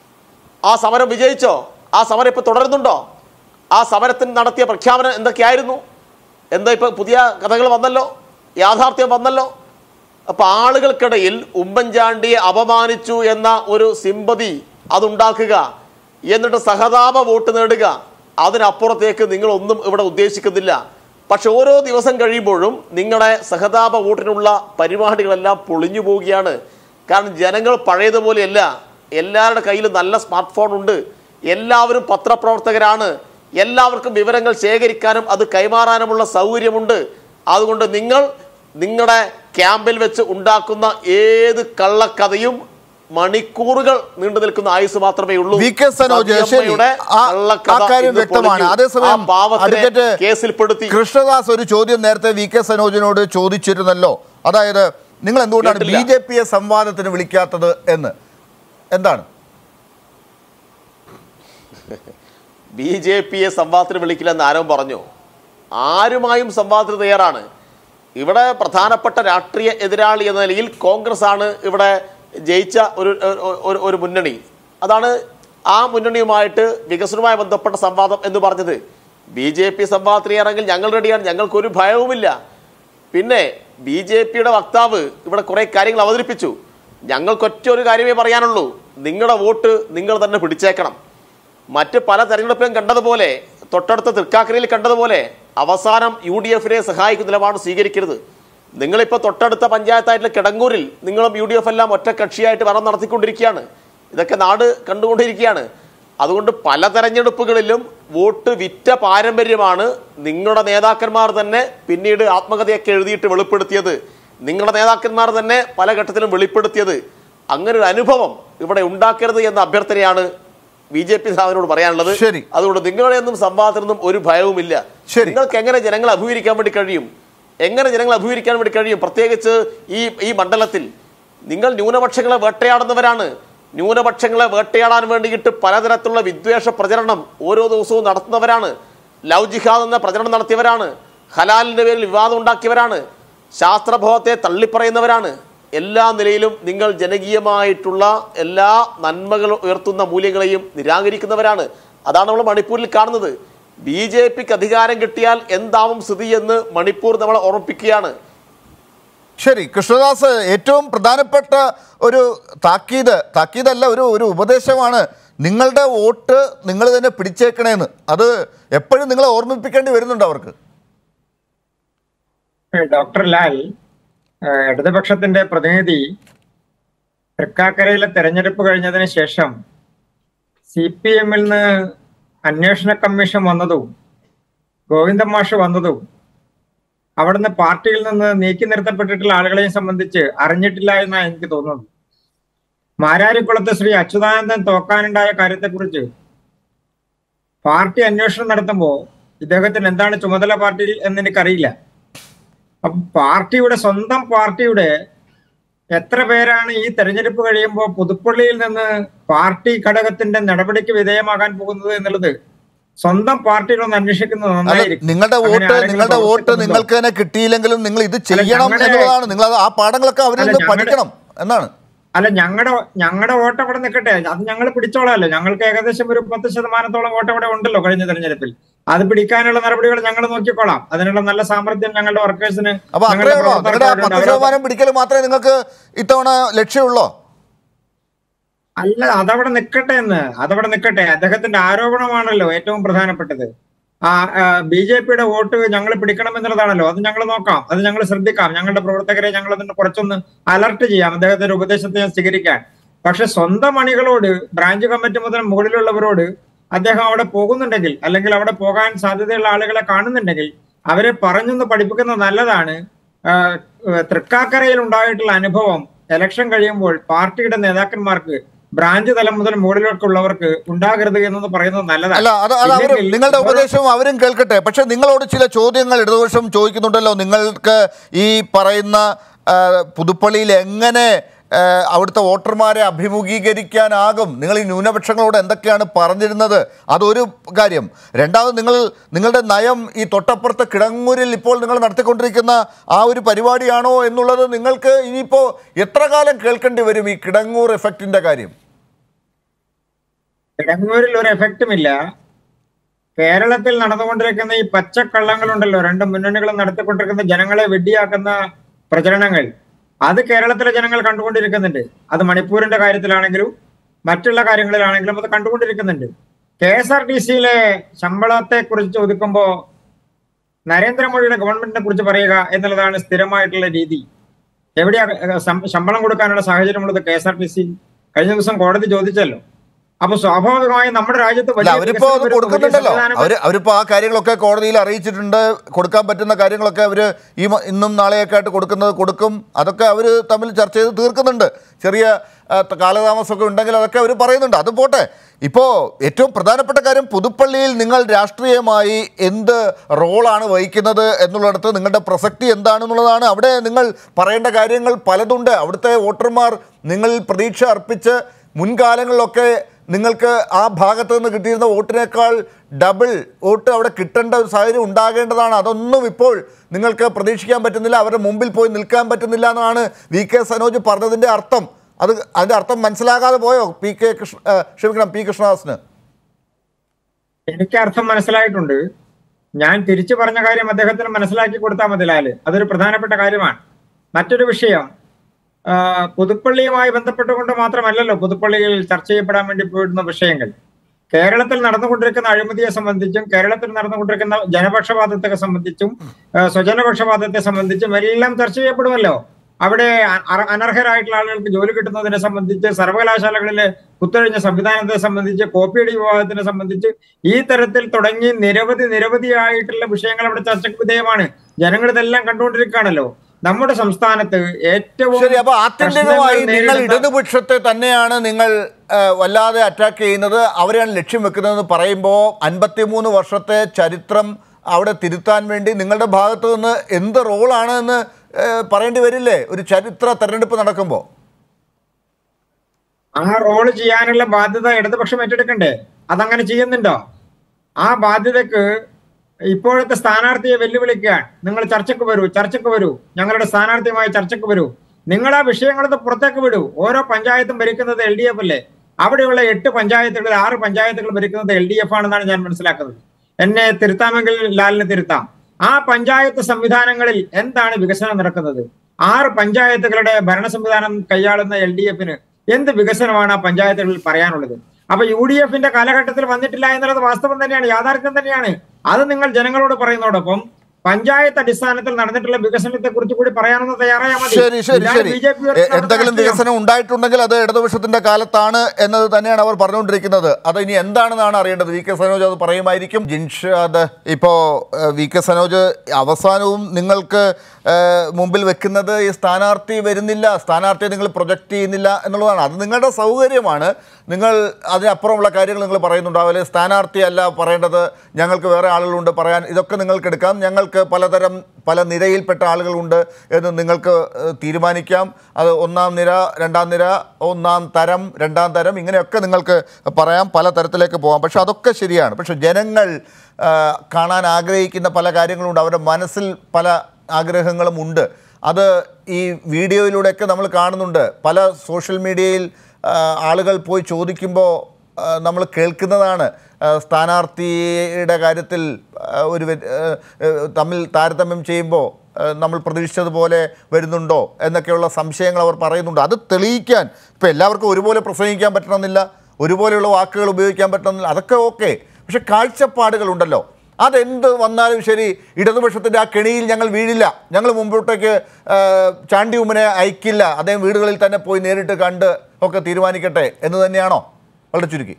Speaker 3: ആ സമരം വിജയിച്ചോ ആ സമരം ഇപ്പൊ തുടരുന്നുണ്ടോ ആ സമരത്തിന് നടത്തിയ പ്രഖ്യാപനം എന്തൊക്കെയായിരുന്നു എന്താ ഇപ്പൊ പുതിയ കഥകൾ വന്നല്ലോ യാഥാർത്ഥ്യം വന്നല്ലോ അപ്പൊ ആളുകൾക്കിടയിൽ ഉമ്മൻചാണ്ടിയെ അപമാനിച്ചു എന്ന ഒരു സിമ്പതി അതുണ്ടാക്കുക എന്നിട്ട് സഹതാപ വോട്ട് നേടുക അതിനപ്പുറത്തേക്ക് നിങ്ങളൊന്നും ഇവിടെ ഉദ്ദേശിക്കുന്നില്ല പക്ഷെ ഓരോ ദിവസം കഴിയുമ്പോഴും നിങ്ങളുടെ സഹതാപ വോട്ടിനുള്ള പരിപാടികളെല്ലാം പൊളിഞ്ഞു പോവുകയാണ് കാരണം ജനങ്ങൾ പഴയതുപോലെയല്ല എല്ലാവരുടെ കയ്യിലും നല്ല സ്മാർട്ട് ഫോൺ ഉണ്ട് എല്ലാവരും പത്രപ്രവർത്തകരാണ് എല്ലാവർക്കും വിവരങ്ങൾ ശേഖരിക്കാനും അത് കൈമാറാനുമുള്ള സൗകര്യമുണ്ട് അതുകൊണ്ട് നിങ്ങൾ നിങ്ങളുടെ ക്യാമ്പിൽ വെച്ച് ഉണ്ടാക്കുന്ന ഏത് കള്ളക്കഥയും മണിക്കൂറുകൾ നീണ്ടു നിൽക്കുന്ന ആയുസ് മാത്രമേ ഉള്ളൂ
Speaker 1: വി കെ സനോജ് ശരി
Speaker 3: സതിയമ്മയുടെ
Speaker 1: ആ-
Speaker 3: കള്ളക്കഥ
Speaker 1: ആ കാര്യം
Speaker 3: ഇന്ന്
Speaker 1: വ്യക്തമാണ്
Speaker 3: പൊളിഞ്ഞു.
Speaker 1: അതേസമയം
Speaker 3: ആ പാവത്തിനെ
Speaker 1: അഡ്വക്കേറ്റ്
Speaker 3: കേസിൽപ്പെടുത്തി
Speaker 1: കൃഷ്ണദാസ് ഒരു ചോദ്യം നേരത്തെ വി കെ സനോജിനോട് ചോദിച്ചിരുന്നല്ലോ അതായത് നിങ്ങൾ എന്തുകൊണ്ടാണ് ബി
Speaker 3: കേട്ടില്ല.
Speaker 1: ജെ പിയെ സംവാദത്തിന് വിളിക്കാത്തത് എന്ന് എന്താണ്
Speaker 3: ബി ജെ പിയെ സംവാദത്തിന് വിളിക്കില്ലെന്ന് ആരും പറഞ്ഞു ആരുമായും സംവാദത്തിന് തയ്യാറാണ് ഇവിടെ പ്രധാനപ്പെട്ട രാഷ്ട്രീയ എതിരാളി എന്ന നിലയിൽ കോൺഗ്രസ് ആണ് ഇവിടെ ജയിച്ച ഒരു ഒരു- ഒരു മുന്നണി അതാണ് ആ മുന്നണിയുമായിട്ട് വികസനവുമായി ബന്ധപ്പെട്ട സംവാദം എന്ന് പറഞ്ഞത് ബി ജെ പി സംവാദത്തിന് തയ്യാറെങ്കിൽ ഞങ്ങൾ റെഡിയാണ് ഞങ്ങൾക്കൊരു ഭയവുമില്ല പിന്നെ ബി ജെ പിയുടെ വക്താവ് ഇവിടെ കുറെ കാര്യങ്ങൾ അവതരിപ്പിച്ചു ഞങ്ങൾക്കൊറ്റ ഒരു കാര്യമേ പറയാനുള്ളൂ നിങ്ങളുടെ വോട്ട് നിങ്ങൾ തന്നെ പിടിച്ചേക്കണം മറ്റ് പല തെരഞ്ഞെടുപ്പിലും കണ്ടതുപോലെ തൊട്ടടുത്ത തൃക്കാക്കരയിൽ കണ്ടതുപോലെ അവസാനം യു ഡി എഫിനെ സഹായിക്കുന്ന നിലപാട് സ്വീകരിക്കരുത് നിങ്ങളിപ്പോൾ തൊട്ടടുത്ത പഞ്ചായത്തായിട്ടുള്ള കിടങ്ങൂരിൽ നിങ്ങളും യു ഡി എഫ് എല്ലാം ഒറ്റ കക്ഷിയായിട്ട് ഭരണം നടത്തിക്കൊണ്ടിരിക്കുകയാണ് ഇതൊക്കെ നാട് കണ്ടുകൊണ്ടിരിക്കുകയാണ് അതുകൊണ്ട് പല തെരഞ്ഞെടുപ്പുകളിലും വോട്ട് വിറ്റ പാരമ്പര്യമാണ് നിങ്ങളുടെ നേതാക്കന്മാർ തന്നെ പിന്നീട് ആത്മകഥയൊക്കെ എഴുതിയിട്ട് വെളിപ്പെടുത്തിയത് നിങ്ങളുടെ നേതാക്കന്മാർ തന്നെ പല ഘട്ടത്തിലും വെളിപ്പെടുത്തിയത് അങ്ങനെ ഒരു അനുഭവം ഇവിടെ ഉണ്ടാക്കരുത് എന്ന അഭ്യർത്ഥനയാണ് ബി ജെ പി നേതാവിനോട് പറയാനുള്ളത്
Speaker 1: ശരി.
Speaker 3: അതുകൊണ്ട് നിങ്ങളുടെ ഒന്നും സംവാദത്തിനൊന്നും ഒരു ഭയവുമില്ല
Speaker 1: ശരി.
Speaker 3: നിങ്ങൾക്ക് എങ്ങനെ ജനങ്ങളെ അഭിമുഖീകരിക്കാൻ വേണ്ടി കഴിയും എങ്ങനെ ജനങ്ങളെ അഭിമുഖീകരിക്കാൻ വേണ്ടി കഴിയും പ്രത്യേകിച്ച് ഈ ഈ മണ്ഡലത്തിൽ നിങ്ങൾ ന്യൂനപക്ഷങ്ങളെ വേട്ടയാടുന്നവരാണ് ന്യൂനപക്ഷങ്ങളെ വേട്ടയാടാൻ വേണ്ടിയിട്ട് പലതരത്തിലുള്ള വിദ്വേഷ പ്രചരണം ഓരോ ദിവസവും നടത്തുന്നവരാണ് ലവ് ജിഹാദ് എന്ന പ്രചരണം നടത്തിയവരാണ് ഹലാലിന്റെ പേരിൽ വിവാദം ഉണ്ടാക്കിയവരാണ് ശാസ്ത്രബോധത്തെ തള്ളിപ്പറയുന്നവരാണ് എല്ലാ നിലയിലും നിങ്ങൾ ജനകീയമായിട്ടുള്ള എല്ലാ നന്മകൾ ഉയർത്തുന്ന മൂല്യങ്ങളെയും നിരാകരിക്കുന്നവരാണ് അതാണ് നമ്മൾ മണിപ്പൂരിൽ കാണുന്നത് ബി ജെ പിക്ക് അധികാരം കിട്ടിയാൽ എന്താവും സ്ഥിതി എന്ന് മണിപ്പൂർ നമ്മളെ ഓർമ്മിപ്പിക്കുകയാണ്
Speaker 1: ശരി കൃഷ്ണദാസ് ഏറ്റവും പ്രധാനപ്പെട്ട ഒരു താക്കീത് താക്കീതല്ല ഒരു ഒരു ഉപദേശമാണ് നിങ്ങളുടെ വോട്ട് നിങ്ങൾ തന്നെ പിടിച്ചേക്കണേന്ന് അത് എപ്പോഴും നിങ്ങളെ ഓർമ്മിപ്പിക്കേണ്ടി വരുന്നുണ്ട് അവർക്ക്
Speaker 4: ഡോക്ടർ ലാൽ ഏഹ് ഇടതുപക്ഷത്തിന്റെ പ്രതിനിധി തൃക്കാക്കരയിലെ തെരഞ്ഞെടുപ്പ് കഴിഞ്ഞതിന് ശേഷം സി പി എമ്മിൽ നിന്ന് അന്വേഷണ കമ്മീഷൻ വന്നതും ഗോവിന്ദൻ മാഷ് വന്നതും അവിടുന്ന് പാർട്ടിയിൽ നിന്ന് നീക്കി നിർത്തപ്പെട്ടിട്ടുള്ള ആളുകളെയും സംബന്ധിച്ച് അറിഞ്ഞിട്ടില്ല എന്നാണ് എനിക്ക് തോന്നുന്നത് മാരാരിക്കുളത്ത് ശ്രീ അച്യുതാനന്ദൻ തോക്കാനുണ്ടായ കാര്യത്തെക്കുറിച്ച് പാർട്ടി അന്വേഷണം നടത്തുമ്പോൾ ഇദ്ദേഹത്തിന് എന്താണ് ചുമതല പാർട്ടിയിൽ എന്ന് എനിക്കറിയില്ല അപ്പൊ പാർട്ടിയുടെ സ്വന്തം പാർട്ടിയുടെ എത്ര പേരാണ് ഈ തെരഞ്ഞെടുപ്പ് കഴിയുമ്പോൾ പുതുപ്പള്ളിയിൽ നിന്ന് പാർട്ടി ഘടകത്തിന്റെ നടപടിക്ക് വിധേയമാകാൻ പോകുന്നത് എന്നുള്ളത് സ്വന്തം പാർട്ടികളൊന്ന് അന്വേഷിക്കുന്നത്
Speaker 1: അല്ല
Speaker 4: നന്നായിരിക്കും
Speaker 1: നിങ്ങളുടെ
Speaker 4: അങ്ങനെ
Speaker 1: വോട്ട്
Speaker 4: ആരെങ്കിലും
Speaker 1: നിങ്ങളുടെ വോട്ട്
Speaker 4: പ്രവർത്തിക്കുന്നുണ്ടോ?
Speaker 1: നിങ്ങൾക്ക് തന്നെ കിട്ടിയില്ലെങ്കിലും നിങ്ങൾ ഇത് ചെയ്യണം
Speaker 4: ഞങ്ങളുടെ-
Speaker 1: എന്നുള്ളതാണ് നിങ്ങൾ അത് ആ പാഠങ്ങളൊക്കെ അവരിൽ
Speaker 4: അല്ല,
Speaker 1: നിന്ന്
Speaker 4: ഞങ്ങളുടെ-
Speaker 1: പഠിക്കണം എന്നാണ്
Speaker 4: അല്ല ഞങ്ങളുടെ ഞങ്ങളുടെ വോട്ട് അവിടെ നിൽക്കട്ടെ അത് ഞങ്ങൾ പിടിച്ചോളാമല്ലോ ഞങ്ങൾക്ക് ഏകദേശം ഒരു പത്ത് ശതമാനത്തോളം വോട്ട് അവിടെ ഉണ്ടല്ലോ കഴിഞ്ഞ തെരഞ്ഞെടുപ്പിൽ അത് പിടിക്കാനുള്ള നടപടികൾ ഞങ്ങൾ നോക്കിക്കോളാം അതിനുള്ള നല്ല സാമർഥ്യം ഞങ്ങളുടെ വർക്കേഴ്സിന്
Speaker 1: അപ്പൊ അത്രേ ഉള്ളോ നിങ്ങളുടെ ആ പത്ത് ശതമാനം പിടിക്കൽ മാത്രമേ നിങ്ങൾക്ക് ഇത്തവണ ലക്ഷ്യമുള്ളൂ
Speaker 4: അല്ല അതവിടെ നിൽക്കട്ടെ എന്ന് അതവിടെ നിൽക്കട്ടെ അദ്ദേഹത്തിന്റെ ആരോപണമാണല്ലോ ഏറ്റവും പ്രധാനപ്പെട്ടത് ആ ബി ജെ പിയുടെ വോട്ട് ഞങ്ങൾ പിടിക്കണം എന്നുള്ളതാണല്ലോ അത് ഞങ്ങൾ നോക്കാം അത് ഞങ്ങൾ ശ്രദ്ധിക്കാം ഞങ്ങളുടെ പ്രവർത്തകരെ ഞങ്ങൾ അതിന് കുറച്ചൊന്ന് അലർട്ട് ചെയ്യാം അദ്ദേഹത്തിന്റെ ഉപദേശത്തെ സ്വീകരിക്കാൻ പക്ഷെ സ്വന്തം അണികളോട് ബ്രാഞ്ച് കമ്മിറ്റി മുതൽ മുകളിലുള്ളവരോട് അദ്ദേഹം അവിടെ പോകുന്നുണ്ടെങ്കിൽ അല്ലെങ്കിൽ അവിടെ പോകാൻ സാധ്യതയുള്ള ആളുകളെ കാണുന്നുണ്ടെങ്കിൽ അവരെ പറഞ്ഞൊന്ന് പഠിപ്പിക്കുന്നത് നല്ലതാണ് ആ, തൃക്കാക്കരയിൽ ഉണ്ടായിട്ടുള്ള അനുഭവം ഇലക്ഷൻ കഴിയുമ്പോൾ പാർട്ടിയുടെ നേതാക്കന്മാർക്ക് ബ്രാഞ്ച് തലം മുതൽ മുകളിലേക്കുള്ളവർക്ക് ഉണ്ടാകരുത് എന്നത് പറയുന്നത് നല്ലതാണ്
Speaker 1: അല്ല അത് അത് അവരും
Speaker 4: ഇല്ലെങ്കിൽ
Speaker 1: നിങ്ങളുടെ
Speaker 4: ഓരോ-
Speaker 1: ഉപദേശവും അവരും കേൾക്കട്ടെ പക്ഷെ നിങ്ങളോട് ചില ചോദ്യങ്ങൾ ഇടതുപക്ഷം ചോദിക്കുന്നുണ്ടല്ലോ നിങ്ങൾക്ക് ഈ പറയുന്ന ആ, പുതുപ്പള്ളിയിൽ എങ്ങനെ ആ, അവിടുത്തെ വോട്ടർമാരെ അഭിമുഖീകരിക്കാനാകും നിങ്ങൾ ഈ ന്യൂനപക്ഷങ്ങളോട് എന്തൊക്കെയാണ് പറഞ്ഞിരുന്നത് അതൊരു കാര്യം രണ്ടാമത് നിങ്ങൾ നിങ്ങളുടെ നയം ഈ തൊട്ടപ്പുറത്തെ കിടങ്ങൂരിൽ ഇപ്പോൾ നിങ്ങൾ നടത്തിക്കൊണ്ടിരിക്കുന്ന ആ ഒരു പരിപാടിയാണോ എന്നുള്ളത് നിങ്ങൾക്ക് ഇനിയിപ്പോൾ എത്ര കാലം കേൾക്കേണ്ടി വരും ഈ കിടങ്ങൂർ എഫക്റ്റിൻ്റെ കാര്യം
Speaker 4: കിടങ്ങൂരിൽ ഒരു എഫക്റ്റും ഇല്ല കേരളത്തിൽ നടന്നുകൊണ്ടിരിക്കുന്ന ഈ പച്ചക്കള്ളങ്ങളുണ്ടല്ലോ രണ്ട് മുന്നണികളും നടത്തിക്കൊണ്ടിരിക്കുന്ന ജനങ്ങളെ വെടിയാക്കുന്ന പ്രചരണങ്ങൾ അത് കേരളത്തിലെ ജനങ്ങൾ കണ്ടുകൊണ്ടിരിക്കുന്നുണ്ട് അത് മണിപ്പൂരിന്റെ കാര്യത്തിലാണെങ്കിലും മറ്റുള്ള കാര്യങ്ങളിലാണെങ്കിലും അത് കണ്ടുകൊണ്ടിരിക്കുന്നുണ്ട് കെ എസ് ആർ ടി സിയിലെ ശമ്പളത്തെ കുറിച്ച് ചോദിക്കുമ്പോ നരേന്ദ്രമോദിയുടെ ഗവൺമെന്റിനെ കുറിച്ച് പറയുക എന്നുള്ളതാണ് സ്ഥിരമായിട്ടുള്ള രീതി എവിടെയാ ഏഹ്, സം- ശമ്പളം കൊടുക്കാനുള്ള സാഹചര്യമുള്ളത് K S R T C കഴിഞ്ഞ ദിവസം കോടതി ചോദിച്ചല്ലോ അപ്പൊ സ്വാഭാവികമായും നമ്മുടെ രാജ്യത്ത്
Speaker 1: അല്ല
Speaker 4: വലിയ
Speaker 1: അവരിപ്പോ അത്
Speaker 4: വികസനം വരുന്നു, വലിയ
Speaker 1: കൊടുക്കുന്നുണ്ടല്ലോ
Speaker 4: സംവിധാനം
Speaker 1: അവര് അവരിപ്പോ ആ കാര്യങ്ങളൊക്കെ കോടതിയിൽ അറിയിച്ചിട്ടുണ്ട് കൊടുക്കാൻ പറ്റുന്ന കാര്യങ്ങളൊക്കെ അവര് ഈ മ- ഇന്നും നാളെയൊക്കെ ആയിട്ട് കൊടുക്കുന്നത് കൊടുക്കും അതൊക്കെ അവര് തമ്മിൽ ചർച്ച ചെയ്ത് തീർക്കുന്നുണ്ട് ചെറിയ ആ, ത- കാലതാമസമൊക്കെ ഉണ്ടെങ്കിൽ അതൊക്കെ അവർ പറയുന്നുണ്ട് അത് പോട്ടെ ഇപ്പോൾ ഏറ്റവും പ്രധാനപ്പെട്ട കാര്യം പുതുപ്പള്ളിയിൽ നിങ്ങൾ രാഷ്ട്രീയമായി എന്ത് റോളാണ് വഹിക്കുന്നത് എന്നുള്ളിടത്ത് നിങ്ങളുടെ പ്രസക്തി എന്താണെന്നുള്ളതാണ് അവിടെ നിങ്ങൾ പറയേണ്ട കാര്യങ്ങൾ പലതുണ്ട് അവിടുത്തെ വോട്ടർമാർ നിങ്ങളിൽ പ്രതീക്ഷ അർപ്പിച്ച് മുൻകാലങ്ങളിലൊക്കെ നിങ്ങൾക്ക് ആ ഭാഗത്ത് നിന്ന് കിട്ടിയിരുന്ന വോട്ടിനേക്കാൾ ഡബിൾ വോട്ട് അവിടെ കിട്ടേണ്ട ഒരു സാഹചര്യം ഉണ്ടാകേണ്ടതാണ് അതൊന്നും ഇപ്പോൾ നിങ്ങൾക്ക് പ്രതീക്ഷിക്കാൻ പറ്റുന്നില്ല അവരുടെ മുമ്പിൽ പോയി നിൽക്കാൻ പറ്റുന്നില്ല എന്നാണ് വി കെ സനോജ് പറഞ്ഞതിൻ്റെ അർത്ഥം അത് അതിൻ്റെ അർത്ഥം മനസ്സിലാകാതെ പോയോ പി കെ കൃഷ്ണ ആ, ക്ഷമിക്കണം പി കൃഷ്ണദാസിന്
Speaker 4: എനിക്ക് അർത്ഥം മനസ്സിലായിട്ടുണ്ട് ഞാൻ തിരിച്ചു പറഞ്ഞ കാര്യം അദ്ദേഹത്തിന് മനസ്സിലാക്കി കൊടുത്താൽ മതി ലാല് അതൊരു പ്രധാനപ്പെട്ട കാര്യമാണ് മറ്റൊരു വിഷയം ആ, പുതുപ്പള്ളിയുമായി ബന്ധപ്പെട്ടുകൊണ്ട് മാത്രമല്ലല്ലോ പുതുപ്പള്ളിയിൽ ചർച്ച ചെയ്യപ്പെടാൻ വേണ്ടി പോയിരുന്ന വിഷയങ്ങൾ കേരളത്തിൽ നടന്നുകൊണ്ടിരിക്കുന്ന അഴിമതിയെ സംബന്ധിച്ചും കേരളത്തിൽ നടന്നുകൊണ്ടിരിക്കുന്ന ജനപക്ഷപാതത്തെ സംബന്ധിച്ചും ആ, സ്വജനപക്ഷപാതത്തെ സംബന്ധിച്ചും എല്ലാം ചർച്ച ചെയ്യപ്പെടുമല്ലോ അവിടെ അ- അനർഹരായിട്ടുള്ള ആളുകൾക്ക് ജോലി കിട്ടുന്നതിനെ സംബന്ധിച്ച് സർവകലാശാലകളിലെ കുത്തൊഴിഞ്ഞ സംവിധാനത്തെ സംബന്ധിച്ച് കോപ്പിയടി വിഭാഗത്തിനെ സംബന്ധിച്ച് ഈ തരത്തിൽ തുടങ്ങി നിരവധി നിരവധിയായിട്ടുള്ള വിഷയങ്ങൾ അവിടെ ചർച്ചയ്ക്ക് വിധേയമാണ് ജനങ്ങൾ ഇതെല്ലാം കണ്ടുകൊണ്ടിരിക്കുകയാണല്ലോ നമ്മുടെ സംസ്ഥാനത്ത് ഏറ്റവും
Speaker 1: ശരി അപ്പൊ ആത്യന്തികമായി
Speaker 4: പ്രശ്നങ്ങൾ
Speaker 1: നിങ്ങൾ
Speaker 4: നേരിടുന്ന-
Speaker 1: ഇടതുപക്ഷത്തെ തന്നെയാണ് നിങ്ങൾ ആ, വല്ലാതെ അറ്റാക്ക് ചെയ്യുന്നത് അവരെയാണ് ലക്ഷ്യം വെക്കുന്നതെന്ന് പറയുമ്പോൾ അൻപത്തിമൂന്ന് വർഷത്തെ ചരിത്രം അവിടെ തിരുത്താൻ വേണ്ടി നിങ്ങളുടെ ഭാഗത്ത് നിന്ന് എന്ത് റോളാണ് എന്ന് ഏ, പറയേണ്ടി വരില്ലേ ഒരു ചരിത്ര തെരഞ്ഞെടുപ്പ് നടക്കുമ്പോൾ
Speaker 4: ആ റോള് ചെയ്യാനുള്ള ബാധ്യത ഇടതുപക്ഷം ഏറ്റെടുക്കണ്ടേ അതങ്ങനെ ചെയ്യുന്നുണ്ടോ ആ ബാധ്യതക്ക് ഇപ്പോഴത്തെ സ്ഥാനാർത്ഥിയെ വെല്ലുവിളിക്കാൻ നിങ്ങൾ ചർച്ചയ്ക്ക് വരൂ ചർച്ചയ്ക്ക് വരൂ ഞങ്ങളുടെ സ്ഥാനാർത്ഥിയുമായി ചർച്ചയ്ക്ക് വരൂ നിങ്ങൾ ആ വിഷയങ്ങളത് പുറത്തേക്ക് വിടൂ ഓരോ പഞ്ചായത്തും ഭരിക്കുന്നത് എൽ ഡി എഫ് അല്ലേ അവിടെയുള്ള എട്ട് പഞ്ചായത്തുകളിൽ ആറ് പഞ്ചായത്തുകൾ ഭരിക്കുന്നത് എൽ ഡി എഫ് ആണെന്നാണ് ഞാൻ മനസ്സിലാക്കുന്നത് എന്നെ തിരുത്താമെങ്കിൽ ലാലിനെ തിരുത്താം ആ പഞ്ചായത്ത് സംവിധാനങ്ങളിൽ എന്താണ് വികസനം നടക്കുന്നത് ആറ് പഞ്ചായത്തുകളുടെ ഭരണ സംവിധാനം കൈയാളുന്ന എൽ ഡി എഫിന് എന്ത് വികസനമാണ് ആ പഞ്ചായത്തുകളിൽ പറയാനുള്ളത് അപ്പൊ യു ഡി എഫിന്റെ കാലഘട്ടത്തിൽ വന്നിട്ടില്ല എന്നുള്ളത് വാസ്തവം തന്നെയാണ് യാഥാർത്ഥ്യം തന്നെയാണ് അത് നിങ്ങൾ ജനങ്ങളോട് പറയുന്നതോടൊപ്പം പഞ്ചായത്ത് അടിസ്ഥാനത്തിൽ നടന്നിട്ടുള്ള വികസനത്തെ കുറിച്ച് കൂടി പറയാനൊന്ന് തയ്യാറായാൽ മതി
Speaker 1: ശരി ശരി
Speaker 4: ഇതാണ്
Speaker 1: ശരി
Speaker 4: BJP
Speaker 1: എ- എന്തെങ്കിലും വികസനം ഉണ്ടായിട്ടുണ്ടെങ്കിൽ അത് ഇടതുപക്ഷത്തിന്റെ കാലത്താണ് എന്നത് തന്നെയാണ് അവർ പറഞ്ഞുകൊണ്ടിരിക്കുന്നത് അത് ഇനി എന്താണെന്നാണ് അറിയേണ്ടത് വി കെ സനോജ് അത് പറയുമായിരിക്കും ജിൻഷാദ് ഇപ്പോൾ വി കെ സനോജ് അവസാനവും നിങ്ങൾക്ക് ഏഹ്, മുമ്പിൽ വെക്കുന്നത് ഈ സ്ഥാനാർത്ഥി വരുന്നില്ല സ്ഥാനാർത്ഥിയെ നിങ്ങൾ പ്രൊജക്റ്റ് ചെയ്യുന്നില്ല എന്നുള്ളതാണ് അത് നിങ്ങളുടെ സൗകര്യമാണ് നിങ്ങൾ അതിനപ്പുറമുള്ള കാര്യങ്ങൾ നിങ്ങൾ പറയുന്നുണ്ടാവില്ലേ സ്ഥാനാർത്ഥി അല്ല പറയേണ്ടത് ഞങ്ങൾക്ക് വേറെ ആളുകളുണ്ട് പറയാൻ ഇതൊക്കെ നിങ്ങൾക്ക് എടുക്കാം ഞങ്ങൾക്ക് പലതരം പല നിരയിൽപ്പെട്ട ആളുകളുണ്ട് എന്ന് നിങ്ങൾക്ക് ഏഹ്, തീരുമാനിക്കാം അത് ഒന്നാം നിര രണ്ടാം നിര ഒന്നാം തരം രണ്ടാം തരം ഇങ്ങനെയൊക്കെ നിങ്ങൾക്ക് പറയാം പല തരത്തിലേക്ക് പോകാം പക്ഷെ അതൊക്കെ ശരിയാണ് പക്ഷെ ജനങ്ങൾ ആ, കാണാൻ ആഗ്രഹിക്കുന്ന പല കാര്യങ്ങളുണ്ട് അവരുടെ മനസ്സിൽ പല ആഗ്രഹങ്ങളും ഉണ്ട് അത് ഈ വീഡിയോയിലൂടെയൊക്കെ നമ്മൾ കാണുന്നുണ്ട് പല സോഷ്യൽ മീഡിയയിൽ ആ, ആളുകൾ പോയി ചോദിക്കുമ്പോൾ ആ, നമ്മൾ കേൾക്കുന്നതാണ് ആ, സ്ഥാനാർത്ഥിയുടെ കാര്യത്തിൽ ആ, ഒരു വ്യ- ആ, ആ, തമ്മിൽ താരതമ്യം ചെയ്യുമ്പോൾ ആ, നമ്മൾ പ്രതീക്ഷിച്ചതുപോലെ വരുന്നുണ്ടോ എന്നൊക്കെയുള്ള സംശയങ്ങൾ അവർ പറയുന്നുണ്ട് അത് തെളിയിക്കാൻ ഇപ്പോൾ എല്ലാവർക്കും ഒരുപോലെ പ്രസംഗിക്കാൻ പറ്റണമെന്നില്ല ഒരുപോലെയുള്ള വാക്കുകൾ ഉപയോഗിക്കാൻ പറ്റണമെന്നില്ല അതൊക്കെ ഓക്കെ പക്ഷെ കാഴ്ചപ്പാടുകളുണ്ടല്ലോ അതെന്ത് വന്നാലും ശരി ഇടതുപക്ഷത്തിൻ്റെ ആ കെണിയിൽ ഞങ്ങൾ വീഴില്ല ഞങ്ങൾ മുമ്പോട്ടേക്ക് ആ, ചാണ്ടി ഉമ്മനെ അയക്കില്ല അദ്ദേഹം വീടുകളിൽ തന്നെ പോയി നേരിട്ട് കണ്ട് ഒക്കെ തീരുമാനിക്കട്ടെ എന്ന് തന്നെയാണോ വളരെ ചുരുക്കി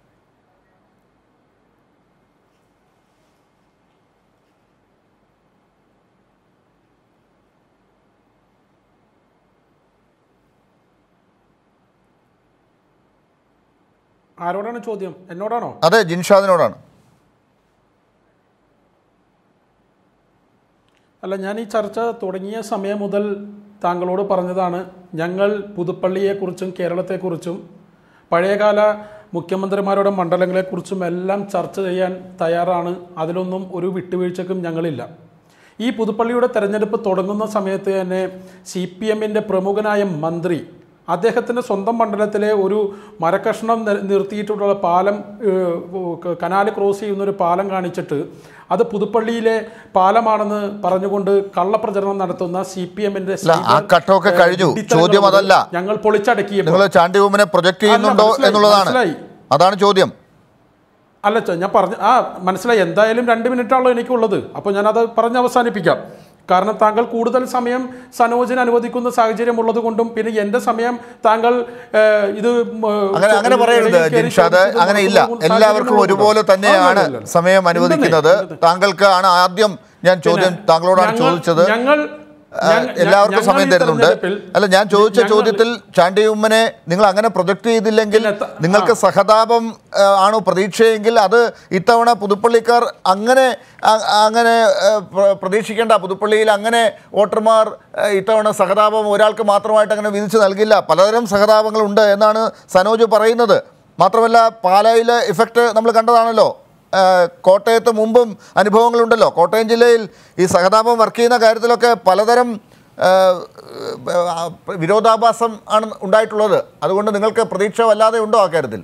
Speaker 2: ആരോടാണ് ചോദ്യം എന്നോടാണോ
Speaker 1: അതെ ജിൻഷാദിനോടാണ്
Speaker 2: അല്ല ഞാൻ ഈ ചർച്ച തുടങ്ങിയ സമയം മുതൽ താങ്കളോട് പറഞ്ഞതാണ് ഞങ്ങൾ പുതുപ്പള്ളിയെക്കുറിച്ചും കേരളത്തെക്കുറിച്ചും പഴയകാല മുഖ്യമന്ത്രിമാരുടെ മണ്ഡലങ്ങളെക്കുറിച്ചും എല്ലാം ചർച്ച ചെയ്യാൻ തയ്യാറാണ് അതിലൊന്നും ഒരു വിട്ടുവീഴ്ചക്കും ഞങ്ങളില്ല ഈ പുതുപ്പള്ളിയുടെ തെരഞ്ഞെടുപ്പ് തുടങ്ങുന്ന സമയത്ത് തന്നെ സി പി എമ്മിൻ്റെ പ്രമുഖനായ മന്ത്രി അദ്ദേഹത്തിൻ്റെ സ്വന്തം മണ്ഡലത്തിലെ ഒരു മരക്കഷ്ണം നി- നിർത്തിയിട്ടുള്ള പാലം ഏഹ്, കനാല് ക്രോസ് ചെയ്യുന്ന ഒരു പാലം കാണിച്ചിട്ട് അത് പുതുപ്പള്ളിയിലെ പാലമാണെന്ന് പറഞ്ഞുകൊണ്ട് കള്ളപ്രചരണം നടത്തുന്ന സി പി എമ്മിന്റെ
Speaker 1: അല്ല, ആ ഘട്ടമൊക്കെ കഴിഞ്ഞു. ചോദ്യം അതല്ല.
Speaker 2: ഞങ്ങൾ പൊളിച്ചടക്കിയപ്പോൾ
Speaker 1: നിങ്ങൾ ചാണ്ടി ഉമ്മനെ പ്രൊജക്റ്റ് ചെയ്യുന്നുണ്ടോ
Speaker 2: മനസ്സിലായി,
Speaker 1: എന്നുള്ളതാണ്
Speaker 2: മനസ്സിലായി.
Speaker 1: അതാണ് ചോദ്യം
Speaker 2: അല്ല ചോ, ഞാൻ പറഞ്ഞ ആ മനസ്സിലായി എന്തായാലും രണ്ട് മിനിറ്റാണല്ലോ എനിക്കുള്ളത് അപ്പോൾ ഞാനത് പറഞ്ഞ് അവസാനിപ്പിക്കാം കാരണം താങ്കൾ കൂടുതൽ സമയം സനോജിന് അനുവദിക്കുന്ന സാഹചര്യം ഉള്ളത് കൊണ്ടും പിന്നെ എൻ്റെ സമയം താങ്കൾ ഏഹ്, ഇത് ഉം, ഏഹ്,
Speaker 1: അങ്ങനെ അങ്ങനെ പറയരുത്
Speaker 2: ഇടയിൽ കയറി
Speaker 1: ജിൻഷാദ്
Speaker 2: ചോദിച്ചത്
Speaker 1: അങ്ങനെ ഇല്ല
Speaker 2: സാഹചര്യം
Speaker 1: എല്ലാവർക്കും
Speaker 2: ഉള്ളതുകൊണ്ടോ?
Speaker 1: ഒരുപോലെ തന്നെയാണ്
Speaker 2: അല്ലല്ലല്ല.
Speaker 1: സമയം അനുവദിക്കുന്നത്
Speaker 2: ഉണ്ടെന്നേ.
Speaker 1: താങ്കൾക്ക് ആണ് ആദ്യം ഞാൻ ചോദ്യം
Speaker 2: പിന്നെ
Speaker 1: താങ്കളോടാണ്
Speaker 2: ഞങ്ങൾ-
Speaker 1: ചോദിച്ചത്
Speaker 2: ഞങ്ങൾ
Speaker 1: ആ,
Speaker 2: ഞങ്ങ-
Speaker 1: എല്ലാവർക്കും
Speaker 2: ഞങ്ങൾ
Speaker 1: സമയം
Speaker 2: ഈ
Speaker 1: തരുന്നുണ്ട്
Speaker 2: തെരഞ്ഞെടുപ്പിൽ-
Speaker 1: അല്ല ഞാൻ ചോദിച്ച
Speaker 2: ഞങ്ങൾ-
Speaker 1: ചോദ്യത്തിൽ ചാണ്ടി ഉമ്മനെ നിങ്ങൾ അങ്ങനെ പ്രൊജക്ട് ചെയ്തില്ലെങ്കിൽ
Speaker 2: പിന്നെ ത-
Speaker 1: നിങ്ങൾക്ക്
Speaker 2: ആ.
Speaker 1: സഹതാപം ആ, ആണോ പ്രതീക്ഷയെങ്കിൽ അത് ഇത്തവണ പുതുപ്പള്ളിക്കാർ അങ്ങനെ ആ- അങ്ങനെ ആ, പ്ര- പ്രതീക്ഷിക്കേണ്ട പുതുപ്പള്ളിയിൽ അങ്ങനെ വോട്ടർമാർ ആ, ഇത്തവണ സഹതാപം ഒരാൾക്ക് മാത്രമായിട്ട് അങ്ങനെ വിധിച്ചു നൽകില്ല പലതരം സഹതാപങ്ങളുണ്ട് എന്നാണ് സനോജ് പറയുന്നത് മാത്രമല്ല പാലായിലെ ഇഫക്റ്റ് നമ്മൾ കണ്ടതാണല്ലോ ആ, കോട്ടയത്ത് മുമ്പും അനുഭവങ്ങളുണ്ടല്ലോ കോട്ടയം ജില്ലയിൽ ഈ സഹതാപം വർക്ക് ചെയ്യുന്ന കാര്യത്തിലൊക്കെ പലതരം ആ, ആ, വിരോധാഭാസം ആണ് ഉണ്ടായിട്ടുള്ളത് അതുകൊണ്ട് നിങ്ങൾക്ക് പ്രതീക്ഷ വല്ലാതെ ഉണ്ടോ ആ കാര്യത്തിൽ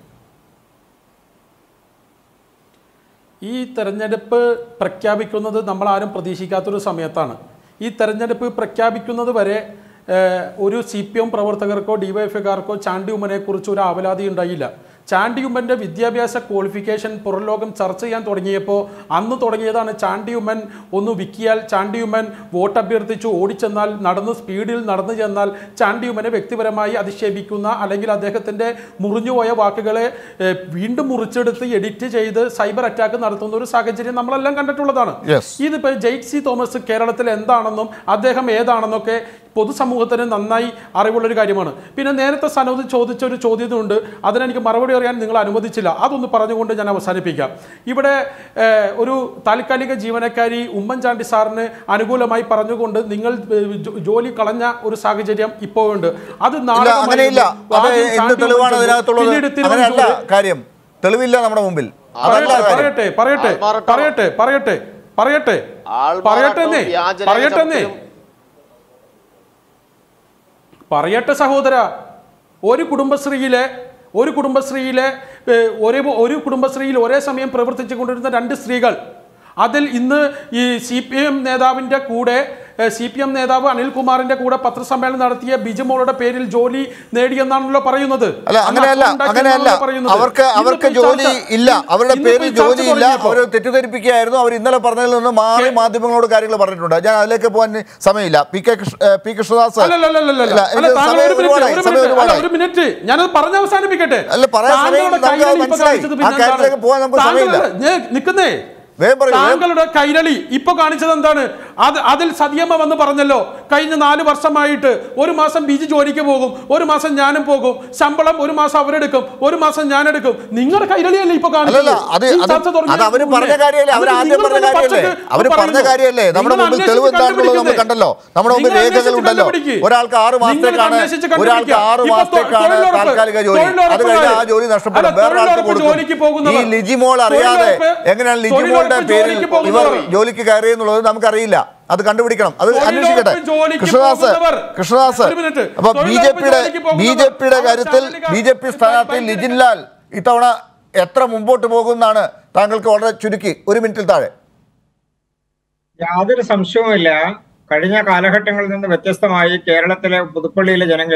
Speaker 2: ഈ തെരഞ്ഞെടുപ്പ് പ്രഖ്യാപിക്കുന്നത് നമ്മൾ ആരും പ്രതീക്ഷിക്കാത്തൊരു സമയത്താണ് ഈ തെരഞ്ഞെടുപ്പ് പ്രഖ്യാപിക്കുന്നത് വരെ ഏഹ്, ഒരു സി പി എം പ്രവർത്തകർക്കോ ഡിവൈഎഫ്ഐക്കാർക്കോ ചാണ്ടി ഉമ്മനെക്കുറിച്ച് ഒരു ആവലാതി ഉണ്ടായില്ല ചാണ്ടിയുമ്മൻ്റെ വിദ്യാഭ്യാസ ക്വാളിഫിക്കേഷൻ പുറംലോകം ചർച്ച ചെയ്യാൻ തുടങ്ങിയപ്പോൾ അന്ന് തുടങ്ങിയതാണ് ചാണ്ടിയുമ്മൻ ഒന്ന് വിക്കിയാൽ ചാണ്ടിയുമ്മൻ വോട്ട് അഭ്യർത്ഥിച്ചു ഓടിച്ചെന്നാൽ നടന്ന് സ്പീഡിൽ നടന്നു ചെന്നാൽ ചാണ്ടിയുമ്മനെ വ്യക്തിപരമായി അധിക്ഷേപിക്കുന്ന അല്ലെങ്കിൽ അദ്ദേഹത്തിൻ്റെ മുറിഞ്ഞുപോയ വാക്കുകളെ ഏഹ്, വീണ്ടും മുറിച്ചെടുത്ത് എഡിറ്റ് ചെയ്ത് സൈബർ അറ്റാക്ക് നടത്തുന്ന ഒരു സാഹചര്യം നമ്മളെല്ലാം കണ്ടിട്ടുള്ളതാണ്
Speaker 1: Yes.
Speaker 2: ഇതിപ്പോൾ ജെയ്ക് സി തോമസ് കേരളത്തിൽ എന്താണെന്നും അദ്ദേഹം ഏതാണെന്നൊക്കെ പൊതുസമൂഹത്തിന് നന്നായി അറിവുള്ളൊരു കാര്യമാണ് പിന്നെ നേരത്തെ സനോദ് ചോദിച്ച ഒരു ചോദ്യമുണ്ട് അതിനെനിക്ക് മറുപടി അറിയാൻ നിങ്ങൾ അനുവദിച്ചില്ല അതൊന്ന് പറഞ്ഞുകൊണ്ട് ഞാൻ അവസാനിപ്പിക്കാം ഇവിടെ ഏഹ്, ഒരു താൽക്കാലിക ജീവനക്കാരി ഉമ്മൻചാണ്ടി സാറിന് അനുകൂലമായി പറഞ്ഞുകൊണ്ട് നിങ്ങൾ ഏഹ്, ജോ- ജോലി കളഞ്ഞ ഒരു സാഹചര്യം ഇപ്പോഴുണ്ട് അത്
Speaker 1: ഇല്ല
Speaker 2: നാടകമായിരുന്നു.
Speaker 1: അങ്ങനെയില്ല അത്
Speaker 2: ആദ്യം
Speaker 1: എന്ത്
Speaker 2: ചാണ്ടി
Speaker 1: തെളിവാണ്
Speaker 2: ഉമ്മൻചാണ്ടി,
Speaker 1: അതിനകത്തുള്ളത്
Speaker 2: പിന്നീട്
Speaker 1: അങ്ങനെയല്ല
Speaker 2: തിരുവഞ്ചൂര്
Speaker 1: കാര്യം തെളിവില്ല നമ്മുടെ മുമ്പിൽ അതല്ല
Speaker 2: പറയട്ടെ
Speaker 1: കാര്യം
Speaker 2: പറയട്ടെ പറയട്ടെ
Speaker 3: ആൾമാറാട്ടം.
Speaker 2: പറയട്ടെ പറയട്ടെ പറയട്ടെ
Speaker 3: ആൾമാറാട്ടവും
Speaker 2: പറയട്ടെ
Speaker 3: വ്യാജരേഖ
Speaker 2: പറയട്ടെ
Speaker 3: ചമക്കലും
Speaker 2: പറയട്ടെ സഹോദര ഒരു കുടുംബശ്രീയിലെ ഒരു കുടുംബശ്രീയിലെ ഏഹ്, ഒരേ ഒരു കുടുംബശ്രീയിൽ ഒരേ സമയം പ്രവർത്തിച്ചു കൊണ്ടിരുന്ന രണ്ട് സ്ത്രീകൾ അതിൽ ഇന്ന് ഈ സി പി എം നേതാവിൻ്റെ കൂടെ സി പി എം നേതാവ് അനിൽകുമാറിന്റെ കൂടെ പത്രസമ്മേളനം നടത്തിയ ബിജുമോളുടെ പേരിൽ ജോലി നേടിയെന്നാണല്ലോ പറയുന്നത്
Speaker 1: അല്ല അങ്ങനെയല്ല
Speaker 2: അന്ന്
Speaker 1: അങ്ങനെയല്ല
Speaker 2: ഉണ്ടാക്കിയെന്നാണല്ലോ പറയുന്നത്.
Speaker 1: അവർക്ക് അവർക്ക്
Speaker 2: ഇന്നിപ്പോ ഈ
Speaker 1: ജോലി
Speaker 2: ചർച്ച-
Speaker 1: ഇല്ല അവരുടെ
Speaker 2: ഇന്നിപ്പോ
Speaker 1: പേരിൽ
Speaker 2: ഈ ചർച്ച
Speaker 1: ജോലി ഇല്ല
Speaker 2: തുടങ്ങിയപ്പോ-
Speaker 1: അവർ തെറ്റിദ്ധരിപ്പിക്കുകയായിരുന്നു അവർ ഇന്നലെ പറഞ്ഞതിൽ നിന്ന് മാറി മാധ്യമങ്ങളോട് കാര്യങ്ങൾ പറഞ്ഞിട്ടുണ്ട് ഞാൻ അതിലേക്ക് പോകാൻ സമയമില്ല പി കെ കൃഷ്ണ- ഏ, പി കൃഷ്ണദാസ്
Speaker 2: അല്ലല്ലല്ലല്ലല്ല.
Speaker 1: ഇല്ല,
Speaker 2: അല്ല,
Speaker 1: എനിക്ക്
Speaker 2: താങ്കൾ
Speaker 1: സമയം
Speaker 2: ഒരു മിനിറ്റ്,
Speaker 1: ഒരുപാടായി,
Speaker 2: ഒരു
Speaker 1: സമയം
Speaker 2: മിനിറ്റ്, അല്ല,
Speaker 1: ഒരുപാടായി.
Speaker 2: ഒരു മിനിറ്റ് ഞാനത് പറഞ്ഞ് അവസാനിപ്പിക്കട്ടെ
Speaker 1: അല്ല, പറയാൻ സമയം
Speaker 2: താങ്കളുടെ
Speaker 1: നമുക്ക്
Speaker 2: കൈരളി ഇപ്പൊ
Speaker 1: മനസ്സിലായി.
Speaker 2: കാണിച്ചത്
Speaker 1: ആ
Speaker 2: പിന്നെ
Speaker 1: കാര്യത്തിലേക്ക്
Speaker 2: എന്താണ്?
Speaker 1: പോകാൻ നമുക്ക് സമയമില്ല.
Speaker 2: താങ്കളുടെ- ഞാൻ നിൽക്കുന്നേ
Speaker 1: വേഗം പറയൂ, വേഗം.
Speaker 2: താങ്കളുടെ കൈരളി ഇപ്പൊ കാണിച്ചത് എന്താണ് അത് അതിൽ സതിയമ്മ വന്ന് പറഞ്ഞല്ലോ കഴിഞ്ഞ നാല് വർഷമായിട്ട് ഒരു മാസം ബിജി ജോലിക്ക് പോകും ഒരു മാസം ഞാനും പോകും ശമ്പളം ഒരു മാസം അവരെടുക്കും ഒരു മാസം ഞാൻ എടുക്കും നിങ്ങളുടെ കൈരളിയല്ലേ ഇപ്പൊ
Speaker 1: അല്ലല്ല അത്
Speaker 2: ഈ
Speaker 1: അത്
Speaker 2: ചർച്ച തുടങ്ങിയ
Speaker 1: അത് അവര് പറഞ്ഞ
Speaker 2: മുന്നേ.
Speaker 1: കാര്യമല്ലേ അവർ
Speaker 2: അതിന്
Speaker 1: ആദ്യം
Speaker 2: നിങ്ങൾ
Speaker 1: പറഞ്ഞ
Speaker 2: തന്നെ
Speaker 1: കാര്യമല്ലേ
Speaker 2: പച്ചക്ക്
Speaker 1: അവര് പറഞ്ഞ
Speaker 2: പറയുന്നു.
Speaker 1: കാര്യമല്ലേ നമ്മുടെ
Speaker 2: നിങ്ങൾ
Speaker 1: മുമ്പിൽ തെളിവ്
Speaker 2: അന്വേഷിച്ച്
Speaker 1: എന്താണെന്നുള്ളത് നമ്മൾ
Speaker 2: കണ്ടുപിടിക്കുന്നേ.
Speaker 1: കണ്ടല്ലോ നമ്മുടെ മുമ്പിൽ
Speaker 2: നിങ്ങൾ
Speaker 1: രേഖകൾ
Speaker 2: അന്വേഷിച്ച്
Speaker 1: ഉണ്ടല്ലോ
Speaker 2: കണ്ടുപിടിക്ക്.
Speaker 1: ഒരാൾക്ക് ആറ്
Speaker 2: നിങ്ങൾ
Speaker 1: മാസത്തേക്കാണ്
Speaker 2: അന്വേഷിച്ച്
Speaker 1: ഒരാൾക്ക്
Speaker 2: കണ്ടുപിടിക്കുക.
Speaker 1: ആറ്
Speaker 2: ഇപ്പൊ
Speaker 1: മാസത്തേക്കാണ്
Speaker 2: തൊഴിലുറപ്പ്,
Speaker 1: താൽക്കാലിക ജോലി അത്
Speaker 2: തൊഴിലുറപ്പ്
Speaker 1: കഴിഞ്ഞാൽ ആ
Speaker 2: കാര്യം.
Speaker 1: ജോലി നഷ്ടപ്പെടും
Speaker 2: അല്ല,
Speaker 1: വേറെ ആൾക്ക്
Speaker 2: തൊഴിലുറപ്പ് ജോലിക്ക്
Speaker 1: കൊടുക്കും ഈ
Speaker 2: പോകുന്നവർ.
Speaker 1: ലിജിമോൾ അറിയാതെ
Speaker 2: തൊഴിലുറപ്പ്
Speaker 1: എങ്ങനെയാണ് ലിജിമോളുടെ
Speaker 2: തൊഴിലുറപ്പ്
Speaker 1: പേരിൽ
Speaker 2: ജോലിക്ക്
Speaker 1: ഇവർ
Speaker 2: പോകുന്നവർ.
Speaker 1: ജോലിക്ക് കയറിയെന്നുള്ളത് നമുക്കറിയില്ല അത് കണ്ടുപിടിക്കണം അത്
Speaker 2: തൊഴിലുറപ്പ്
Speaker 1: അന്വേഷിക്കട്ടെ
Speaker 2: ജോലിക്ക്
Speaker 1: കൃഷ്ണദാസ്
Speaker 2: പോകുന്നവർ.
Speaker 1: കൃഷ്ണദാസ്
Speaker 2: ഒരു മിനിറ്റ്.
Speaker 1: അപ്പൊ ബി ജെ
Speaker 2: തൊഴിലുറപ്പ്
Speaker 1: പിയുടെ
Speaker 2: ജോലിക്ക് പോകുന്നവർ.
Speaker 1: ബി ജെ പിയുടെ
Speaker 2: അവർ
Speaker 1: കാര്യത്തിൽ
Speaker 2: ചാനലുകാർ
Speaker 1: ബി ജെ പി സ്ഥാനാർത്ഥി
Speaker 2: ഭയങ്കര-
Speaker 1: ലിജിൻ ലാൽ ഇത്തവണ എത്ര മുമ്പോട്ട് പോകുമെന്നാണ് താങ്കൾക്ക് വളരെ ചുരുക്കി ഒരു മിനിറ്റിൽ താഴെ
Speaker 4: യാതൊരു സംശയവുമില്ല കഴിഞ്ഞ കാലഘട്ടങ്ങളിൽ നിന്ന് വ്യത്യസ്തമായി കേരളത്തിലെ പുതുപ്പള്ളിയിലെ ജനങ്ങൾ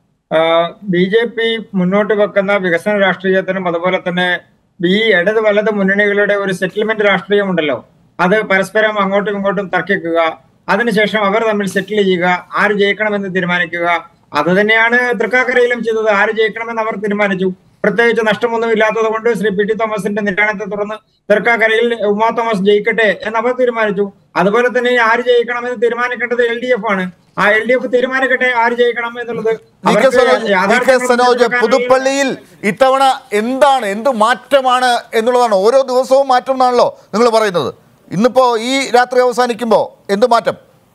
Speaker 4: ബി ജെ പി മുന്നോട്ട് വെക്കുന്ന വികസന രാഷ്ട്രീയത്തിനും അതുപോലെ തന്നെ ഈ ഇടത് വലത് മുന്നണികളുടെ ഒരു സെറ്റിൽമെന്റ് രാഷ്ട്രീയമുണ്ടല്ലോ അത് പരസ്പരം അങ്ങോട്ടും ഇങ്ങോട്ടും തർക്കിക്കുക അതിനുശേഷം അവർ തമ്മിൽ സെറ്റിൽ ചെയ്യുക ആര് ജയിക്കണമെന്ന് തീരുമാനിക്കുക അത് തന്നെയാണ് തൃക്കാക്കരയിലും ചെയ്തത് ആര് ജയിക്കണമെന്ന് അവർ തീരുമാനിച്ചു പ്രത്യേകിച്ച് നഷ്ടമൊന്നും ഇല്ലാത്തത് കൊണ്ട് ശ്രീ പി ടി തോമസിന്റെ നിര്യാണത്തെ തുടർന്ന് തൃക്കാക്കരയിൽ ഉമാ തോമസ് ജയിക്കട്ടെ എന്ന് അവർ തീരുമാനിച്ചു അതുപോലെ തന്നെ ആര് ജയിക്കണമെന്ന് തീരുമാനിക്കേണ്ടത് എൽ ഡി എഫ് ആണ് ആ എൽ ഡി എഫ് തീരുമാനിക്കട്ടെ ആര് ജയിക്കണം എന്നുള്ളത്
Speaker 1: വി കെ
Speaker 4: അവർക്ക്
Speaker 1: സനോജ് വി കെ
Speaker 4: യാഥാർത്ഥ്യങ്ങൾ
Speaker 1: സനോജ്
Speaker 4: മുന്നോട്ട്
Speaker 1: പുതുപ്പള്ളിയിൽ ഇത്തവണ എന്താണ് എന്ത് മാറ്റമാണ് എന്നുള്ളതാണ് ഓരോ ദിവസവും മാറ്റം എന്നാണല്ലോ നിങ്ങൾ പറയുന്നത് ഇന്നിപ്പോ ഈ രാത്രി അവസാനിക്കുമ്പോൾ എന്ത് മാറ്റം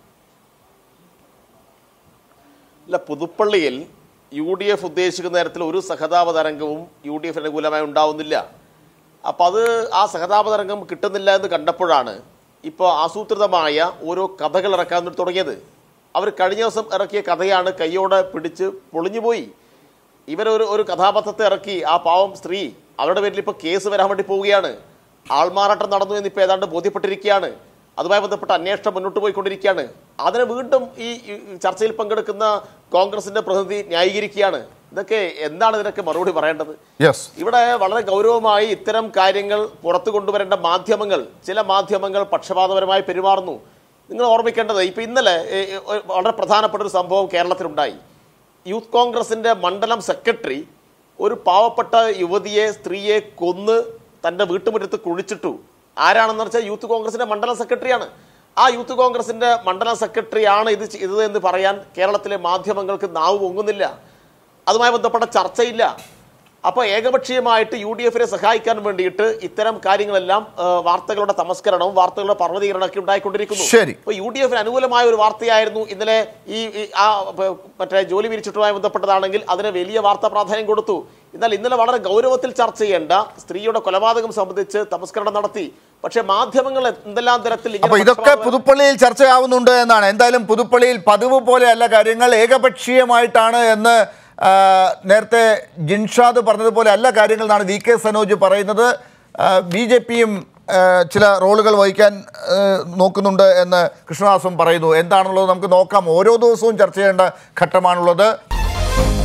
Speaker 3: ഇല്ല പുതുപ്പള്ളിയിൽ യു ഡി എഫ് ഉദ്ദേശിക്കുന്ന തരത്തിൽ ഒരു സഹതാപ തരംഗവും യു ഡി എഫ് അനുകൂലമായി ഉണ്ടാവുന്നില്ല അപ്പം അത് ആ സഹതാപ തരംഗം കിട്ടുന്നില്ല എന്ന് കണ്ടപ്പോഴാണ് ഇപ്പോൾ ആസൂത്രിതമായ ഓരോ കഥകൾ ഇറക്കാൻ തുടങ്ങിയത് അവർ കഴിഞ്ഞ ദിവസം ഇറക്കിയ കഥയാണ് കൈയോടെ പിടിച്ച് പൊളിഞ്ഞുപോയി ഇവരൊരു ഒരു കഥാപാത്രത്തെ ഇറക്കി ആ പാവം സ്ത്രീ അവരുടെ പേരിൽ ഇപ്പോൾ കേസ് വരാൻ വേണ്ടി പോവുകയാണ് ആൾമാറാട്ടം നടന്നു എന്ന് ഇപ്പോൾ ഏതാണ്ട് ബോധ്യപ്പെട്ടിരിക്കുകയാണ് അതുമായി ബന്ധപ്പെട്ട അന്വേഷണം മുന്നോട്ട് പോയിക്കൊണ്ടിരിക്കുകയാണ് അതിനെ വീണ്ടും ഈ ഈ ചർച്ചയിൽ പങ്കെടുക്കുന്ന കോൺഗ്രസിന്റെ പ്രതിനിധി ന്യായീകരിക്കുകയാണ് ഇതൊക്കെ എന്താണ് ഇതിനൊക്കെ മറുപടി പറയേണ്ടത്
Speaker 1: യെസ്
Speaker 3: ഇവിടെ വളരെ ഗൗരവമായി ഇത്തരം കാര്യങ്ങൾ പുറത്തു കൊണ്ടുവരേണ്ട മാധ്യമങ്ങൾ ചില മാധ്യമങ്ങൾ പക്ഷപാതപരമായി പെരുമാറുന്നു നിങ്ങൾ ഓർമ്മിക്കേണ്ടത് ഇപ്പൊ ഇന്നലെ ഏ, ഏ, ഒരു വളരെ പ്രധാനപ്പെട്ട ഒരു സംഭവം കേരളത്തിലുണ്ടായി യൂത്ത് കോൺഗ്രസിന്റെ മണ്ഡലം സെക്രട്ടറി ഒരു പാവപ്പെട്ട യുവതിയെ സ്ത്രീയെ കൊന്ന് തന്റെ വീട്ടുമുറ്റത്ത് കുഴിച്ചിട്ടു ആരാണെന്ന് വെച്ചാൽ യൂത്ത് കോൺഗ്രസിന്റെ മണ്ഡലം സെക്രട്ടറിയാണ് ആ യൂത്ത് കോൺഗ്രസിന്റെ മണ്ഡലം സെക്രട്ടറിയാണ് ഇത് ചെയ്തത് എന്ന് പറയാൻ കേരളത്തിലെ മാധ്യമങ്ങൾക്ക് നാവ് പൊങ്ങുന്നില്ല അതുമായി ബന്ധപ്പെട്ട ചർച്ചയില്ല അപ്പോൾ ഏകപക്ഷീയമായിട്ട് യു ഡി എഫിനെ സഹായിക്കാൻ വേണ്ടിയിട്ട് ഇത്തരം കാര്യങ്ങളെല്ലാം ആ, വാർത്തകളുടെ തമസ്കരണവും വാർത്തകളുടെ പർവ്വതീകരണമൊക്കെ ഉണ്ടായിക്കൊണ്ടിരിക്കുന്നു
Speaker 1: ശരി.
Speaker 3: അപ്പോൾ യു ഡി എഫിന് അനുകൂലമായ ഒരു വാർത്തയായിരുന്നു ഇന്നലെ ഈ ഈ ആ പ- മറ്റേ ജോലി വിരിച്ചിട്ടുമായി ബന്ധപ്പെട്ടതാണെങ്കിൽ അതിന് വലിയ വാർത്താ പ്രാധാന്യം കൊടുത്തു എന്നാൽ ഇന്നലെ വളരെ ഗൗരവത്തിൽ ചർച്ച ചെയ്യേണ്ട സ്ത്രീയുടെ കൊലപാതകം സംബന്ധിച്ച് തമസ്കരണം നടത്തി പക്ഷേ മാധ്യമങ്ങൾ എന്തെല്ലാം തരത്തിൽ ഇങ്ങനെ
Speaker 1: അപ്പൊ ഇതൊക്കെ
Speaker 3: പക്ഷപാത-
Speaker 1: പുതുപ്പള്ളിയിൽ ചർച്ചയാവുന്നുണ്ട് എന്നാണ് എന്തായാലും പുതുപ്പള്ളിയിൽ പതിവ് പോലെയല്ല കാര്യങ്ങൾ ഏകപക്ഷീയമായിട്ടാണ് എന്ന് ആ, നേരത്തെ ജിൻഷാദ് പറഞ്ഞതുപോലെ അല്ല കാര്യങ്ങൾ എന്നാണ് വി കെ സനോജ് പറയുന്നത് ബി ജെ പിയും ചില റോളുകൾ വഹിക്കാൻ ആ, നോക്കുന്നുണ്ട് എന്ന് കൃഷ്ണദാസും പറയുന്നു എന്താണുള്ളത് നമുക്ക് നോക്കാം ഓരോ ദിവസവും ചർച്ച ചെയ്യേണ്ട ഘട്ടമാണുള്ളത്